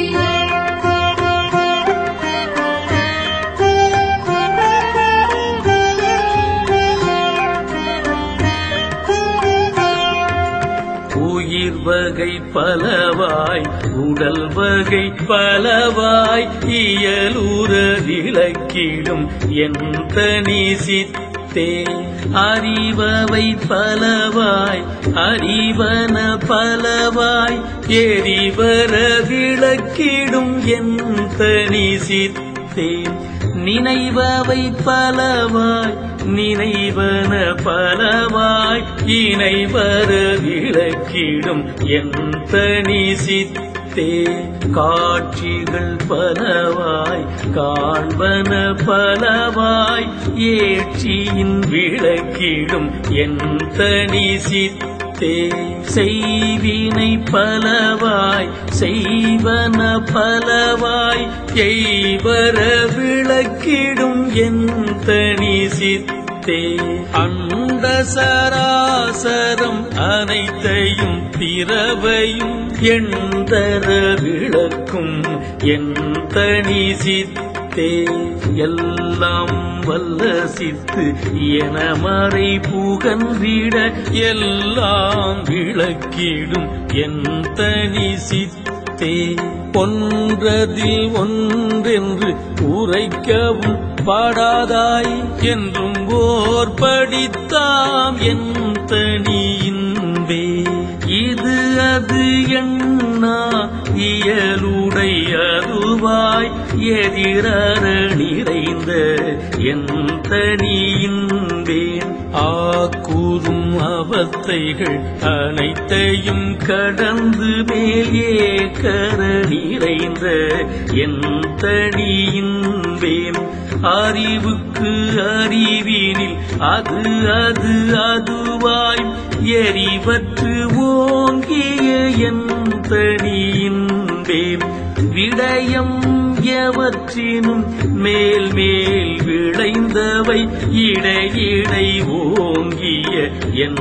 உயிர் வகை பலவாய் உடல் வகை பலவாய் இயலுற விளக்கிடும் என் தனி சித்தே அறிபவை பலவாய் அறிவன பலவாய் எரிவர விளக்கிடும் என் தனி சித்தே நினைவவை பலவாய் நினைவன பலவாய் இணைவர விளக்கிடும் என் தனி சித்தே காட்சிகள் பலவாய் காண்பன பலவாய் ஏற்றியின் விளக்கிடும் என் தனி சித்தே செய்வினை பலவாய் செய்வன பலவாய் எய்வர விளக்கிடும் என் தனி சித்தே அண்ட சராசரம் அனைத்தையும் பிறவையும் எந்தர விளக்கும் என் தனி சித்தே எல்லாம் வல்ல சித்து என மறை புகன்றிட எல்லாம் விளக்கிடும் என் தனி சித்தே ஒன்றதில் ஒன்றென்று உரைக்கவும் பாடாதாய் என்றும் ஓர் படித்தாம் என் தனியின்பே இது அது எண்ணா இயலுடை அதுவாய் எதிரற நிறைந்த என் தனியின்பேன் ஆக்கூறும் அவத்தைகள் அனைத்தையும் கடந்து மேல் ஏக்கர நிறைந்த என் தனியின்பேன் அறிவுக்கு அறிவினில் அது அது அதுவாய் எரிவற்று ஓங்கிய என் தனியின்பேன் விடயம் எவற்றினும் மேல் மேல் விளைந்தவை இடையிடை ஓங்கிய என்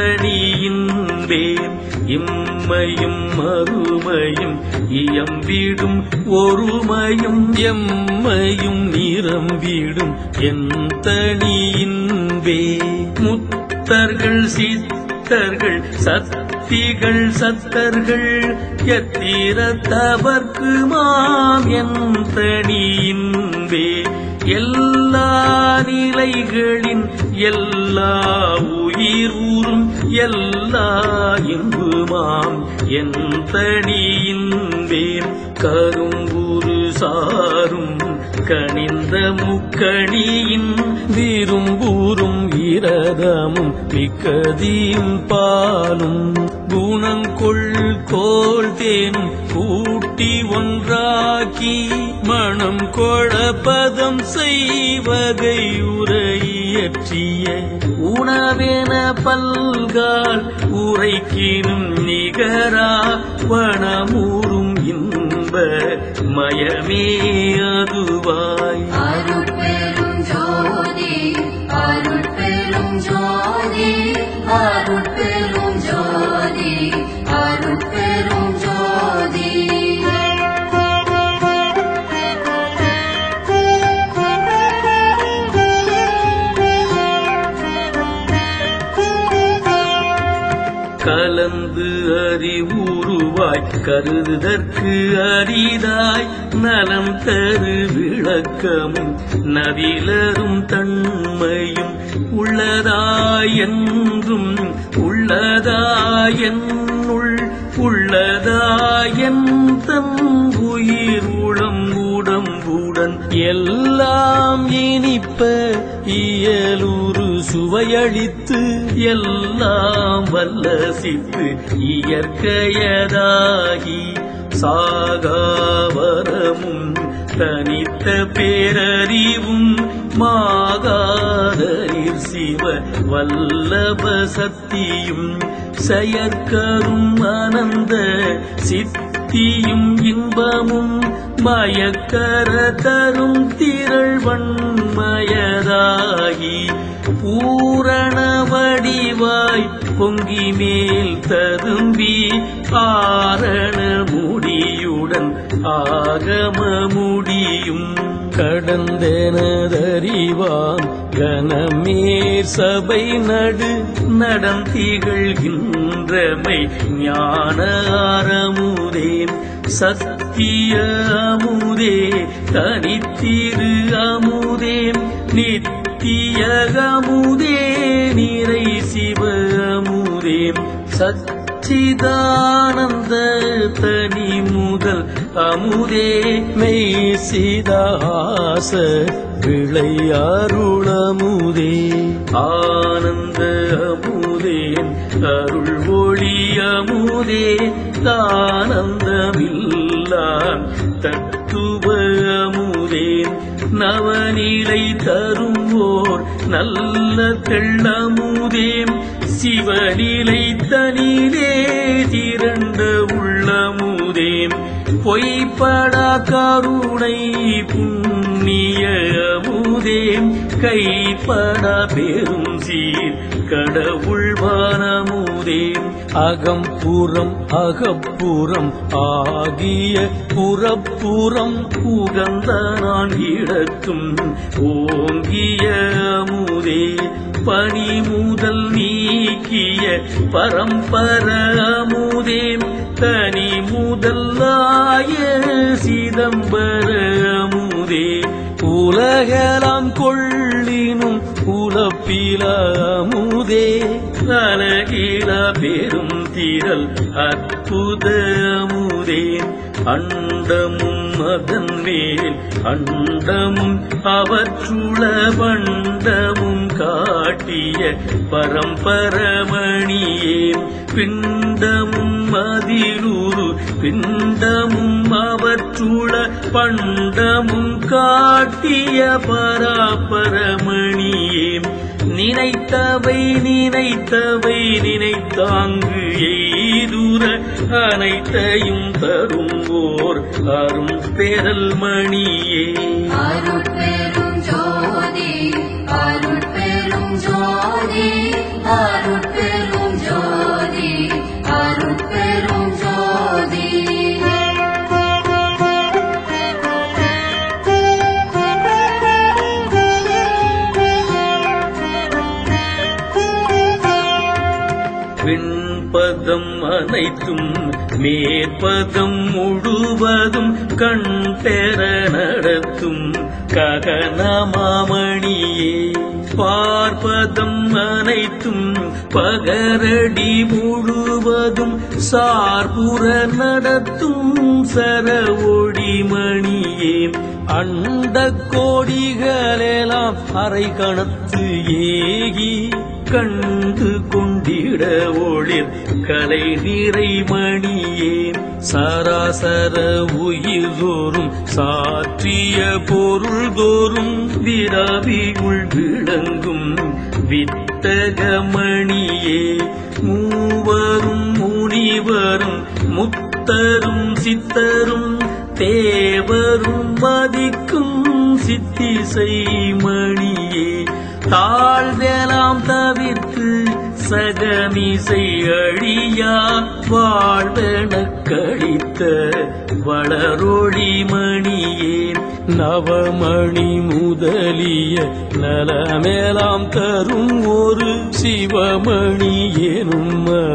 தனியின்பேன் இம்மையும் மறுமையும் இயம்பிடும் ஒருமையும் எம்மையும் நிரம்பிடும் என் தனியின்பே முத்தர்கள் சித்த சித்தர்கள் சக்திகள் சத்தர்கள் எத்திரத்தவர்க்கு மாம் என் தனியின்பே எல்லா நிலைகளின் எல்லா உயிர் ஊரும் எல்லா இன்புமாம் என் தனியின்பேன் கரும்புரு சாரும் கனிந்த முக்கணியின் விரும்பூரும் இரதமும் மிக்கதியும் பாலும் குணங்கொள் கோள் தேனும் கூட்டி ஒன்றாக்கி மணம் கொழப்பதம் செய்வகை உரையற்றிய உணவென பல்கால் உரைக்கினும் நிகரா வனமூறும் இன்ப மயமே அதுவாய்
அருட்பெரும் ஜோதி அருட்பெரும் ஜோதி அருட்பெரும் ஜோதி அருட்பெரும் ஜோதி
கலந்து அறிவுருவாய் கருதற்கு அரிதாய் நலம் தரு விளக்கமும் நவிலரும் தன்மையும் உள்ளதாய் என்றும் உள்ளதாய் என்னுள் உள்ளதாய் என் தன் உயிர் உளம் உடம்புடன் எல்லாம் இனிப்ப இயலுரு சுவையளித்து எல்லாம் வல்ல சித்து இயற்கையதாகி சாகாவரமும் தனித்த பேரறிவும் மாகாதரில் சிவ வல்லப சக்தியும் செயற்கரும் அனந்த சித்தியும் இன்பமும் மயக்கர தரும் திரள்வன்மயதாகி பூரண வடிவாய் பொங்கி மேல் ததும்பி ஆரண முடியுடன் ஆகம முடியும் கடந்தெனதறிவான் கனமேர் சபை நடு நடம் திகழ்கின்றமை ஞான அறமுதே சத்திய அமுதே தனித்திரு அமுதே நித்திய அமுதே நிறை சிவ அமுதே சச்சிதானந்த தனி முதல் அமுதே மெய் சிதாச விளையாருளமுதே ஆனந்த அமுதேன் அருள் ஒளி அமுதே தானந்தமில்லான் தத்துவ அமுதேன் நவநிலை தருவோர் நல்ல தெள்ளமுதேம் சிவநிலை தனிலே திரண்ட உள்ளமுதேம் பொய்ப்படா கருணை புண்ணிய அமுதேம் கைப்படா பெரும் சீர் கடவுள் வானமுதேம் அகம் புறம் அகப்புறம் ஆகிய புறப்புறம் உகந்த நான் இடத்தும் ஓங்கிய அமுதே பணி முதல் நீக்கிய பரம்பர அமுதே தனி முதலாய சிதம்பர அமுதே உலகலாம் கொள்ளினும் உலப்பில அமுதே அழகில பெரும் திரள் அற்புத அமுதே அண்டமும் அதன் மேல் அண்டமும் அவற்றுள பண்டமும் காட்டிய பரம்பரமணியே பிண்டமும் அதிலுரு பிண்டமும் அவற்றுள பண்டமும் காட்டிய பராபரமணியே நினைத்தவை நினைத்தவை நினைத்தாங்கு எய்துர அனைத்தையும் தரும் ஓர் அரும் பெறல் மணியே
அருட்பெரும் ஜோதி அருட்பெரும் ஜோதி அருட்பெரும் ஜோதி அருட்பெரும் ஜோதி
பதம் அனைத்தும் மேற்பதம் முழுவதும் கண் பெற நடத்தும் ககனமாமணியே பார்ப்பதம் அனைத்தும் பகரடி முழுவதும் சார்புற நடத்தும் சர ஒளிமணியே அண்ட கோடிகளெல்லாம் அரை கணத்து ஏகி கண்டு கொண்டிட ஒளிர் கலை நிறைமணியே சராசர உயிர் தோறும் சாற்றிய பொருள் தோறும் விராவியுள் விளங்கும் வித்தகமணியே மூவரும் முனிவரும் முத்தரும் சித்தரும் தேவரும் மதிக்கும் சித்திசை மணியே தாழ்வெலாம் தவிர்த்து சகமிசை அழியா வாழ்வென கழித்த வளரொளி மணியே நவமணி முதலிய நலமேலாம் தரும் ஒரு சிவமணி எனும்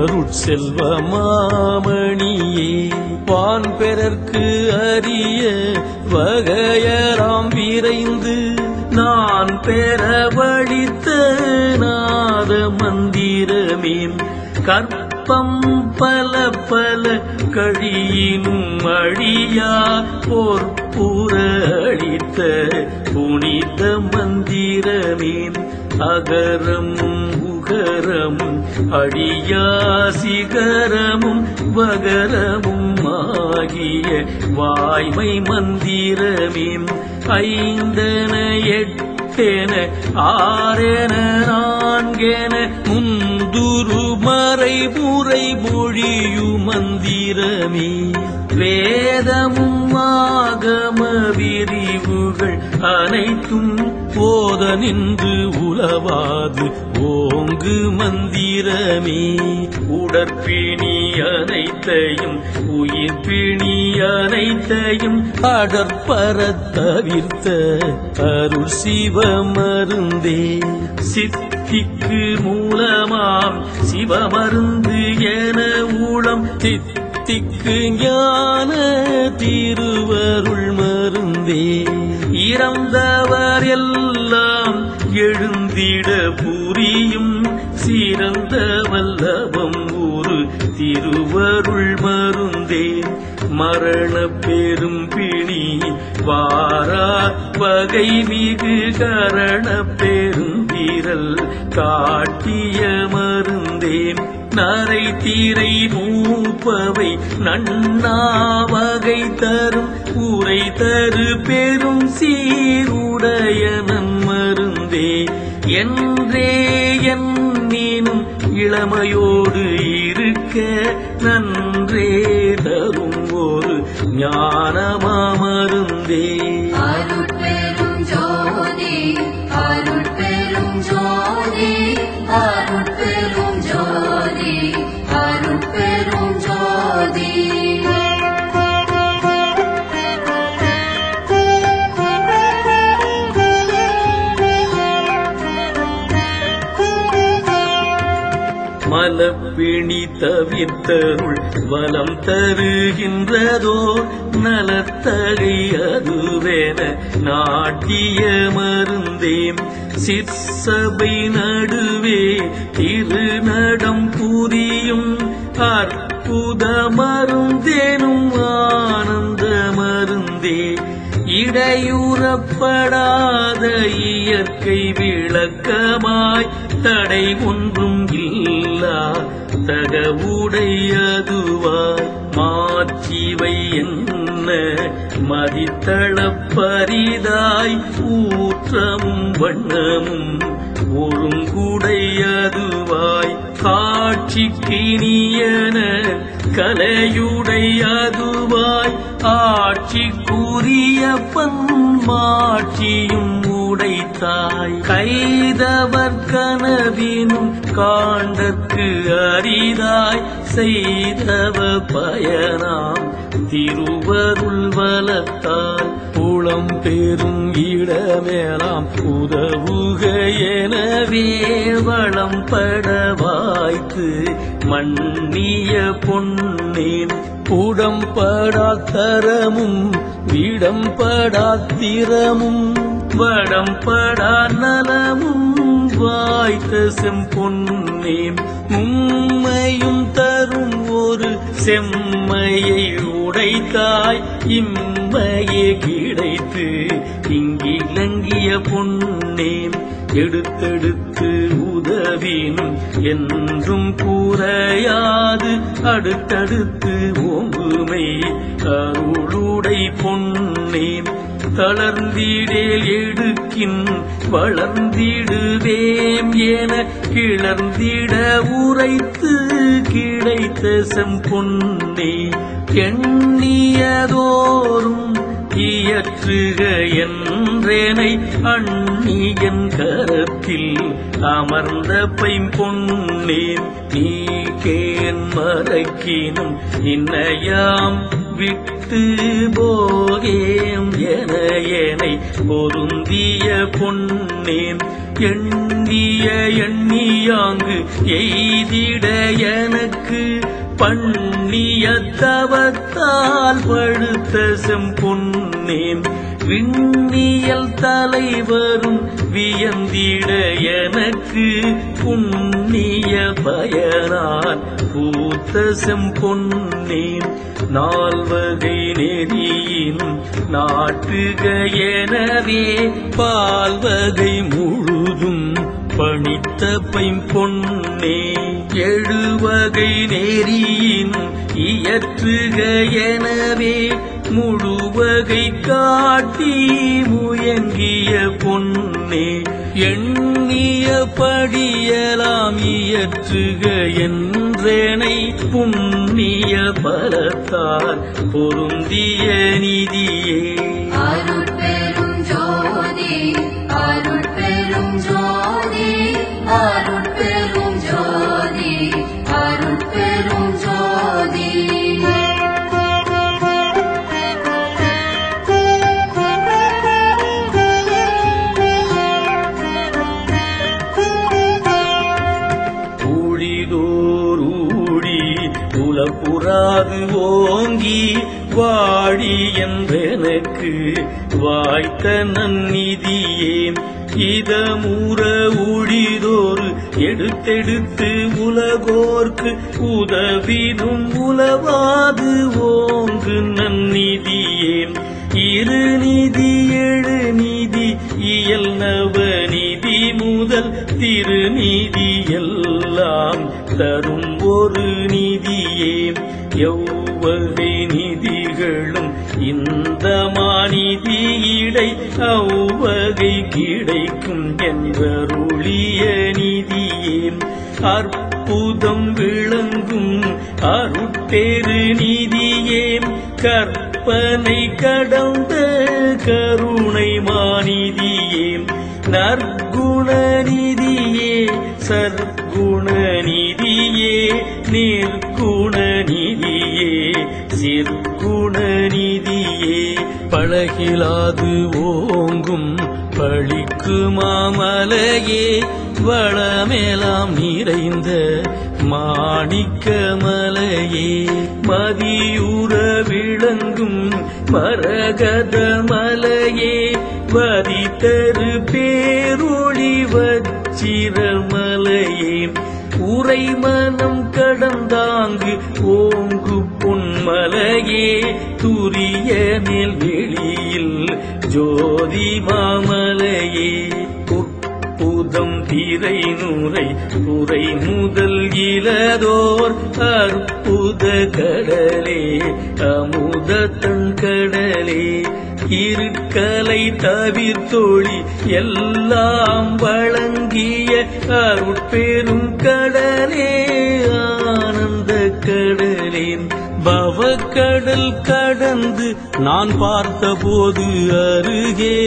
அருட்செல்வமாமணியே வான் பெறற்கு அரிய வகையராம் விரைந்து நான் பெற வழித்த நாத மந்திரமே கற்பம் பல பல கழியினும் அழியா பொற்புற அளித்த புனித மந்திரமே அகரமும் உகரமும் அழியா சிகரமும் வகரமும் ஆகிய வாய்மை மந்திரமே ஐந்தன எட்டென ஆறென நான்கென முந்துரு மறை முறை மொழியு மந்திரமே வேதமும் ஆகம விரிவுகள் அனைத்தும் போத நின்று உலவாது ஓங்கு மந்திரமே உடற்பிணி அனைத்தையும் உயிர் பிணி அனைத்தையும் அடற்பர தவிர்த்த அருள் சிவமருந்தே சித்திக்கு மூலமாம் சிவமருந்து என ஊழம் தித்திக்கு ஞான திருவருள் மருந்தே இறந்தவர் எல்லாம் எழுந்திட புரியும் சிறந்த வல்லபம் ஒரு திருவருள் மருந்தே மரண பெரும் பிணி வாரா வகை மிகு கரண பெரும் வீரல் காட்டிய மருந்தே நரை தீரை மூப்பவை நன்னாவகை தரும் உரை தரு பெரும் சீருடைய நன்மருந்தே என்றே என்னும் இளமையோடு இருக்க நன்றே தரும் ஒரு ஞானமாமருந்தே
அருட்பெரும் ஜோதி அருட்பெரும் ஜோதி அருட்பெரும் ஜோதி அருட்பெரும் ஜோதி
மலப்பிணி தவிர்த்தருள் வலம் தருகின்றதோ நலத்தகை அதுவென நாட்டிய மருந்தேம் சிற்சபை நடுவே திருநடம் புரியும் அற்புத மருந்தேனும் ஆனந்த மருந்தே இடையூறப்படாத இயற்கை விளக்கமாய் தடை ஒன்றும் இல்லா தகவுடையதுவாய் மாற்றிவை என்ன மதித்தளப்பரிதாய் ஊற்றமும் வண்ணமும் ஒருங்குடையதுவாய் காட்சிக்கினியன கலையுடையதுவாய் ஆட்சிக்குரிய பன்மாட்சியும் உடைத்தாய் கைதவர் கனவினும் காண்டற்கு அரிதாய் செய்தவ பயனாம் திருவருள் வலத்தால் உளம் பெரும் இடமேலாம் உதவுக எனவே வளம் பட வாய்த்து மன்னிய பொன்னேன் உடம்படா தரமும் விடம்படா திறமும் வடம்படா நலமும் வாய்த்த செம்பொன்னேம் உம்மையும் தரும் ஒரு செம்மையை உடைத்தாய் இம்மையே கிடைத்து இங்கிலங்கிய பொன்னேம் எடுத்தெடுத்து உதவினும் என்றும் கூறையாது அடுத்தடுத்து ஓங்குமை அருளுடை பொன்னேம் தளர்ந்திடேல் எடுக்கின் வளர்ந்திடுவேம் என கிளர்ந்திட உரைத்து கிடைத்த செம்பொன்னே எண்ணியதோறும் இயற்றுக என்றேனை அந்நியன் கரத்தில் அமர்ந்த பைம்பொன்னேன் நீக்கேன் மறக்கினும் இன்னையாம் விட்டு போகேம் என எனை பொருந்திய பொன்னேன் எண்ணிய எண்ணியாங்கு எய்திட எனக்கு பண்ணிய தவத்தால் பழுத்த செம்பொன்னேன் விண்ணியல் தலைவரும் வியந்திட எனக்கு புண்ணிய பயனான் பூத்த செம்பொன்னேன் நால்வகை நெறியினும் நாட்டுக எனவே பால்வகை முழுதும் பணித்த பைம்பொன்னே எழுவகை நெறியினும் இயற்றுக எனவே முழுவகை காட்டி முயங்கிய பொன்னே எண்ணிய படியலாம் இயற்றுக என்றனை புண்ணிய பலத்தால் பொருந்திய நிதியே
அருட்பெரும் ஜோதி அருட்பெரும் ஜோதி அருட்பெரும் ஜோதி அருட்பெரும் ஜோதி
ஊழிதோர் ஊழி உலப்புறாது ஓங்கி வாழி என்றெனக்கு வாய்த்த நன்னிதியே இதமுற ஊழிதோறு எடுத்தெடுத்து உலகோர்க்கு உதவிடும் உலவாது ஓங்கு நன்னிதியே இரு நிதி எழு நிதி இயல் நவ நிதி முதல் திருநீதி எல்லாம் தரும் ஒரு நிதியே எவ்வகை நிதிகளும் இந்த மாநிதி இடை அவ்வகை கிடைக்கும் என்றருளிய நிதியே அற்புதம் விளங்கும் அருட்பெரு நிதியே கற்பனை கடந்த கருணை மாநிதியே நற்குண நிதியே சற்குண நிதியே நிற்குண நிதியே சிற்குண நிதியே பழகிலாது ஓங்கும் பழிக்கு மாமலையே வளமேலாம் நிறைந்த மாணிக்க மலையே மதியுற விளங்கும் மரகத மலையே வதித்தரு பேரொளி வச்சிர மலையே உரை மனம் கடந்தாங்கு ஓங்கு பொன்மலையே துரிய மேல் வெளியில் ஜோதி மாமலையே புதம் திரை நுரை உரை முதல் இலதோர் அற்புத கடலே அமுத தன் கடலே இருக்கலை தவிர்த்தொழி எல்லாம் வழங்கிய அருட்பெரும் கடலே ஆனந்த கடலே பவக்கடல் கடந்து நான் பார்த்தபோது அருகே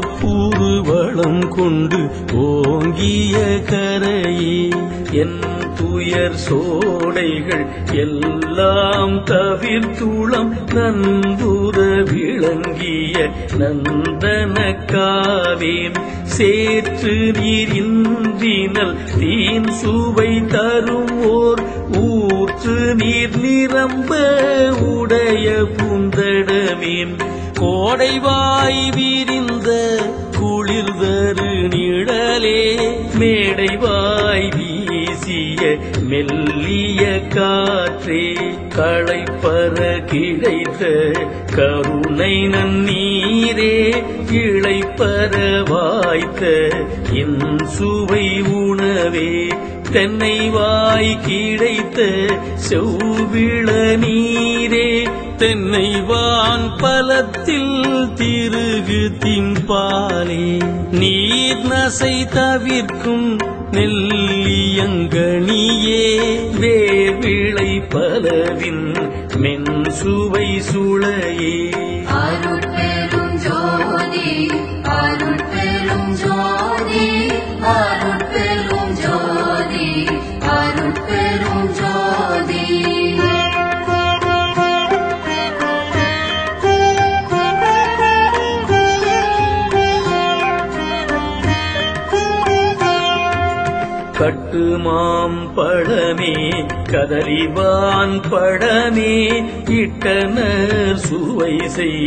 உவப்பூறு வளம் கொண்டு ஓங்கிய கரையே என் துயர் சோடைகள் எல்லாம் தவிர்த்துளம் நன்புற விளங்கிய நந்தனக்காவேம் சேற்று நீர் இன்றினல் தீன் சுவை தரும் ஓர் ஊற்று நீர் நிரம்ப உடைய புந்தடமேம் கோடைவாய் விரிந்த குளிர்தரு நிழலே மேடைவாய் வீசிய மெல்லிய காற்றே களைப்பற கிடைத்த கருணை நன்னீரே இளைப்பற வாய்த்த என் சுவை உணவே தென்னை வாய் கிடைத்த செவ்விள நீரே தென்னை வான் பலத்தில் திருகு தின்பாலே நீர் நசை தவிர்க்கும் நெல்லியங்கனியே வேர்விளை பலவின் மென் சுவை சுளையே
அருட்பெரும் ஜோதி அருட்பெரும் ஜோதி அருட்பெரும் ஜோதி அருட்பெரும் ஜோதி
கட்டுமாம் பழமே கதறிவான் பழமே இட்டனர் சுவை செய்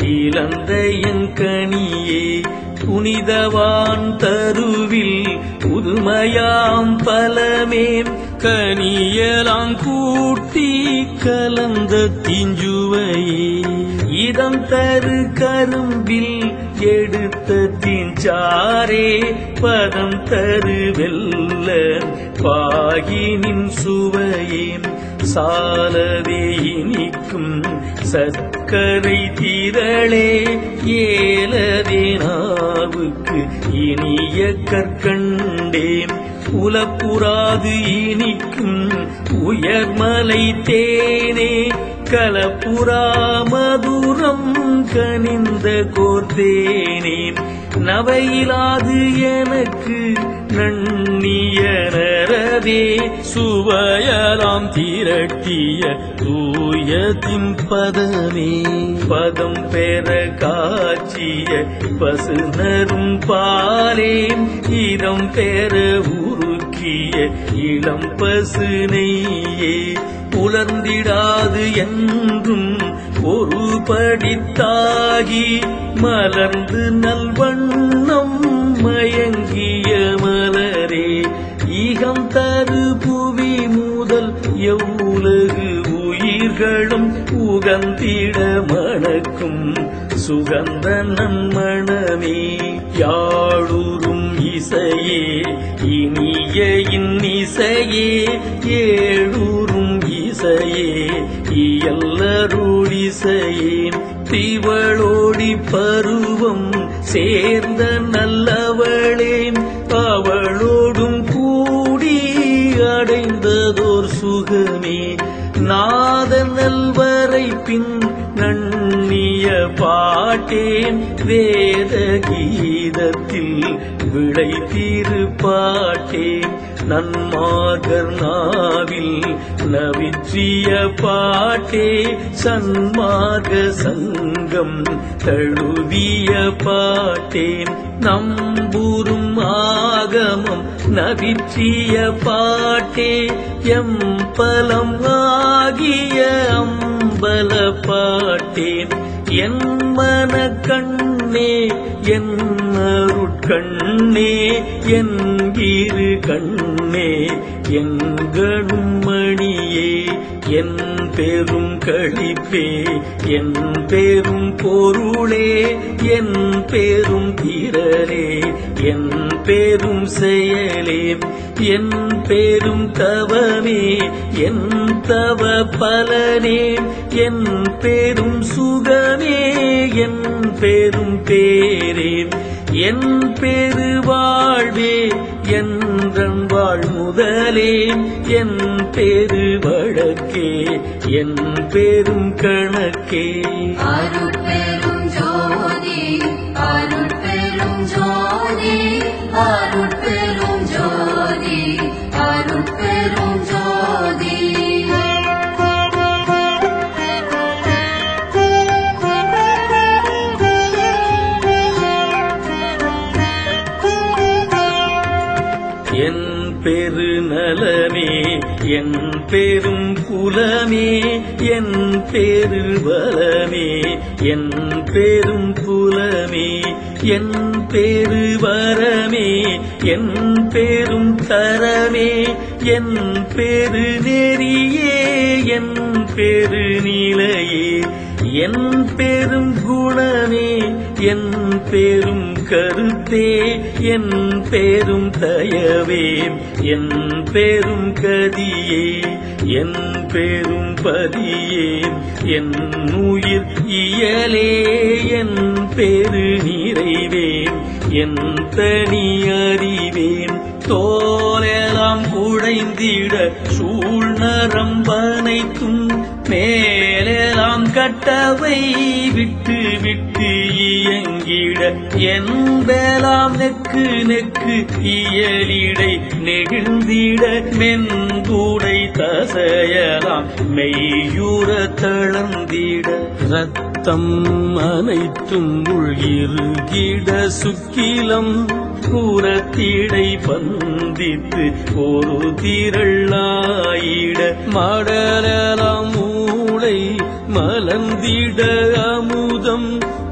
இளந்தையங்கனியே புனிதவான் தருவில் புதுமையாம் பலமேம் கனியலாம் கூட்டி கலந்த திஞ்சுவையே இதம் தரு கரும்பில் எடுத்த தீஞ்சாரே பதம் தரு வெல்ல பாகினின் சுவையே சாலவே இனிக்கும் சர்க்கரை திரளே ஏலதே நாவுக்கு இனிய கற்கண்டேன் உலப்புறாது இனிக்கும் உயர்மலை தேனே கலப்புறா மதுரம் கனிந்த கோர்த்தேனே நவையிலாது எனக்கு நன்னிய நரவே சுவையலாம் திரட்டிய தூயத்தின் பதமே பதம் பெற காட்சிய பசுனரும் பாலே இதம் பெற உருக்கிய இளம் பசு நெய்யே புலர்ந்திடாது என்றும் ஒரு படித்தாகி மலர்ந்து நல்வண்ணம் மயங்கிய மலரே ஈகம் தரு புவி முதல் எவ்வுலகு உயிர்களும் உகந்திட மணக்கும் சுகந்த நன்மணமே யாழுறும் இசையே இனிய இன்னிசையே ஏழூரும் இசையே இயல்லருளிசையே திவளோடி பருவம் சேர்ந்த நல்லவளே அவளோடும் கூடி அடைந்ததோர் சுகமே நாத நல்வரை பின் நன்னிய பாட்டேன் வேத கீதத்தில் விளை பாட்டேன் நன்மார்கர் நாவில் நவிற்றிய பாட்டே சன்மார்க சங்கம் தழுவிய பாட்டேன் நம்பூரும் ஆகமம் நவிற்றிய பாட்டே எம்பலம் ஆகிய அம்பல பாட்டேன் என் மன கண்ணே என் அருட்கண்ணே என் இரு கண்ணே என் கண்மணியே என் பெரும் களிப்பே என் பெரும் பொருளே என் பெரும் திரளே என் பெரும் செயலே என் பெரும் தவமே என் தவ பலனே என் பெரும் சுகமே என் பெரும் பேரே என் பெரு வாழ்வே என்றன் வாழ் முதலே என் பெரு வழக்கே என் பெரும் கணக்கே
அருட்பெரும் ஜோதி அருட்பெரும் ஜோதி அருட்பெரும் ஜோதி அருட்பெரும்
என் பெரு நலமே என் பெரும் குலமே என் பெரு வளமே என் பெரும் புலமே என் பெரு வரமே என் பெரும் தரமே என் பெரு நெறியே என் பெரு நிலையே என் பெரும் குணமே என் பெரும் கருத்தே என் பெரும் தயவே என் பெரும் கதியே என் பெரும் பதியே என் உயிர் இயலே என் பெரு நிறைவேன் என் தனி அறிவேன் தோலெல்லாம் குழைந்திட சூழ்நரம்பனைத்தும் மேலெல்லாம் கட்டவை விட்டு விட்டு இயங்கிட என்பெலாம் நெக்கு நெக்கு இயலிடை நெகிழ்ந்திட மென்கூடை தசையலாம் மெய்யுற தளர்ந்திட ரத்தம் அனைத்தும் உள்கிருகிட சுக்கிலம் கூறத்திடை பந்தித்து ஒரு திரளாயிட மடலாம் மூளை மலர்ந்திட அமுதம்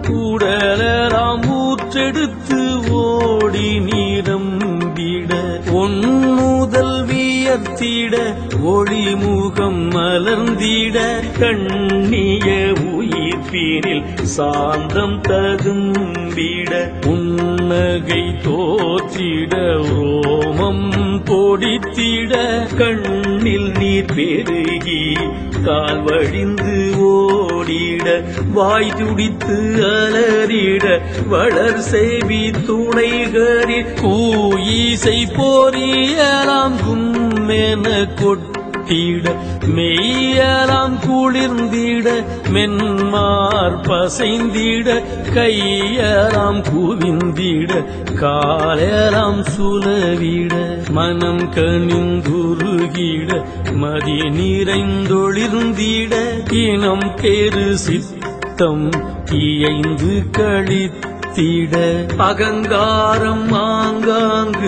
கூடலாம் ஊற்றெடுத்து ஓடி நீரம்பிட ஒன்முதல் வியர்த்திட ஒளிமுகம் மலர்ந்திட கண்ணிய உயிர்ப்பினில் சாந்தம் தகும்பிட உன்னகை தோற்றிட ரோமம் பொடித்திட கண்ணில் நீர் பெருகி கால் வழிந்து ஓடிட வாய் துடித்து அலறிட வளர் செய்வி துணைகரி கூயிசை போரியலாம் கும்மென கொட்டிட மெய்யலாம் குளிர்ந்திட மென்மார் பசைந்திட கையலாம் குவிந்திட காலலாம் சுலவிட மனம் கனிந்துருகிட மதி நிறைந்தொளிர்ந்திட இனம் பெரு சித்தம் இயைந்து கழித்திட அகங்காரம் ஆங்காங்கு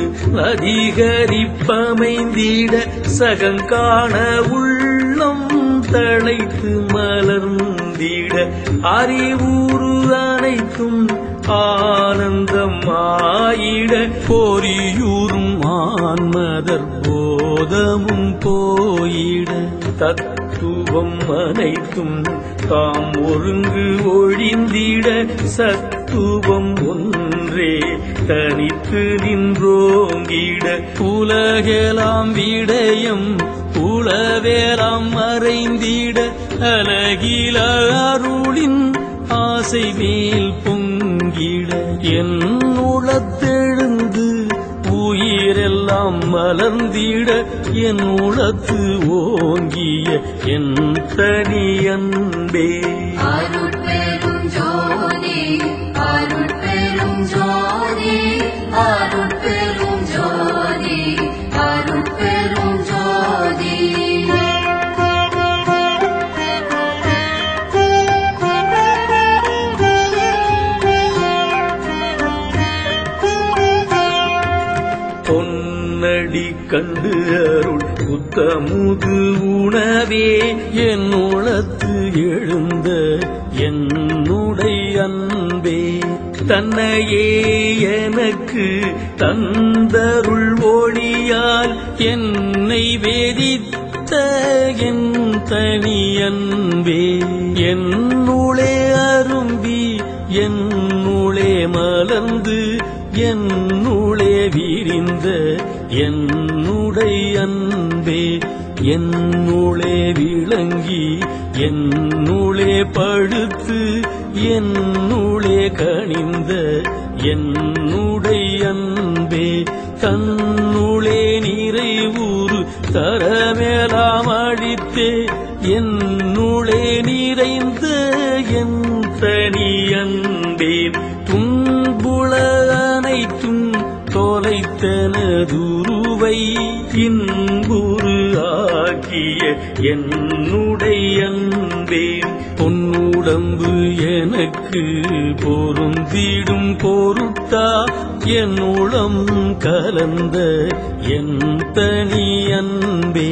அதிகரிப்பமைந்திட சகங்காண உள்ளம் தழைத்து மலர்ந்திட அறிவுறு அனைத்தும் ஆனந்தம் ஆயிட பொறியூரும் ஆன்மதர் போதமும் போயிட தத்துவம் அனைத்தும் தாம் ஒருங்கு ஒழிந்திட சத்துவம் ஒன்றே தனித்து நின்றோங்கிட உலகெலாம் விடயம் உளவேலாம் மறைந்திட அலகில அருளின் ஆசை மேல் பொங்கிட என் உளத்தெழுந்து உயிரெல்லாம் மலர்ந்திட என் உளத்து ஓங்கிய என் தனி அன்பே
அருட்பெரும் ஜோதி அருட்பெரும் ஜோதி அருட்பெரும் ஜோதி அருட்பெரும் ஜோதி
பொன்னடி கண்டு அருள் புத்தமுது உணவே என் உளத்து எழுந்த என்னுடைய அன்பே தன்னையே எனக்கு தந்தருள் ஒளியால் என்னை வேதித்த என் தனி அன்பே என்னுளே அரும்பி என்னுளே மலர்ந்து என்னுளே விரிந்த என்னுடைய அன்பே என்னுளே விளங்கி என்னுளே படுத்து என்னுளே கனிந்த என்னுடைய அன்பே தன்னுளே நிறைவுறு தரமேலாம் அழித்தே என்னுளே நிறைந்த என் தனி அன்பே துன்புல அனைத்தும் தொலைத்தனதுருவை இன்புரு ஆக்கிய என்னுடைய அன்பே பொன்னுட உடம்பு எனக்கு பொருந்திடும் பொருட்டா என் உளம் கலந்த என் தனி அன்பே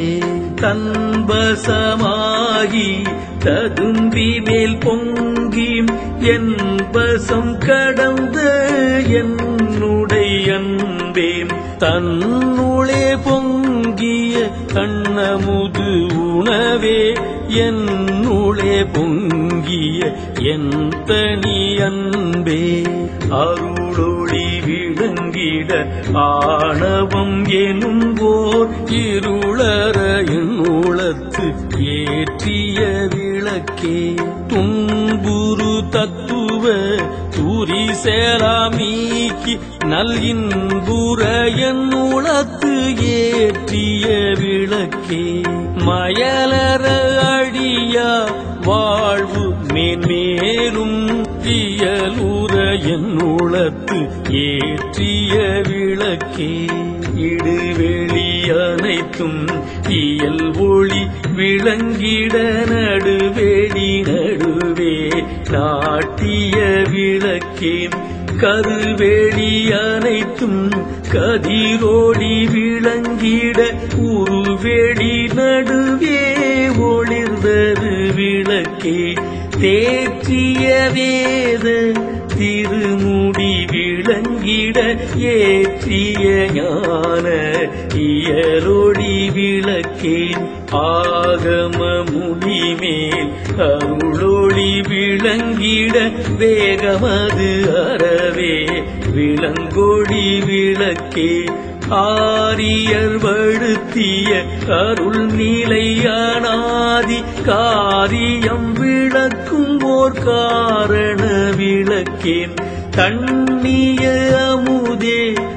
தன்பசமாகி ததும்பி மேல் பொங்கி என் பசம் கடந்த என்னுடைய அன்பே தன்னுளே பொங்கிய கண்ணமுது உணவே என்னுளே பொங்கிய என் தனி அன்பே அருளொளி விளங்கிட ஆணவம் எனும் போர் இருளற என்னுளத்து ஏற்றிய விளக்கே துன்புரு தத்துவ தூரி சேராமீக்கி நல் இன்புற என்னுளத்து ஏற்றிய விளக்கே மயலற அடியா வாழ்வு மேன்மேலும் இயலுற என்னுளத்து ஏற்றிய விளக்கே இடுவெளி அனைத்தும் இயல் ஒளி விளங்கிட நடுவேடி நடுவே நாட்டிய விளக்கே கருவேடி அனைத்தும் கதிரோடி விளங்கிட உருவேடி நடுவே ஒளிர்ந்தது விளக்கே தேற்றிய வேத திருமுடி விளங்கிட ஏற்றிய ஞான இயலொடி விளக்கேன் ஆகம முடிமேல் அருளொளி விளங்கிட வேகமது அறவே விளங்கொடி விளக்கே ஆரியர் வழுத்திய அருள் நிலை அனாதி காரியம் விளக்கும் ஓர் காரண விளக்கேன் தண்ணிய அமுதே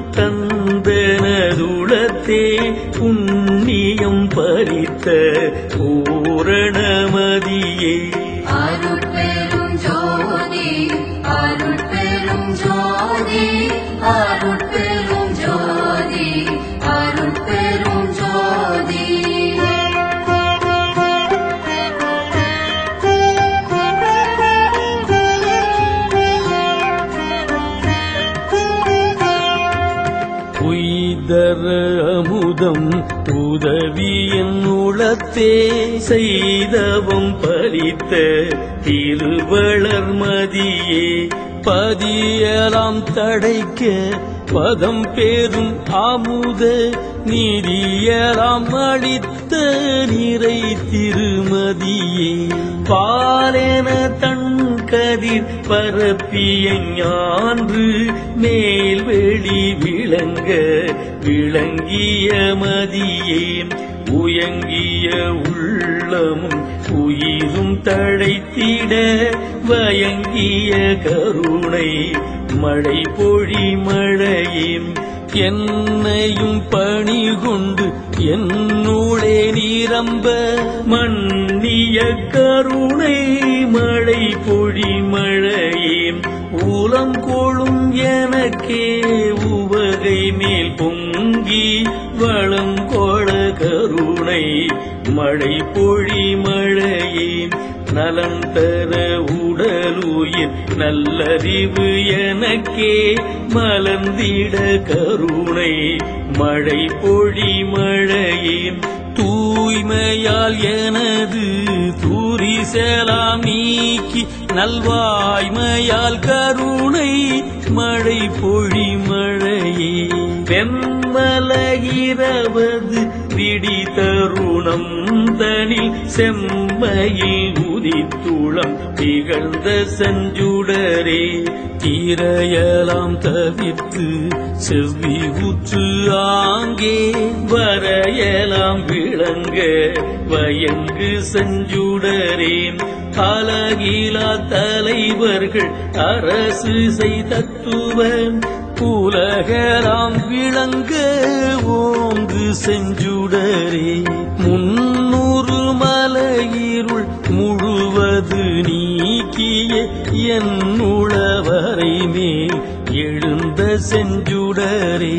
தந்தனதுளத்தே புண்ணியம் பறித்த பூரணமதியே
அருட்பெரும் ஜோதி அருட்பெரும் ஜோதி அருட்பெரும் ஜோதி அருட்பெரும் ஜோதி
உய்தர அமுதம் உதவி என் உளத்தே செய்தவம் பலித்த திருவளர் மதியே பதியலாம் தடைக்க பதம் பேரும் அமுத நீதியலாம் அளித்த நிறை திருமதியே பாலென தன் கதிர் பரப்பிய ஞான்று மேல்வெளி விளங்க விளங்கிய மதியே உயங்கிய உள்ளமும் உயிரும் தழைத்திட வயங்கிய கருணை மழை பொழி மழையும் என்னையும் பணி கொண்டு என்னுளே நிரம்ப மன்னிய கருணை மழை பொழி மழையும் ஊலம் கொழும் எனக்கே உவகை மேல் பொங்கி வளம் கொள கருணை மழை பொழி மழையின் நலம் தர உடலுயிர் நல்லறிவு எனக்கே மலர்ந்திட கருணை மழை பொழி மழையின் தூய்மையால் எனது தூரி செலாம் நீக்கி நல்வாய்மையால் கருணை மழை பொழி மழையே வெம்மல இரவது விடி தருணம் தனில் செம்மையில் உதித்துளம் திகழ்ந்த செஞ்சுடரே தீரையலாம் தவிர்த்து செவ்வி உற்று ஆங்கே வரையலாம் விளங்க வயங்கு செஞ்சுடரேன் அழகிலா தலைவர்கள் அரசு செய்தத்துவம் உலகலாம் விளங்க ஓங்கு செஞ்சுடரே முன்னூறு மலையிருள் முழுவது நீக்கிய என் உளவரை மேல் எழுந்த செஞ்சுடரே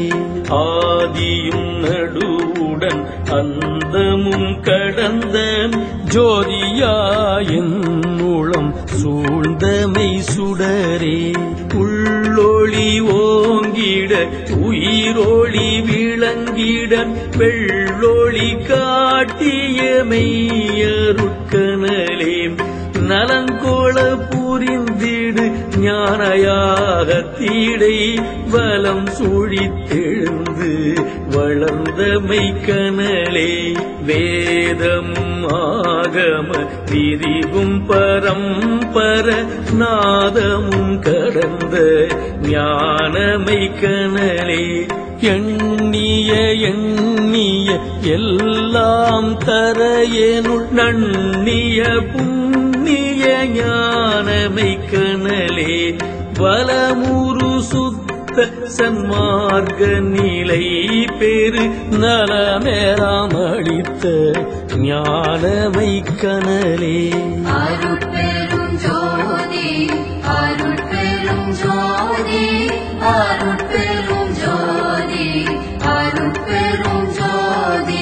ஆதியும் நடுவுடன் அந்தமும் கடந்த ஜோதியா என்னுளம் சூழ்ந்தமை சுடரே உள்ளொளி ஓங்கிட உயிரொளி விளங்கிட வெள்ளொளி காட்டிய மெய்யருட்கனலே நலங்கோள புரிந்திடு ஞானயாக தீடை வலம் சூழித்தெழுந்து வளர்ந்த மெய்க்கனலே வேதம் ஆகம விரிவும் பரம்பர நாதமும் கடந்த ஞானமை கனலே எண்ணிய எண்ணிய எல்லாம் தர எனுள் நண்ணிய புண்ணிய ஞானமை கனலே வலமுரு சுத்த சன்மார்க்க நிலை பெரு நலமேராமளித்த ஞானமை கனலே
அருட்பெரும் ஜோதி அருட்பெரும் ஜோதி அருட்பெரும் ஜோதி அருட்பெரும் ஜோதி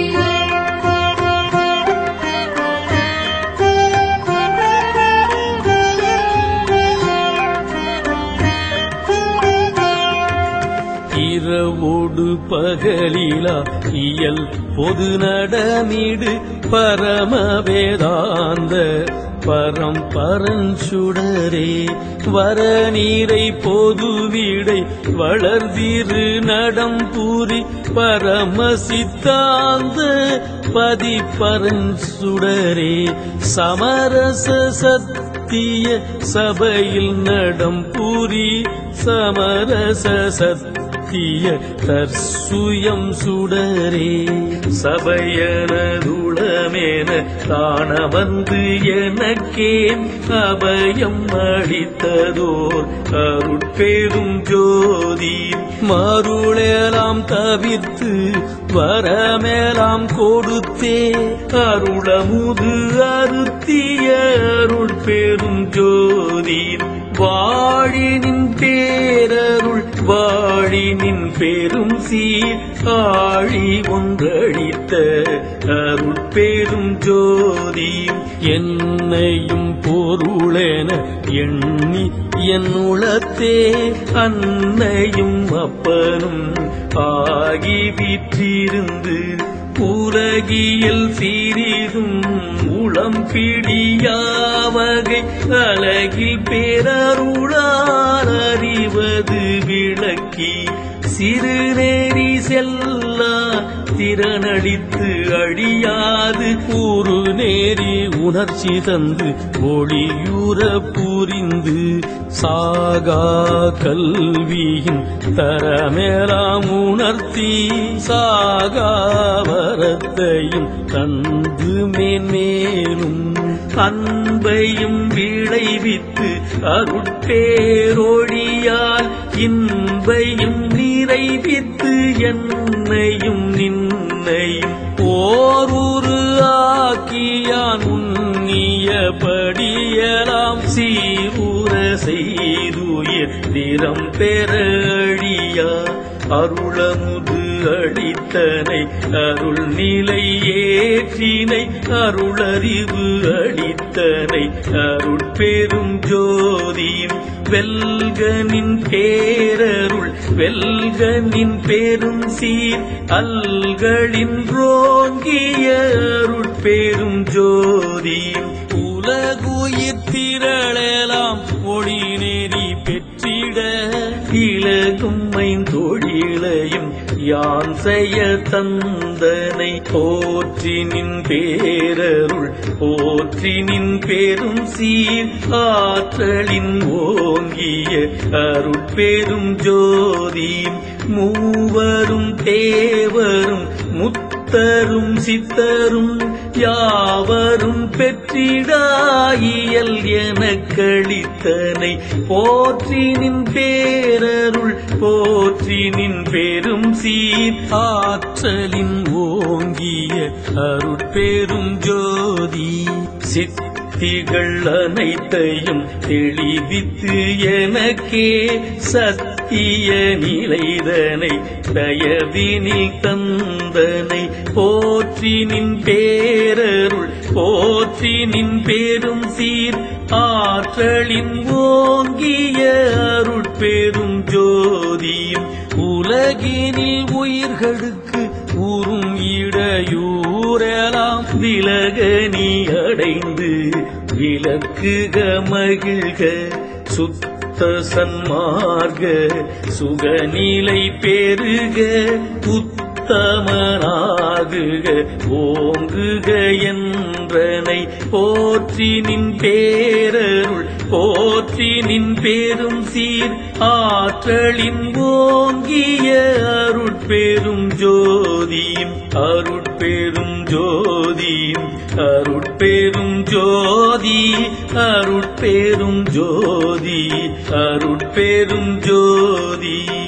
இரவோடு பகலிலா இயல் பொது நடமிடு பரம வேதாந்த பரம் பரஞ்சுடரே வரநீரை பொதுவிடை வளர்திரு நடம்பூரி பரம சித்தாந்த பதி பரஞ்சுடரே சமரச சத்திய சபையில் நடம்பூரி சமரச சத்திய தற்சுயம் சுடரே சபையனதுளமேன தானமந்து எனக்கே அபயம் அளித்ததோர் அருட்பெரும் ஜோதி மருளெலாம் தவிர்த்து வரமேலாம் கொடுத்தே அருளமுது அருத்திய அருட்பெரும் ஜோதி வாழினின் பேரருள் வாழினின் பெரும் சீர் ஆழி ஒன்றழித்த அருட்பெரும் ஜோதி என்னையும் பொருளென எண்ணி என் உளத்தே அன்னையும் அப்பனும் ஆகி விற்றிருந்து உலகியல் சிறிதும் உளம் பிடியாவகை அழகில் பேரருளால் அறிவது விளக்கி சிறுநேரி செல்லா திறனடித்து அழியாது கூறு நேரி உணர்ச்சி தந்து ஒளியுற புரிந்து சாகா கல்வியின் தரமேலாம் உணர்த்தி சாகா வரத்தையும் தந்து மேன்மேலும் அன்பையும் விளைவித்து அருட்பேரொழியால் இன்பையும் நிறைவித்து என்னையும் நின்னையும் ஓரூரு ஆக்கியான் உன்னியபடியலாம் சீரூர செய்துயிர் திறம் பெறழியா அருளமுது அளித்தனை அருள் நிலை ஏற்றினை அருளறிவு அளித்தனை அருட்பெரும் ஜோதி வெல்கனின் பேரருள் வெல்கனின் பெரும் சீர் அல்களின் ரோங்கிய அருட்பெரும் ஜோதி உலகுயிர் திரளலாம் ஒளி நெறி பெற்றிட இலகும் தொழிலையும் யான் செய்ய தந்தனை போற்றி நின் பேரருள் போற்றி நின் பெரும் சீர் ஆற்றலின் ஓங்கிய அருட்பெரும் ஜோதி மூவரும் தேவரும் முத்தரும் சித்தரும் யாவரும் பெற்றிடாயியல் எனக்களித்தனை போற்றி நின் பேரருள் போற்றி நின் பெரும் சீர் ஆற்றலின் ஓங்கிய அருட்பெரும் ஜோதி சித்த புத்திகள் அனைத்தையும் தெளிவித்து எனக்கே சத்திய நிலைதனை தயவினி தந்தனை போற்றி நின் பேரருள் போற்றி நின் பேரும் சீர் ஆற்றலின் ஓங்கிய அருட்பெரும் ஜோதியும் உலகினில் உயிர்களுக்கு ஊறும் இடையூறலாம் விலக நீ அடைந்து விலக்குக மகிழ்க சுத்த சன்மார்க சுகநிலை பெருக உத்தமனாகுக ஓங்குக என்றனை போற்றி நின் பேரருள் போற்றி நின் பேரும் சீர் ஆற்றலின் ஓங்கிய அருட்பெரும் ஜோதியும் அருட்பெரும் ஜோதியும் அருட்பெரும் ஜோதி அருட்பெரும் ஜோதி அருட்பெரும் ஜோதி